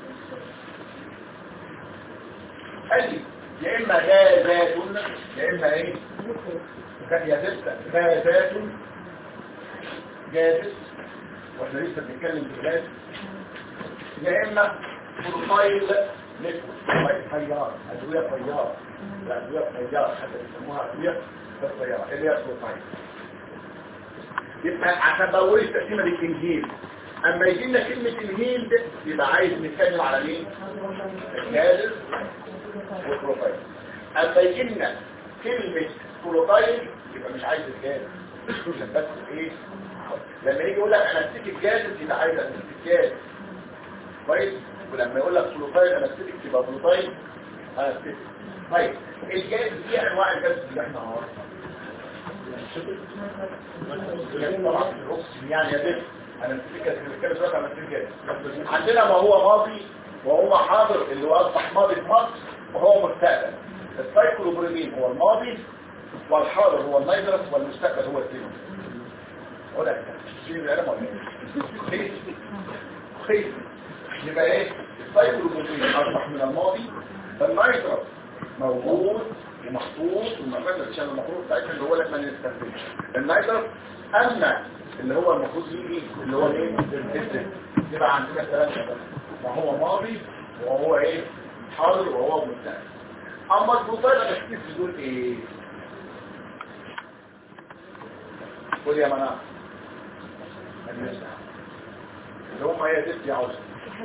[SPEAKER 2] قال لي يا اما غازات يا اما ايه يا ستة غازات جاهز واحنا لسه بنتكلم في الغاز يا اما بروفايل نتورك طيار ادويه طيار الادويه طيار حتى بيسموها ادويه بالطياره اللي هي بروفايل يبقى عشان بقول التقسيمه دي الانجيل اما يجي لنا كلمه الهيل ده يبقى عايز نتكلم على مين الجاهز والبروفايل اما يجي لنا كلمه بروفايل يبقى مش عايز الجاهز عشان بس ايه لما يجي يقول لك انا اديك الجاهز يبقى عايز اديك الجاهز كويس ولما يقول لك فلوتايل انا اديك تبقى فلوتايل انا اديك طيب الجاهز دي انواع الجاهز اللي احنا عارفينها طبعا الرخص يعني يا بنت انا اديك الكلام دلوقتي انا اديك جاهز عندنا ما هو ماضي وهو حاضر اللي هو اصبح ماضي في مصر وهو مستقبل السايكلوبريمين هو الماضي والحاضر هو النيدرس والمستقبل هو الزينو ولا شيء العلم ولا ايه خير يبقى ايه السايكلوبريمين اصبح من الماضي النيدرس موجود ومحطوط والمفاتة عشان المفروض بتاعتها اللي هو لما نستخدمه النيدرس اما اللي هو المفروض يجي اللي هو ايه الاسم يبقى عندنا ثلاثة بس وهو ماضي وهو ايه حاضر وهو مستقبل اما البطاقة تشكيل دول ايه قول يا منام اللي هم هي ست يا عوزة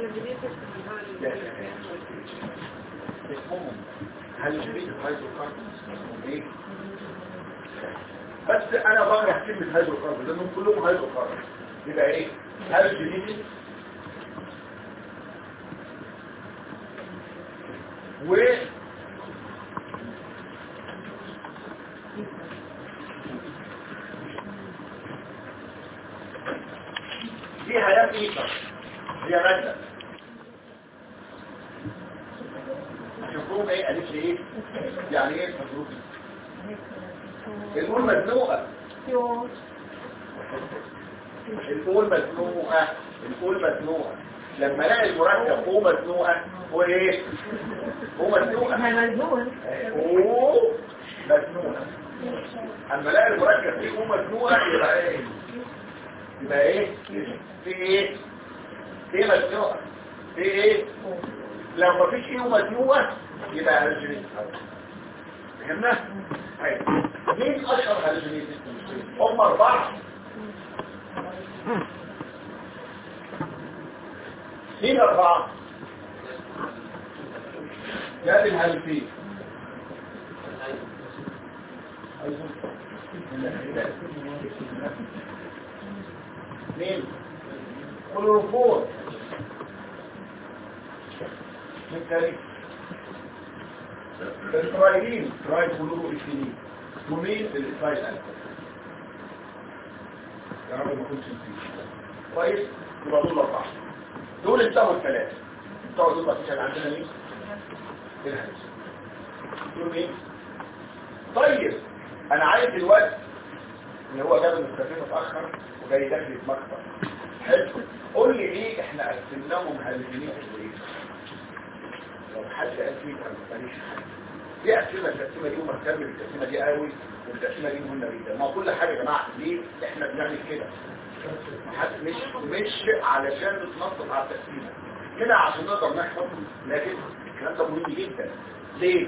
[SPEAKER 2] اسمهم هل جريد الهيدروكاربون اسمهم ايه بس انا بكره كلمة هيدروكاربون لانهم كلهم هيدروكاربون يبقى ايه هل جريد و دي هيام ايطر هي مادة شوفوهم ايه قالت لي ايه يعني ايه الحروف الأول مزنوقة الأول مزنوقة الأول مزنوقة لما الاقي المركب هو مزنوقة هو ايه هو مزنوقة
[SPEAKER 1] مزنوقة
[SPEAKER 2] اوه مزنوقة اما الاقي المركب فيه هو مزنوقة يبقى ايه يبقى ايه في ايه في مزنوقة في ايه لو ما فيش ايه مزنوقة يبقى هالجنين فهمنا طيب مين اشهر هالجنين هم اربعة مين اربعة جاب الهالفين مين كلوروفور من تاريخ الاسرائيليين تراي كلورو اثنين ومين الاسرائيل الكل يا رب ما كنتش نسيت كويس يبقى دول اربعه دول انتهوا الثلاثه انتهوا دول مفيش عندنا مين الهندسه دول مين طيب انا عايز الوقت اللي هو جاب المستفيد متاخر وجاي داخل مكتب حلو قول لي ليه احنا قسمناهم هالجنين ايه لو حد قال فيه كان ماليش حاجه دي أسئلة التقسيمة دي ومهتم بالتقسيمة دي قوي والتقسيمة دي مهمة جدا ما هو كل حاجة يا جماعة ليه احنا بنعمل كده حد- مش مش علشان نتنطط على التقسيمة كده عشان نقدر نحفظ لكن الكلام ده مهم جدا ليه؟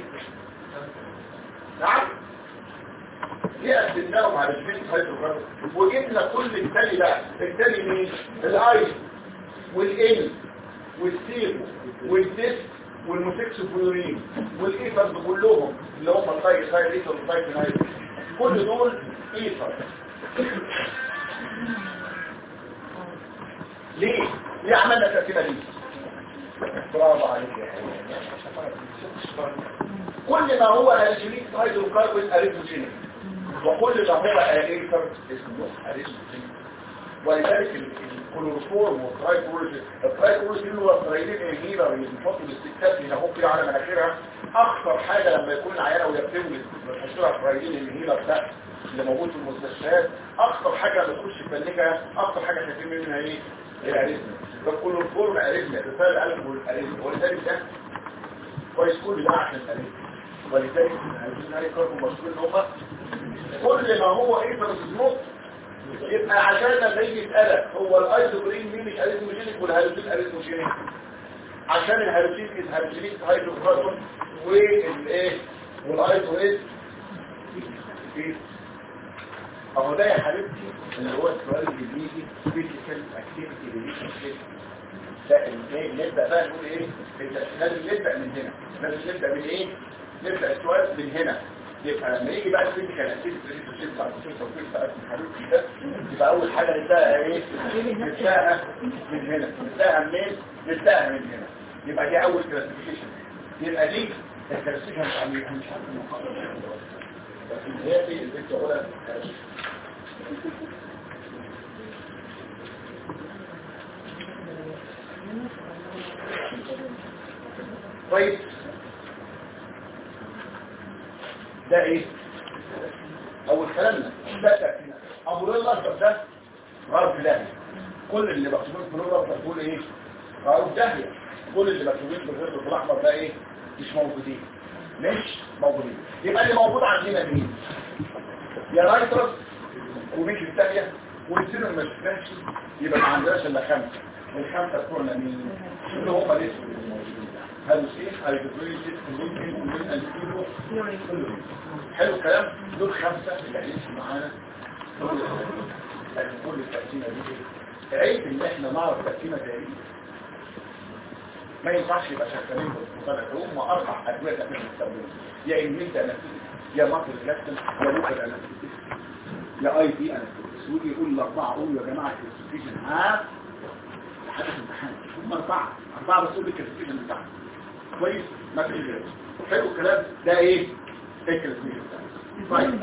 [SPEAKER 2] نعم ليه قسمناهم على جبين هيدروكاربون وجبنا كل التالي بقى التالي مين؟ الايس والان والسيرو والديس والموسيكسوفلورين والايثرز كلهم اللي هم الطاي سايد ايثر والطاي فينايل كل دول ايثر ليه؟ ليه عملنا التركيبه دي؟ برافو عليك يا حبيبي كل ما هو هالجينيك هيدروكربون اريثموجينيك وكل ما هو ايثر اسمه اريثموجينيك ولذلك الكلوروفورم والترايكوريزين الترايكوريزين هو الترايلين الهيلر اللي بنحطه الاستكتاب اللي اهو كده على مناخيرها اخطر حاجه لما يكون العيانه وهي بتولد بنحط لها الترايلين الهيلر ده اللي موجود في المستشفيات اخطر حاجه لما تخش تبلغها اكتر حاجه خايفين منها ايه؟ الاريزما فالكلوروفورم اريزما رساله القلب والاريزما ولذلك ده كويس كل ده عشان الاريزما ولذلك عايزين هاي كاربون مشهور ان هم كل ما هو ايثروسيزموت يبقى عشان لما يجي يسألك هو الايزوبرين مين مش اريثموجينيك والهالوسين اريثموجينيك عشان الهالوسين الهالوسينيك هيدروكربون والايه والايزو ايه اهو ده يا حبيبتي اللي هو السؤال اللي بيجي فيزيكال اكتيفيتي ريليشن ده ازاي نبدا بقى نقول ايه لازم نبدا من هنا لازم نبدا من ايه نبدا السؤال من هنا يبقى لما يجي بقى الفيزيكال اكتيفيتي ريليشن بتاع الدكتور توفيق بتاع حبيبتي ده يبقى اول حاجه نبداها ايه نبداها من هنا نبداها منين نبداها من هنا يبقى دي اول كلاسيفيكيشن يبقى دي الكلاسيفيكيشن بتاع مش عارف المحاضره بس هي دي اللي بتقولها طيب ده ايه اول كلامنا ده تأكينا ابو رضا الاشرف ده غرب داهية كل اللي مكتوبين في نور بتقول ايه غرب داهية كل اللي مكتوبين في الغرب الاحمر ده ايه مش موجودين مش موجودين يبقى اللي موجود عندنا مين يا رايترس ومش الثانية والسنة ما شفناش يبقى ما عندناش الا خمسة الخمسة بتوعنا مين اللي هم لسه موجودين هالوسين هيدروجين ممكن ومن الكيلو كلهم حلو الكلام دول خمسة اللي هيمشي معانا كل لكن كل التقسيمة دي عيب ان احنا نعرف تقسيمة تاريخ ما ينفعش يبقى شغالين بالمصطلح هم اربع ادويه احنا بنستخدمهم يا انميت انستيك يا مصر جاستن يا لوكال انستيك يا اي بي انستيك ودي يقول الاربعه قولوا يا جماعه الكلاسيفيكيشن ها حدث امتحان هم اربعه اربعه بس قول الكلاسيفيكيشن بتاعهم كويس ما فيش غيره حلو الكلام ده ايه ايه الكلاسيفيكيشن بتاعهم طيب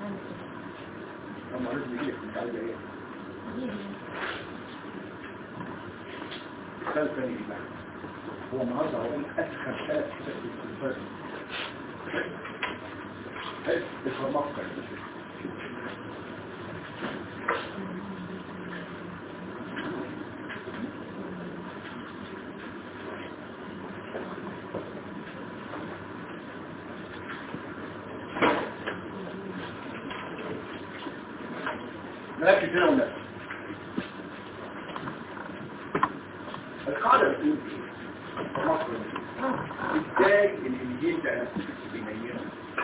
[SPEAKER 2] لما لازم يجي لك انت عايز ايه مثال ثاني بقى هو النهارده هقول اسخن ثلاث حتت في الاستنفاذ حلو الفرماكة نركز هنا ونركز القاعدة بتقول في مصر ازاي الانجيل ده نفسه بيميزه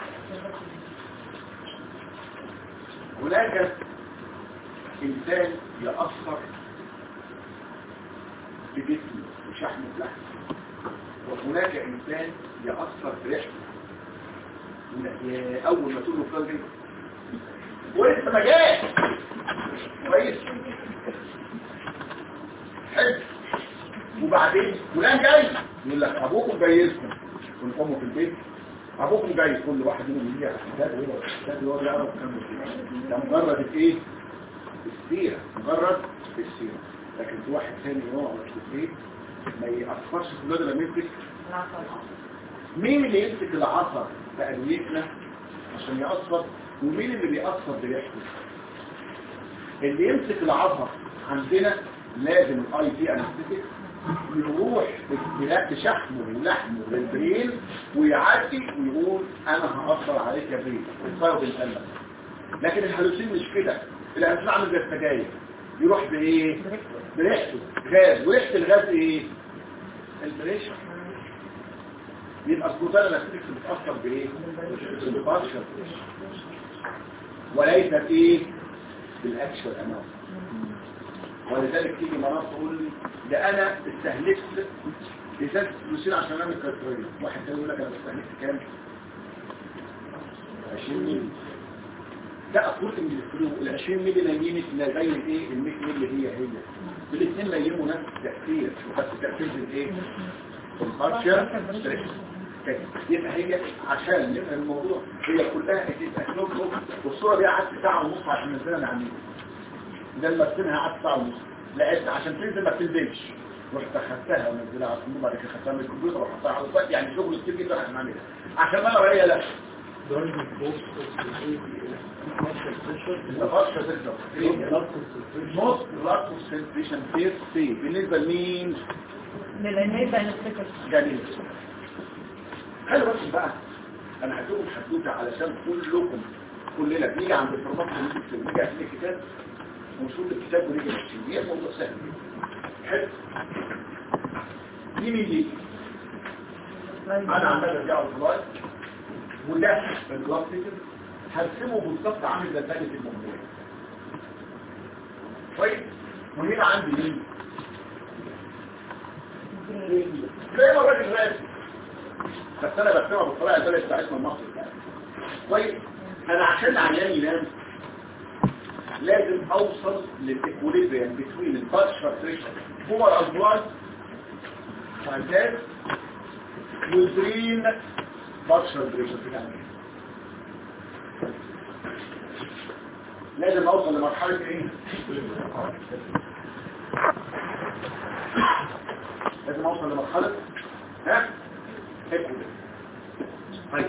[SPEAKER 2] هناك انسان يأثر بجسمه وشحم اللحم وهناك انسان يأثر بريحته يقول لك يا اول ما تقول له فلان جاي ولسه ما جاش كويس حلو وبعدين فلان جاي يقول لك ابوكم جايزكم كل امه في البيت ابوكم جاي كل واحد منهم يجي على الكتاب ويقول الكتاب يقعد يعرف كم ده مجرد الايه السيره مجرد السيره لكن في واحد ثاني يقعد في البيت ما يأثرش في الولاد لما يمسك مين اللي يمسك العصا بأدويتنا عشان يأثر ومين اللي بيأثر بريحته اللي يمسك العضله عندنا لازم الاي تي انستيك يروح بلا- بشحمه ولحمه للبرين ويعدي ويقول انا هأثر عليك يا برين الفرد الألم لكن الهلوسين مش كده الهلوسين عامل زي السجاير يروح بايه بريحته غاز وريحه الغاز ايه البريشر يبقى السكوتان الاسيتكس بتأثر بايه بالبارشر وليس بايه بالاكشوال اماونت ولذلك تيجي مناط تقول لي ده انا استهلكت ازازه فلوسين عشان اعمل كالتريه واحد تاني يقول لك انا استهلكت كام 20 مللي ده اقول ان الفلوس ال 20 مللي نايمين لا زي الايه ال 100 مللي هي هي الاثنين نايموا نفس التاثير بس التاثير بالايه البارشر يبقى هي عشان نفهم الموضوع هي كلها اكلوب والصوره دي قعدت ساعه ونص عشان ننزلها نعملها ده اللي مرسمها قعدت ساعه ونص لقيت عشان تنزل ما تنزلش رحت اخدتها ونزلها على الكمبيوتر بعد كده خدتها من الكمبيوتر وحطها على السايت يعني شغل كتير جدا عشان اعملها عشان ما انا هي لا
[SPEAKER 5] درجة بوست pressure
[SPEAKER 2] البارشر تقدر نص بلاد كونسنتريشن فير سي بالنسبه لمين
[SPEAKER 1] للانيبا نفتكر
[SPEAKER 2] جميل حلو بس بقى انا هدوكم حدوته علشان كلكم كلنا بنيجي عند الفورمات ونيجي نيجي عند الكتاب ونشوف الكتاب ونيجي نمشي دي موضوع سهل حلو دي مين دي انا عمال ارجع الفلايت وده البلاك تيكت هرسمه بالظبط عامل زي الثاني في الموضوع كويس وهنا عندي مين زي ما الراجل راسم بس انا برسمها بالطريقه البلد بتاعتنا المصري يعني طيب انا عشان العيان ينام لازم اوصل للاكوليبريم بين البارشر بريشر هو الازواج فانتاز والبرين بارشر بريشر بتاعنا لازم اوصل لمرحله ايه لازم اوصل لمرحله ها اكوليبريم طيب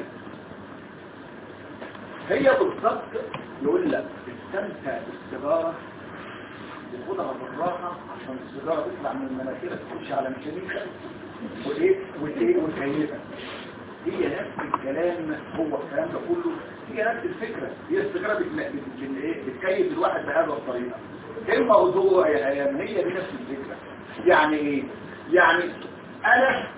[SPEAKER 2] هي بالضبط يقول لك استمتع بالسيجاره وخدها بالراحه عشان السيجاره تطلع من مناخيرك تخش على ميكانيكا وايه وايه وتكيفك هي نفس الكلام هو الكلام ده كله هي نفس الفكره هي السيجاره بت- بت- بت- إيه؟ بتكيف الواحد بهذه الطريقه الموضوع يا ايام هي دي نفس الفكره يعني ايه يعني انا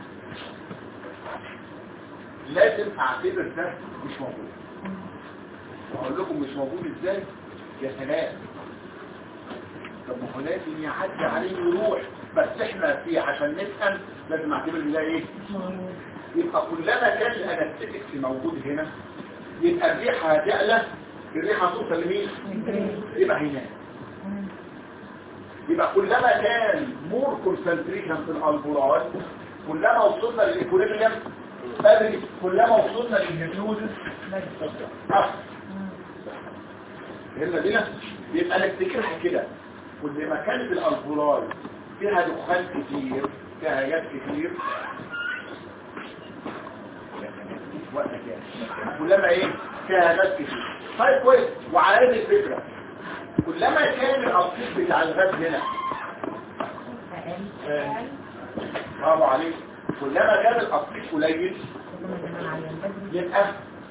[SPEAKER 2] لازم اعتبر ده مش موجود واقول لكم مش موجود ازاي يا سلام طب ما هو لازم يعدي عليه ويروح بس احنا في عشان نفهم لازم اعتبر ان ده ايه يبقى كلما كان الانستيكس موجود هنا يبقى الريحه هتعلى الريحه هتوصل لمين يبقى هنا يبقى كلما كان مور كونسنتريشن في الالفولاي كلما وصلنا للايكوليبريم بدري كلما وصلنا للهيبنوزس أحسن فهمنا دينا يبقى نفتكرها كده كل ما كانت الالفولاي فيها دخان كتير فيها هيات كتير وقت كام كلما ايه فيها هيات كتير طيب كويس وعلى هذه الفكره كلما كان الابسيط بتاع الغاز هنا برافو عليك كلما كان الابسيط قليل يبقى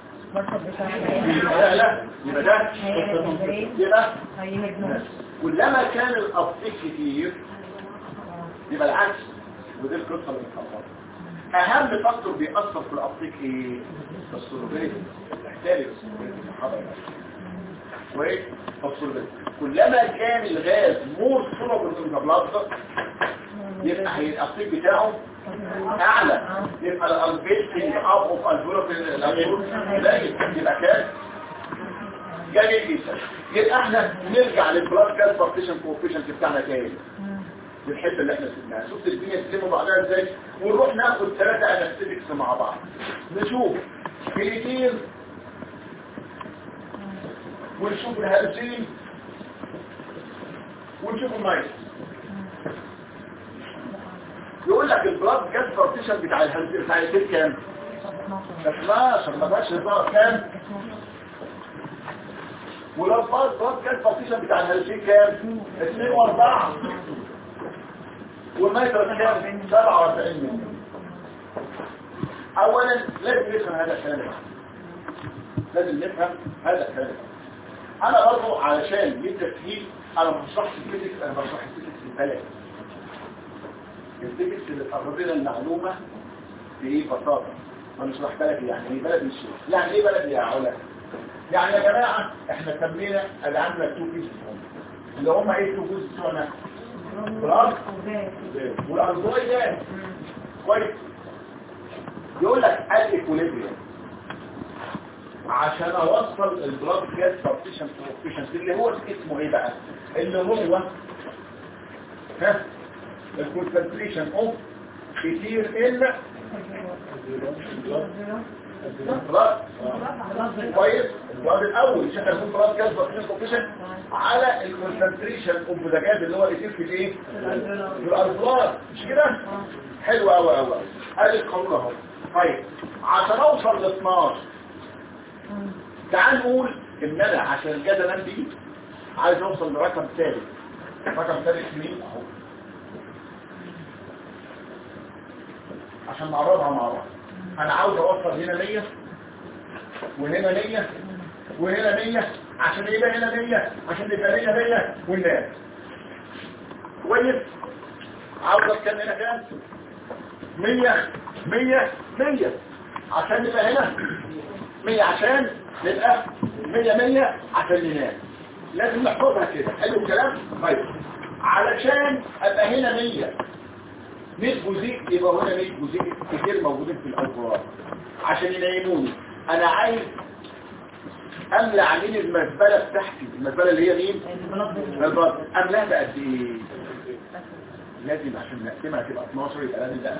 [SPEAKER 2] يبقى لا يبقى ده يبقى كلما كان الابسيط كتير يبقى العكس ودي القصه اللي بتحصل اهم فاكتور بيأثر في الابسيط ايه السولوبيت الاحتاج كويس السولوبيت كلما كان الغاز مور سولوبل ان ذا بلاد يبقى هي الابسيط بتاعه اعلى يبقى الالفيشن اب اوف الفولوبين الالفول قليل يبقى كام جميل جدا يبقى احنا نرجع للبلاد جاز بارتيشن كوفيشنت بتاعنا تاني الحته اللي احنا سيبناها شفت الدنيا تسلموا بعضها ازاي ونروح ناخد ثلاثه انستيكس مع بعض نشوف كليتين ونشوف الهالوسين ونشوف المايس يقول لك البلاد جاز بارتيشن بتاع الهالوسين بتاع الهالوسين كام 12 ما بقاش هزار كام ولو البلاد كان بارتيشن بتاع الهالوسين كام 2 و4 والنيتروس كام 47 مللي اولا لازم نفهم هذا الكلام لازم نفهم هذا الكلام انا برضو علشان للتسهيل انا ما بشرحش الفيزيكس انا بشرح الفيزيكس البلد الفيزيكس اللي تقرب لنا المعلومه بايه ببساطه ما نشرح بلدي يعني ايه بلدي الشيء يعني ايه بلدي يا علا يعني يا جماعه احنا سمينا اللي عندنا تو بيس اللي هم ايه تو بيس بتوعنا بلاد والارضيه كويس يقول لك الايكوليبريم عشان اوصل البلاد جاز بارتيشن بروفيشن اللي هو اسمه ايه بقى اللي هو ها الكونسنتريشن اوف كتير ان بلاد كويس البلاد الاول عشان يكون بلاد جاز بارتيشن بروفيشن على الكونسنتريشن اوف ذا جاز اللي هو اللي في الايه في الاربلاد مش كده حلو قوي قوي ادي القانون اهو طيب عشان اوصل ل 12 تعال نقول ان انا عشان الجدل انام بيه عايز اوصل لرقم ثالث رقم ثالث مين اهو عشان نعرضها مع بعض انا عاوز اوصل هنا 100 وهنا 100 وهنا 100 عشان يبقى هنا 100 عشان يبقى هنا 100 والناس كويس عاوز كام هنا كام 100 100 100 عشان نبقى هنا 100 عشان نبقى 100 100 عشان ننام لازم نحفظها كده حلو الكلام طيب علشان ابقى هنا 100 100 جزيء يبقى هنا 100 جزيء كتير موجودين في الاوقات عشان ينيموني انا عايز املى عميل المزبله بتاعتي المزبله اللي هي مين البلد املاها بقد ايه لازم عشان نقسمها تبقى 12 يبقى لازم ده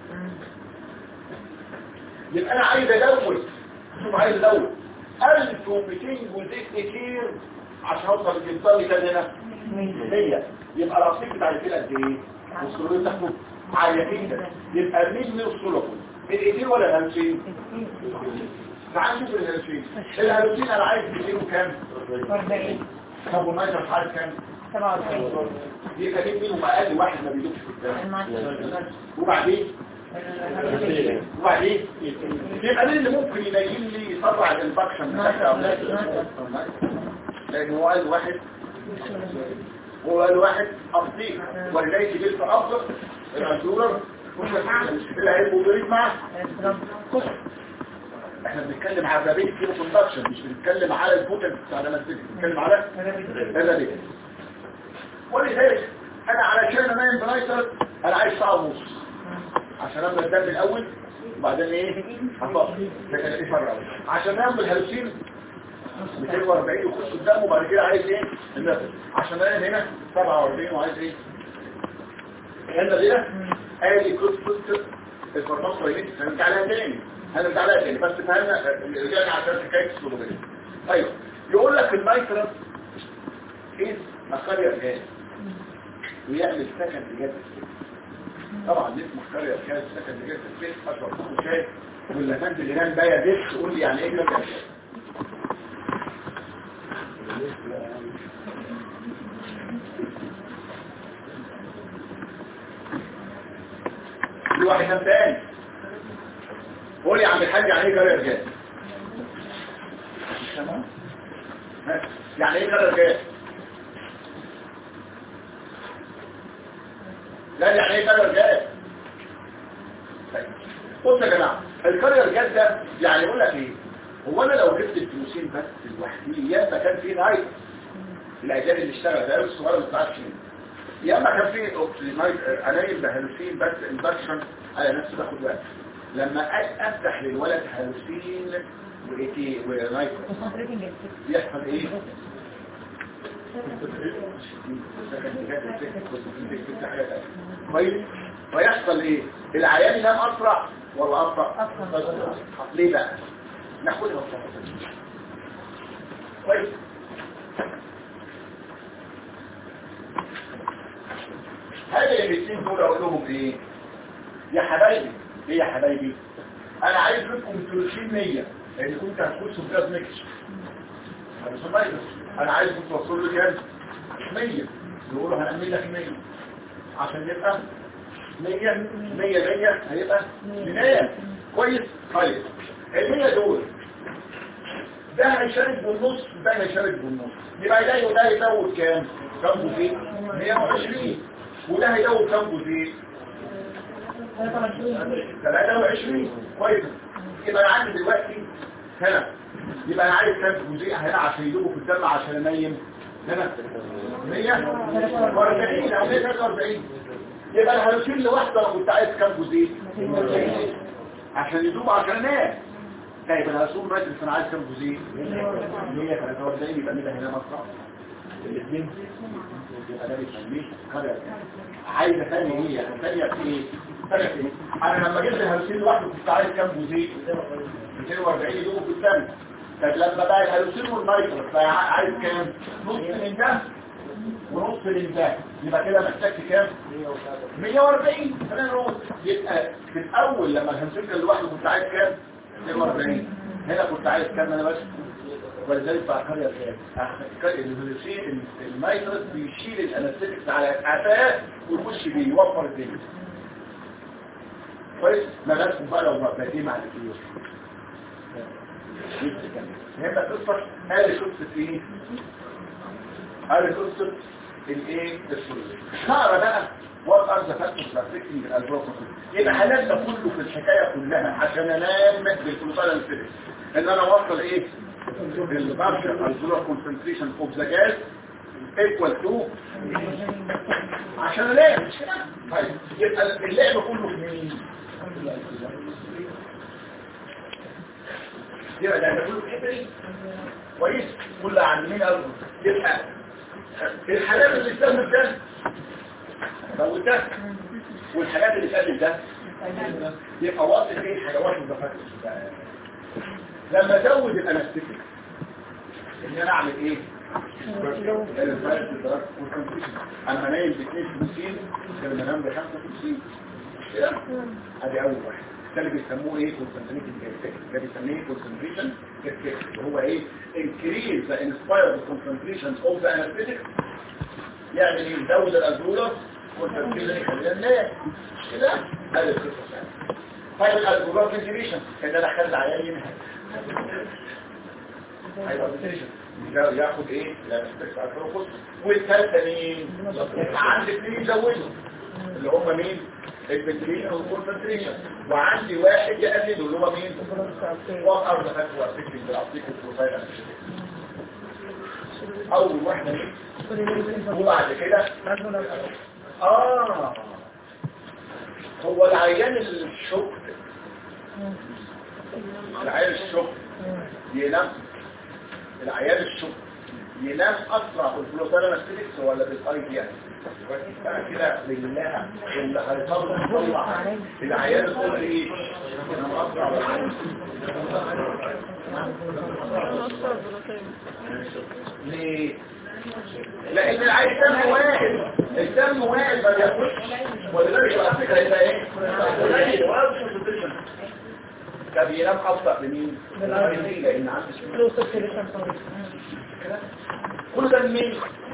[SPEAKER 2] يبقى انا عايز ادور شوف عايز ادور 1200 جزيء كتير عشان اوصل للجنطال كان هنا 100 يبقى الرصيد بتاع الفيل قد ايه وصلوا له تحته عاليه جدا يبقى مين اللي وصلوا الايتين ولا الهلوسين تعال نشوف الهلوسين الهلوسين انا عايز كتير كام
[SPEAKER 1] 40
[SPEAKER 2] طب والنايتر عايز كام
[SPEAKER 1] 47
[SPEAKER 2] يبقى مين منهم اقل واحد ما بيدوبش في الدم وبعدين وبعدين يبقى مين اللي ممكن ينيم لي يسرع الانفكشن بتاع اولاد لان هو قال واحد هو قال واحد افضل ولذلك جبت افضل الانزولر مش اللي هيبقوا بريد معاه احنا بنتكلم على الرابيد كيلو كوندكشن مش بنتكلم على البوتنس بتاع الانستيك بنتكلم على الرابيد ولذلك انا علشان انام بنايتر انا عايز ساعه ونص عشان املى الدم الاول وبعدين ايه هفضل ده كان ايه فرق عشان انام بالهلوسين 240 يخش الدم وبعد كده عايز ايه النفس عشان انام هنا 47 وعايز ايه هنا كده ادي قصه الفارماكولوجي هنرجع لها تاني هنرجع لها تاني بس فهمنا رجعنا عشان حكايه السلوكيه طيب يقول لك النيترس ايه مخارج جاز ويعمل سكن لجاز السكن طبعا دي مخارج جاز سكن لجاز السكن اشرب كوب شاي واللفند اللي نام بايا ديش تقول لي يعني ايه كده في واحد نام تاني قول لي يا عم الحاج يعني ايه كارير جاز تمام ها؟ يعني ايه كارير جاز لا يعني ايه كارير جاز طيب. بص يا جماعه الكارير جاز ده يعني يقول لك ايه هو انا لو جبت الفلوسين بس لوحدي يا اما كان في نايت الاجيال اللي اشتغلت ده الصغيره ما بتاعتش يا اما كان في نايت انايم بهلوسين بس اندكشن على نفسي باخد وقت لما أ- افتح للولد هلوسين وايتي ونايت يحصل ايه كويس فيحصل ايه العيان ينام اسرع ولا ابطا ليه بقى ناخدها بتفاصيل كويس هذا الاثنين دول اقول لهم ايه يا حبايبي ايه يا حبايبي انا عايز منكم 300 100 لان كنت هتخشوا في جاز ميكس هذا فيروس انا عايز توصل له كام 100 يقولوا هنعمل لك 100 عشان يبقى 100 100 100 هيبقى 100 كويس طيب ال 100 دول ده هيشارك بالنص ده هيشارك بالنص يبقى ده وده هيزود كام كام جزء 120 وده هيزود كام جزء 23 كويس يبقى انا عندي دلوقتي هنا يبقى انا عايز كام جزيء هنا عشان يدوبوا في الدم عشان انيم هنا 140 او 143 يبقى انا هشيل لوحده انا كنت عايز كام جزيء عشان يدوب عشان انام طيب انا هسوم ماتريكس انا عايز كام جزيء 143 يبقى مين هنا مصنع الاثنين يبقى ده بيسميه قدر عايزه ثانيه ايه ثانيه في ايه ثانيه في ايه انا لما جبت الهلوسين لوحده كنت عايز كام جزيء 240 يدوبوا في الثانيه طب لما بقى الهلوسين والنيتروس بقى عايز كام نص من ده ونص من ده يبقى كده محتاج كام 140 خلينا نقول يبقى في الاول لما الهلوسين كان لوحده كنت عايز كام 240 هنا كنت عايز كام انا بس ولذلك بقى قرية كام الهلوسين النيتروس بيشيل الانستيكس على قفاه ويخش بيه يوفر الدنيا كويس ما بالكم بقى لو بقى مع الكيلو هنا قصة قال قصة ايه قال قصة الايه السلوك نقرا بقى وات ار ذا فاكتورز افكتنج البروتوكول يبقى هنبدا كله في الحكايه كلها عشان انام بالفلوتال الفيزيكس ان انا اوصل ايه البارشل الزرار كونسنتريشن اوف ذا جاز ايكوال تو عشان انام مش كده طيب يبقى اللعب كله في مين يبقى ده كله في الحته دي كويس كل عند مين قلبه يبقى الحالات اللي استخدم ده موتها والحاجات اللي اتقلل ده يبقى واصل ايه حاجات مضافات لما ازود الانستيك ان انا اعمل ايه اما نايم ب 52 لما انام ب 55 كده ادي اول واحد ده اللي بيسموه ايه كونسنتريشن ده بيسميه كونسنتريشن هو ايه increase the inspired concentration of the anesthetic يعني يزود الازولر كونسنتريشن يخليها الناس كده هذه القصه طيب الازولر فنتيليشن ان انا اخلي عيان ينهى هيبقى فنتيليشن ياخد ايه الانستيك على الفروقس والثالثه مين عندي اثنين يزودوا اللي هم مين الفنتريشن والكونسنتريشن وعندي واحد يقلل اللي هو مين وات ار ذا فاكتور افكتنج بالابتيك والبروفايل اول واحده مين وبعد كده اه هو العيان الشك العيان الشك ينام العيان الشك ينام اسرع في الفلوسانا ستيكس ولا بالاي دي يعني كده بالله اللي هيطلع يطلع العيال تقول ايه انا اسرع بالعين ليه لان العيل دم واحد الدم واحد ما بياخدش ولذلك الافريقيا هيبقى ايه قليل ولا مش كونسنتريشن طب ينام ابطا بمين لان عنده كل ده مين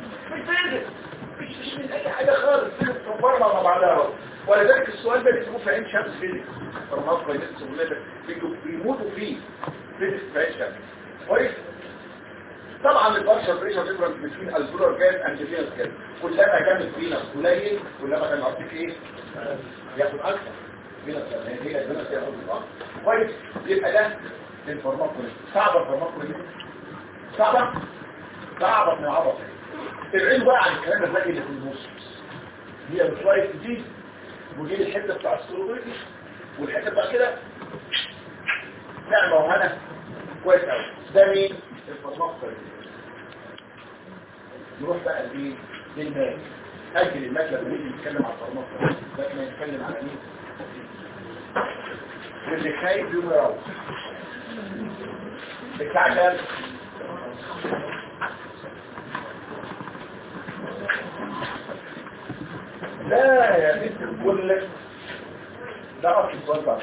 [SPEAKER 2] مش من اي حاجة خالص تنفر مع بعضها ولذلك السؤال ده اسمه في عين شمس فيزيكس فرمات فاينانس ومنابع بيموتوا فيه فيزيكس في عين شمس كويس طبعا البارشل بريشر ديفرنس بين البولار جاز اند فينس جاز كلما كان الفينس قليل كلما كان الارتيك ايه ياخد اكثر فينس هي الفينس ياخد اكثر كويس يبقى ده الفارماكولوجي صعبه الفارماكولوجي صعبه صعبه من العبط العين بقى عن الكلام الذكي اللي في النص هي بشوية دي ودي الحتة بتاع السلوبيتي والحتة بتاع كده نعمة وهنا كويس قوي ده مين؟ الفرماكتر نروح بقى لمين؟ للماء أجل الماء لما نيجي نتكلم على الفرماكتر لكن نتكلم على مين؟ واللي خايف يوم يروح بتاع ده لا يا بنت كل ده اصل الصوت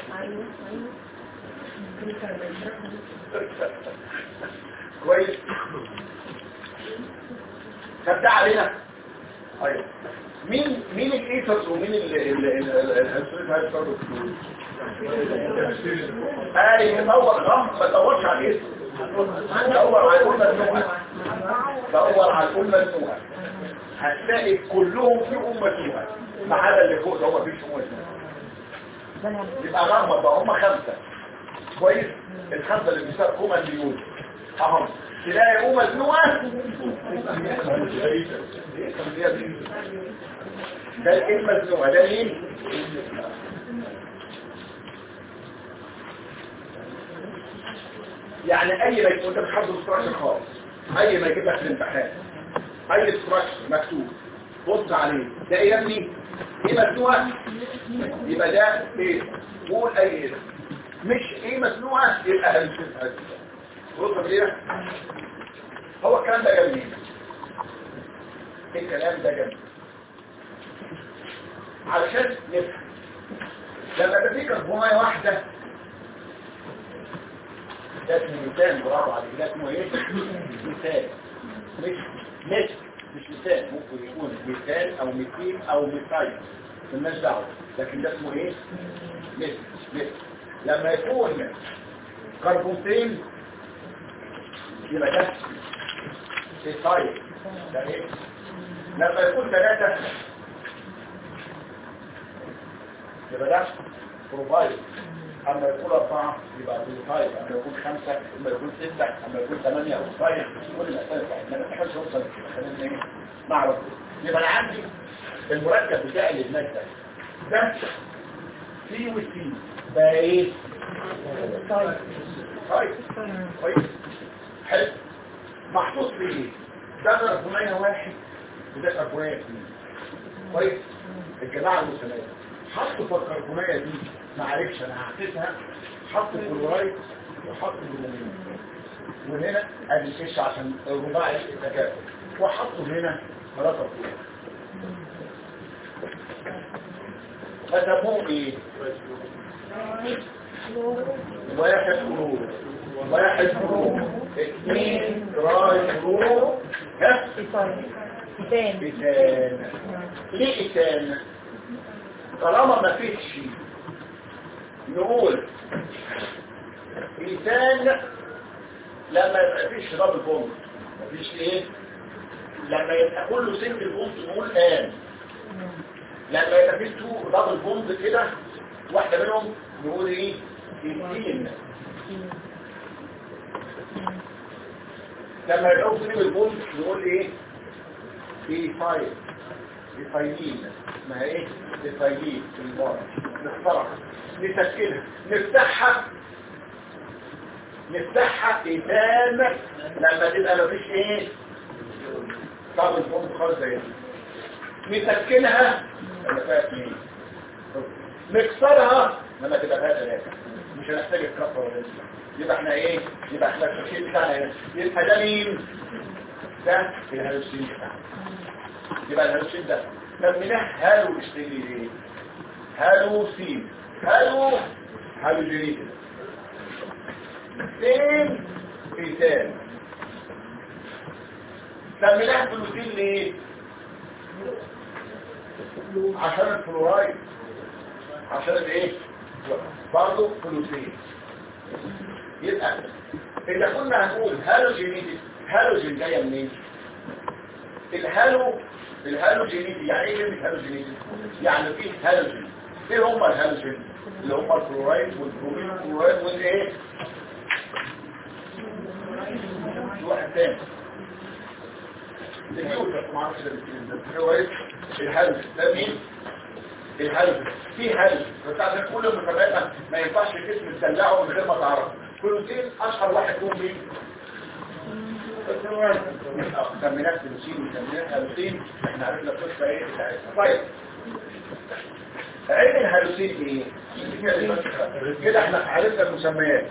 [SPEAKER 2] كويس طب ده علينا ايوه مين مين الايثرز ومين ال ال ال الهيدروجين هيدروجين ايوه دور اه ما تدورش على الايثر دور على كل مجموعه دور على كل مجموعه هتلاقي كلهم في امتها ما عدا اللي فوق ده هو مفيش امتها يبقى رغم بقى هم خمسه كويس الخمسه اللي بيسموهم مليون اهم تلاقي أم مجموعة ده الكلمة مجموعة ده مين؟ يعني أي ما يكون أنت مش حافظ ستراكشر خالص أي ما يجيب لك في الامتحان أي ستراكشر مكتوب بص عليه ده إيه يا ابني؟ إيه مجموعة؟ يبقى ده إيه؟ قول أي إيه مش إيه مجموعة يبقى هنشوف هذا بص كده هو الكلام ده جميل الكلام ده جميل علشان نفهم لما يبقى في كربونايه واحده ده اسمه ميثان برافو عليك ده اسمه ايه؟ ميثان مش مش مش ميثان ممكن يكون ميثان او ميثين او ميثايل مالناش دعوه لكن ده اسمه ايه؟ مثل مثل لما يكون كربونتين يبقى ده ميثايل ده ايه؟ لما يكون ثلاثة يبقى ده بروفايل اما يكون اربعة يبقى بروفايل اما يكون خمسة اما يكون ستة اما يكون ثمانية بروفايل كل الاسئله بتاعتنا ما تحاولش اوصل خلينا ايه نعرف يبقى انا عندي المركب بتاعي اللي هناك ده ده سي وسي بقى ايه؟ طيب كويس حلو محطوط في ايه؟ ده كربونية واحد وده كربونية اثنين كويس الجماعة المسلمين حطوا في الكربونية دي ما عرفش انا هحسبها حطوا كلورايد وحطوا برومين وهنا ادي الكش عشان الرباعي التكافل وحطوا هنا ثلاثة فوق فسموه ايه؟ واحد كلور واحد كلور اثنين راي كلور ها؟ إتان ليه إتان؟ طالما ما فيش نقول إتان لما يبقى فيش دبل بوند مفيش ايه؟ لما يبقى كله سنجل بوند نقول آن لما يبقى فيه تو دبل بوند كده واحدة منهم نقول ايه؟ إتين لما يبقى سنجل بوند نقول ايه؟ في فايل لفايلين اسمها ايه لفايلين في البار نخترع نسكنها نفتحها نفتحها ايتان لما تبقى مفيش ايه طب الفوق خالص زي دي نسكنها لما فيها اثنين نكسرها لما تبقى فيها ثلاثة مش هنحتاج الكفر ولا لسه يبقى احنا ايه يبقى احنا التركيب بتاعنا ايه يبقى ده مين ده الهالوسين بتاعنا يبقى الهالوسين ده سميناه هالو اشتري ايه هالوسين هالو هالوجينيك سين ايتان سميناه فلوسين ليه عشان الفلورايد عشان الايه برضه فلوسين يبقى اذا كنا هنقول هالوجينيتي هالوجين جايه منين الهالو الهالوجينيتي يعني ايه كلمه هالوجينيتي يعني في هالوجين ايه هم الهالوجين اللي هم الكلورايد والبرومين والكلورايد والايه واحد تاني النيوتر ما اعرفش ده الكلورايد الهالوجين ده مين الهالوجين في هالوجين بس عشان كل المسابقات ما ينفعش الاسم تدلعه من غير ما تعرفه بروتين اشهر واحد فيهم مين سميناه بروتين وسميناه هالوسين احنا عرفنا القصه ايه بتاعتها طيب علم الهالوسين ايه كده احنا عرفنا المسميات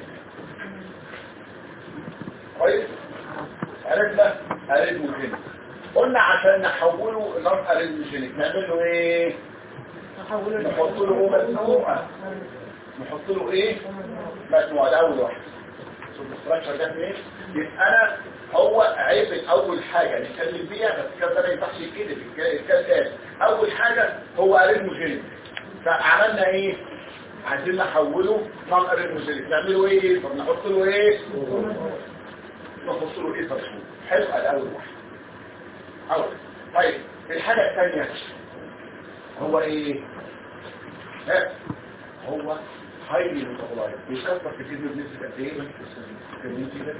[SPEAKER 2] كويس عرفنا اريثموجينيك قلنا عشان نحوله نار اريثموجينيك نعمل له ايه نحط له مجموعه نحط له ايه مجموعه ده اول واحد الاستراكشر ده ايه يبقى انا هو عيب اول حاجه نتكلم بيها بس الكلام ده ما ينفعش كده في الك- الكلام اول حاجه هو اريثموجينيك فعملنا ايه عايزين نحوله نون اريثموجينيك نعمله ايه طب نحط له ايه نحط له ايه تصوير حلو الاول واحد اول طيب الحاجه الثانيه هو ايه ها هو هايلي ميتابولايز بيكسر كتير من نسبة قد ايه؟ كمية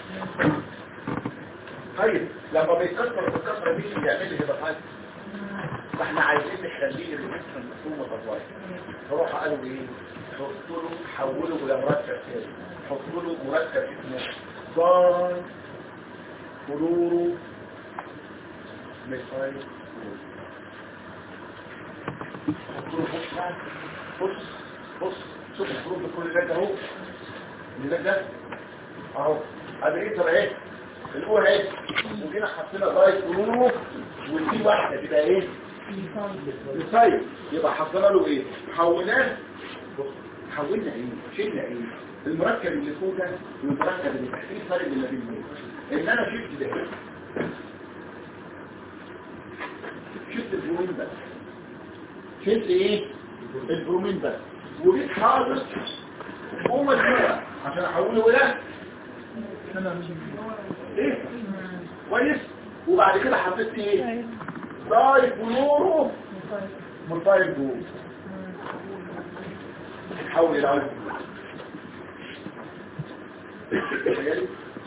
[SPEAKER 2] طيب لما بيكسر بالكسرة دي بيعمل لي هيباتايتس فاحنا عايزين نخليه الريسك مفهوم ميتابولايز فروح قالوا ايه؟ حطوا له حولوا الى مركب تاني حطوا له مركب اسمه ضار كلورو ميثايل حطوا له بص بقى. بص بص شوف الخروج كل ده اهو اللي ده اهو ادي ايه ترى ايه الاولى ايه وجينا حطينا دايت كلورو ودي واحده تبقى ايه طيب يبقى حطينا له ايه حولناه بص حولنا ايه شلنا ايه المركب اللي فوق ده والمركب اللي تحت ايه الفرق اللي بينهم ان انا شلت ده شلت البرومين بس شلت ايه البرومين بس وجيت حاطط هو مجموعه عشان احوله الى ايه كويس وبعد كده حطيت ايه داي بلورو مرتايل بلورو تحول الى عالم تخيلي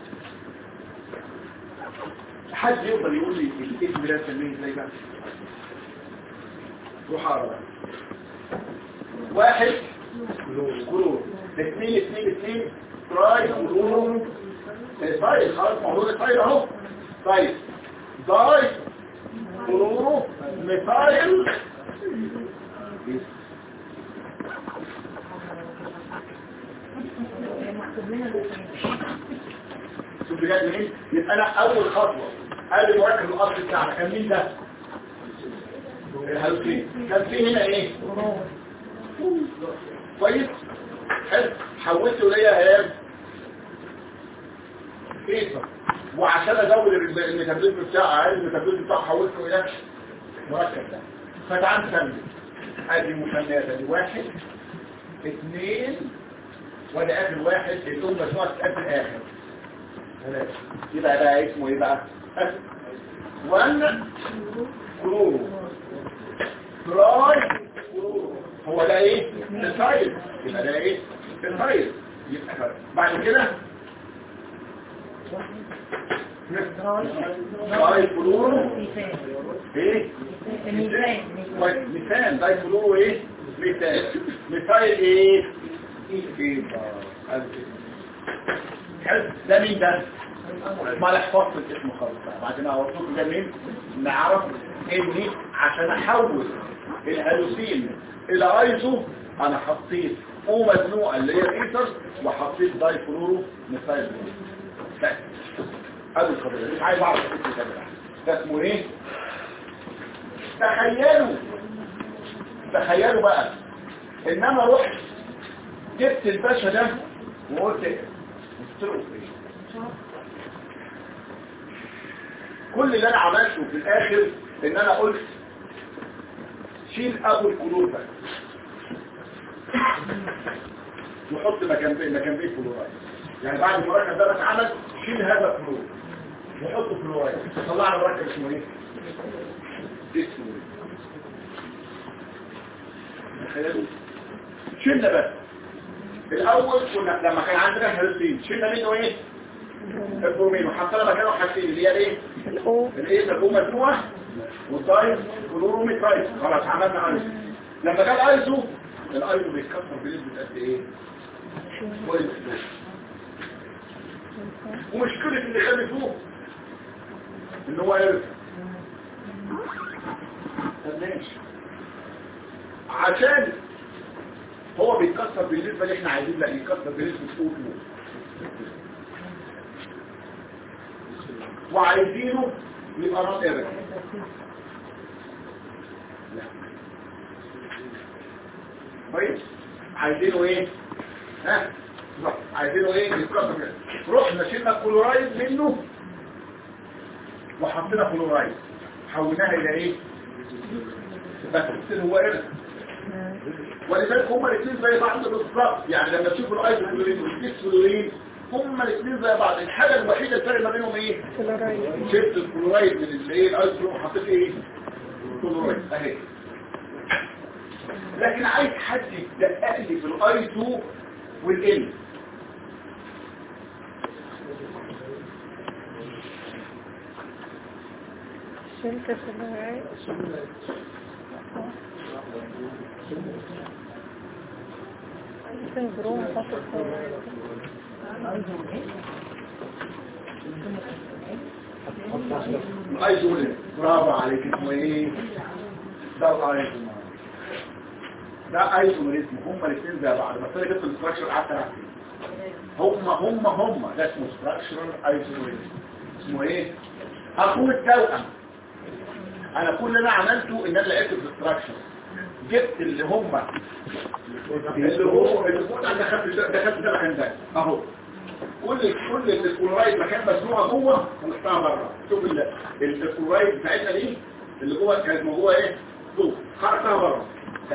[SPEAKER 2] حد يقدر يقول لي الاسم ده نسميه ازاي بقى روح اقرا واحد كلور اثنين اثنين اثنين تراي كلور طيب خلاص موضوع الطيب اهو طيب داي كلورو ميثايل شوف بجد منين يبقى انا اول خطوه ادي مركب الاصل بتاعنا كان مين ده الهالوسين كان في هنا ايه كويس حلو حولته ليا ايام ايه وعشان ازود الميتابوليزم بتاعه عايز الميتابوليزم بتاعه حولته الى مركب ده فتعال نسمي ادي مثنيات ادي واحد اثنين وادي اخر واحد اللي هم مجموعه قد الاخر ثلاثة. يبقى بقى اسمه ايه بقى وان كلورو تراي كلورو هو ده ايه الفايل يبقى ده ايه الفايل يبقى بعد كده تراي كلورو ايه
[SPEAKER 1] الميزان
[SPEAKER 2] مثال ده كلورو ايه مثال مثال ايه ايه بقى؟ حلو ده مين ده ما لحفظت الاسم خالص بقى. بعد ما وصلت ده مين نعرف اني عشان احول الهالوسين الى ايزو انا حطيت او مجموعه اللي هي الايثر وحطيت داي فلورو مثال بس هذه القضيه مش عايز اعرف الاسم ده بقى. ده اسمه ايه تخيلوا تخيلوا بقى ان انا رحت جبت الباشا ده وقلت ايه قلت له ايه كل اللي انا عملته في الاخر ان انا قلت شيل ابو الكلور ده وحط مكان بين مكان بين فلورايد يعني بعد ما المركب ده اتعمل شيل هذا الفلور وحطه فلورايد طلعنا مركب اسمه ايه اسمه ايه تخيلوا شلنا بس الاول كنا لما كان عندنا هيرسين شلنا منه ايه البرومين وحطينا مكانه حاجتين اللي هي الايه الايه ده جوه مجموعه والدايز كلوروميترايز خلاص عملنا ايزو لما جه الايزو الايزو بيتكسر بنسبه قد ايه كويس ومشكله اللي خلفوه ان هو يرجع طب ماشي عشان هو بيتكسر بالنسبة اللي احنا عايزين لا يتكسر بنسبة فوق وعايزينه يبقى نوت ايرك لا كويس عايزينه ايه ها بالظبط. عايزينه ايه يتكسر كده رحنا شلنا الكلورايد منه وحطينا كلورايد حولناها الى ايه بس هو ايه ولذلك هما الاثنين زي بعض بالظبط يعني لما تشوف الايزوكلورين والديسكلورين هما الاثنين زي بعض الحاجه الوحيده الفرق ما بينهم ايه
[SPEAKER 6] كلورايد
[SPEAKER 2] شلت الكلورايد من الايه الايزوكلورين وحطيت ايه كلورايد اهي لكن عايز حد يدقق لي في الاي 2 والال
[SPEAKER 6] شلت كلورايد ممكن بروم حط كلورايد
[SPEAKER 2] الايزولين برافو عليك اسمه ايه ده الايزولين ده ايزولين هما الاثنين زي بعض بس انا جبت الاستراكشر قعدت العب فيه هما هما هما ده اسمه ستراكشرال ايزولين اسمه ايه اخوه التوأم انا كل اللي انا عملته ان انا لقيت الاستراكشر جبت اللي هما اللي هو اللي هو انا دخلت دخلت ده مكان ده اهو كل كل الكلورايد مكان مزنوقه جوه ونحطها بره شوف ال- ال- الكلورايد بتاعتنا دي اللي جوه كانت موجوده ايه جوه خرجتها بره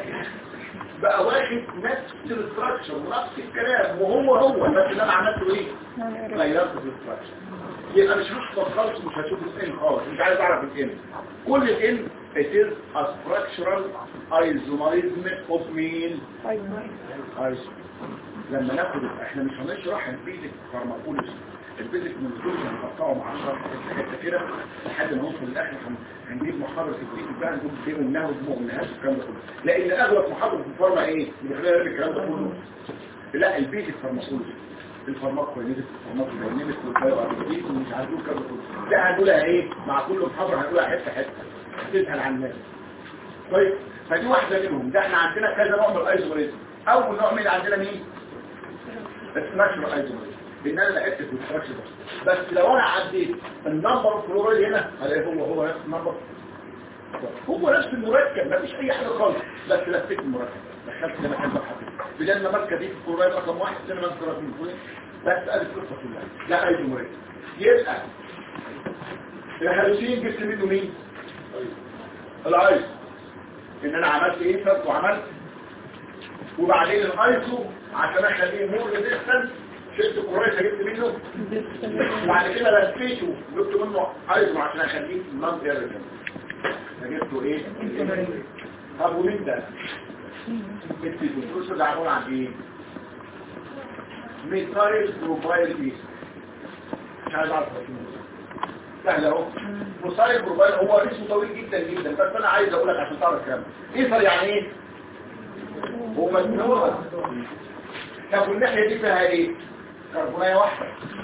[SPEAKER 2] بقى واخد نفس الاستراكشر ونفس الكلام وهو هو بس اللي انا عملته ايه غيرت في الاستراكشر يبقى مش هحفظ خالص مش هشوف الان خالص مش عايز اعرف الان كل الان it is a structural isomerism of mean
[SPEAKER 6] ايوه
[SPEAKER 2] عايز لما ناخد احنا مش هنشرح البيزك فارماكولوجي البيزك من دول هنقطعه مع الشرح حته كده لحد ما نوصل للاخر هن- هنجيب محاضره في البيزك بقى نقول ايه منها ومنهاش والكلام ده كله لان اغلب محاضره في الفارما ايه اللي خلينا الكلام ده كله لا البيزك فارماكولوجي الفارماكولوجي الفارماكولوجي والبايو ومش عارف ايه الكلام ده كله ده هنقولها ايه مع كل محاضره هنقولها حته حته هتسهل على الناس طيب فدي واحدة منهم ده احنا عندنا كذا نوع من الايزوليزم اول نوع من عندنا مين الستراكشر ايزوليزم ان انا لقيت في الستراكشر ده بس لو انا عديت النمبر اوف كلورايد هنا هلاقي هو هو نفس النمبر هو نفس المركب مفيش اي حاجه خالص بس لفيت المركب دخلت ده مكان بحث بدل الماركه دي في الكلورايد رقم واحد سنه مثلا من بس ادي القصه كلها ده ايزوليزم يبقى الهالوسين جبت منه مين الايزو ان انا عملت ايه فرق وعملت وبعدين الايسو عشان اخليه مور ريزيستنس شلت كويس جبت منه وبعد كده لفيته جبت منه ايسو عشان اخليه نون ايرجن فجبته ايه طب ومين ده الفلوس ده عباره عن ايه ميثايل بروفايل بيس مش عايز اعرف سهل اهو مصايب بروفايل هو اسمه طويل جدا جدا بس انا عايز اقول لك عشان تعرف كام ايثر يعني ايه هو مجموعه طب والناحيه دي فيها ايه كربونايه واحده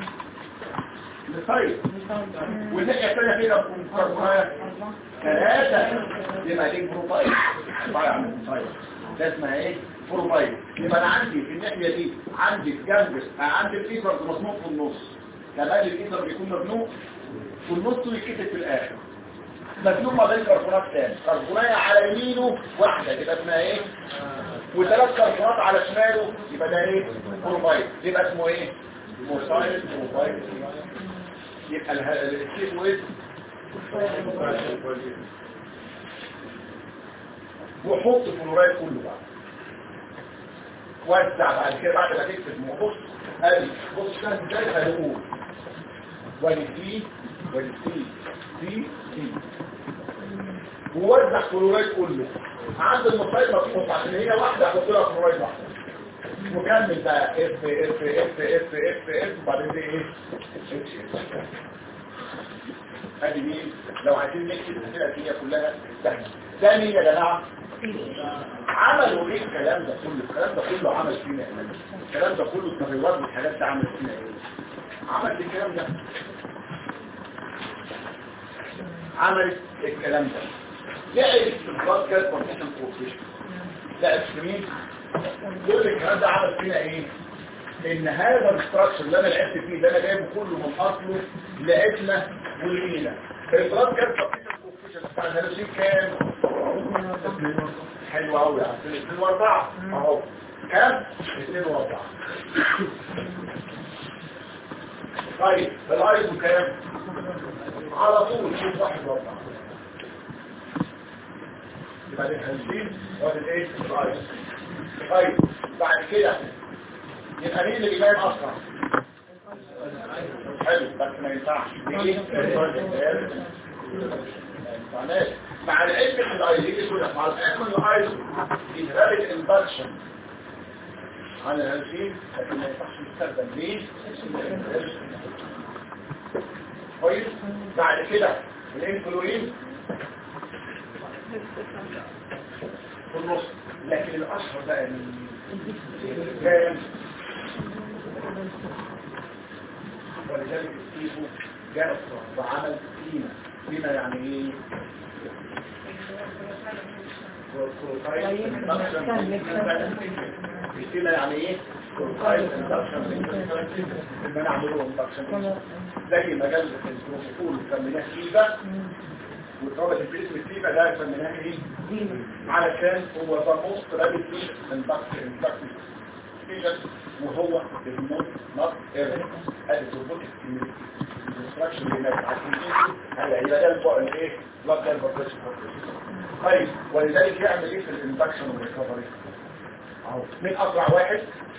[SPEAKER 2] مصايب والناحيه الثانيه فيها كربونايه ثلاثه يبقى دي بروفايل عباره عن مصايب ده اسمها ايه بروفايل يبقى انا عندي في الناحيه دي عندي في جنب عندي الايثر مصنوع في النص كمان الايثر بيكون مبنوع في النص ويتكتب في الاخر مبنوع ما بين كربونات تاني كربونايه على يمينه واحده يبقى اسمها ايه وثلاث كربونات على شماله يبقى ده ايه بروفايل يبقى اسمه ايه موسايل بروفايل يبقى الشيء اسمه ايه وحط فلورايد كله بقى وزع بعد كده بعد ما تكتب بص ادي بص كده ازاي هيقول والدي والدي دي دي ووزع كلورايد كله عند المصايب مفتوح عشان هي واحده احط لها كلورايد واحده وكمل بقى اف اف اف اف اف اف وبعدين دي ايه ادي مين لو عايزين نكتب الاسئله دي كلها سهله ثاني يا جماعه عملوا ايه الكلام ده كله الكلام ده كله عمل فينا ايه الكلام ده كله التغيرات والحاجات ده عمل فينا ايه عمل الكلام ده عملت الكلام ده لعبت البلاد كارت كونتيشن كوفيشن لعبت في مين كل الكلام ده عمل فينا ايه ان هذا الاستراكشر اللي انا لعبت فيه ده انا جايبه كله من اصله لعبنا ولقينا البلاد كارت كونتيشن كوفيشن بتاع الهيروسين كام حلو قوي يعني اثنين واربعة اهو كام؟ اثنين واربعة طيب الايزو كام؟ على طول شوف واحد واربعة يبقى دي هنزين وادي الايه؟ الايزو طيب بعد كده يبقى مين اللي بيبان اسرع؟ حلو بس ما ينفعش ليه؟ معناه مع العلم ان الايزو يقول لك مع العلم ان الايزو بيهرب الانفكشن على الهالفين لكن ما ينفعش يستخدم ليه؟ كويس بعد كده الانفلورين في النص لكن الاشهر بقى من كام ولذلك ستيفو جاء وعمل قيمة قيمة يعني ايه قيمة يعني ايه لما نعمله اندكشن زي مجال البروتوكول سميناه كيبة والطابة الاسم الكيبة ده سميناه ايه علشان هو ده موست رابط اندكشن وهو الموت نوت ايرور ادي الروبوتك الانستراكشن اللي هناك عشان هلا يبقى ده البقى الايه بلاد ده البروتكشن طيب ولذلك يعمل ايه في الاندكشن والريكفري اهو مين اسرع واحد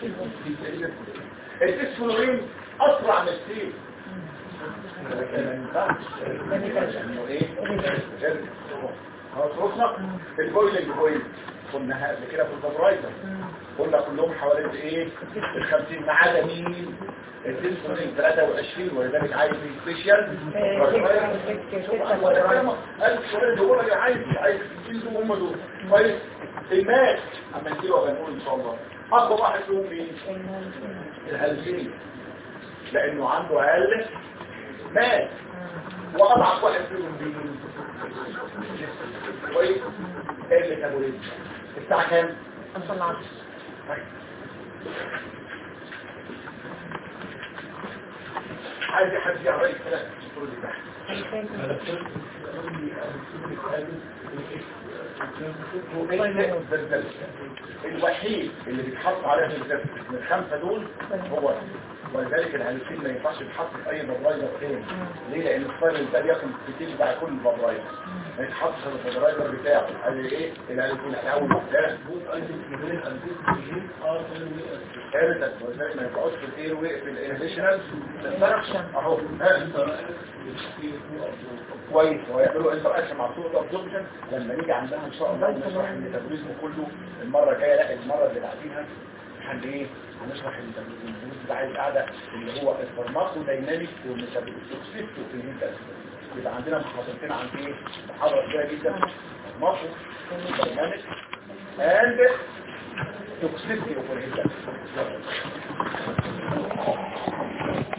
[SPEAKER 2] الاسفلورين اسرع من السيل لكن ما ينفعش لانه ايه خلاص رصنا البويلنج بويل قلنا قبل كده في الفبرايزر قلنا كلهم حوالين ايه ال 50 ما عدا مين الديسكورين 23 ولذلك عايز سبيشال ألف سؤال دول اللي عايز عايز يجيبوا هم دول كويس الماس اما نجيبه بنقول ان شاء الله اقوى واحد فيهم مين الهلسين لانه عنده اقل ماس واضعف واحد فيهم مين كويس الميتابوليزم الساعه كام
[SPEAKER 1] 5 العصر
[SPEAKER 2] عايز حد يعرف كده الصوره دي تحت الوحيد اللي بيتحط عليه الزفت من الخمسه دول هو ولذلك الهالوسين ما ينفعش يتحط في اي بابرايزر تاني ليه لان الفايل ده بياخد كتير بتاع كل بابرايزر ما يتحطش في البابرايزر بتاعه قال لي ايه الهالوسين الاول ده ثالثا ولذلك ما ينفعوش في الاير وي في الانهيشنال اهو ها. كويس ويعملوا انتر اكشن مع صوره ابزوربشن لما نيجي عندها ان شاء الله نشرح الميتابوليزم كله المره الجايه لا المره اللي بعديها هن ايه هنشرح الميتابوليزم بتاع القعده اللي هو الفارماكو دايناميك والميتابوليزم في الهيتا يبقى عندنا محاضرتين عن ايه محاضره كبيره جدا فارماكو دايناميك اند توكسيستي اوف الهيتا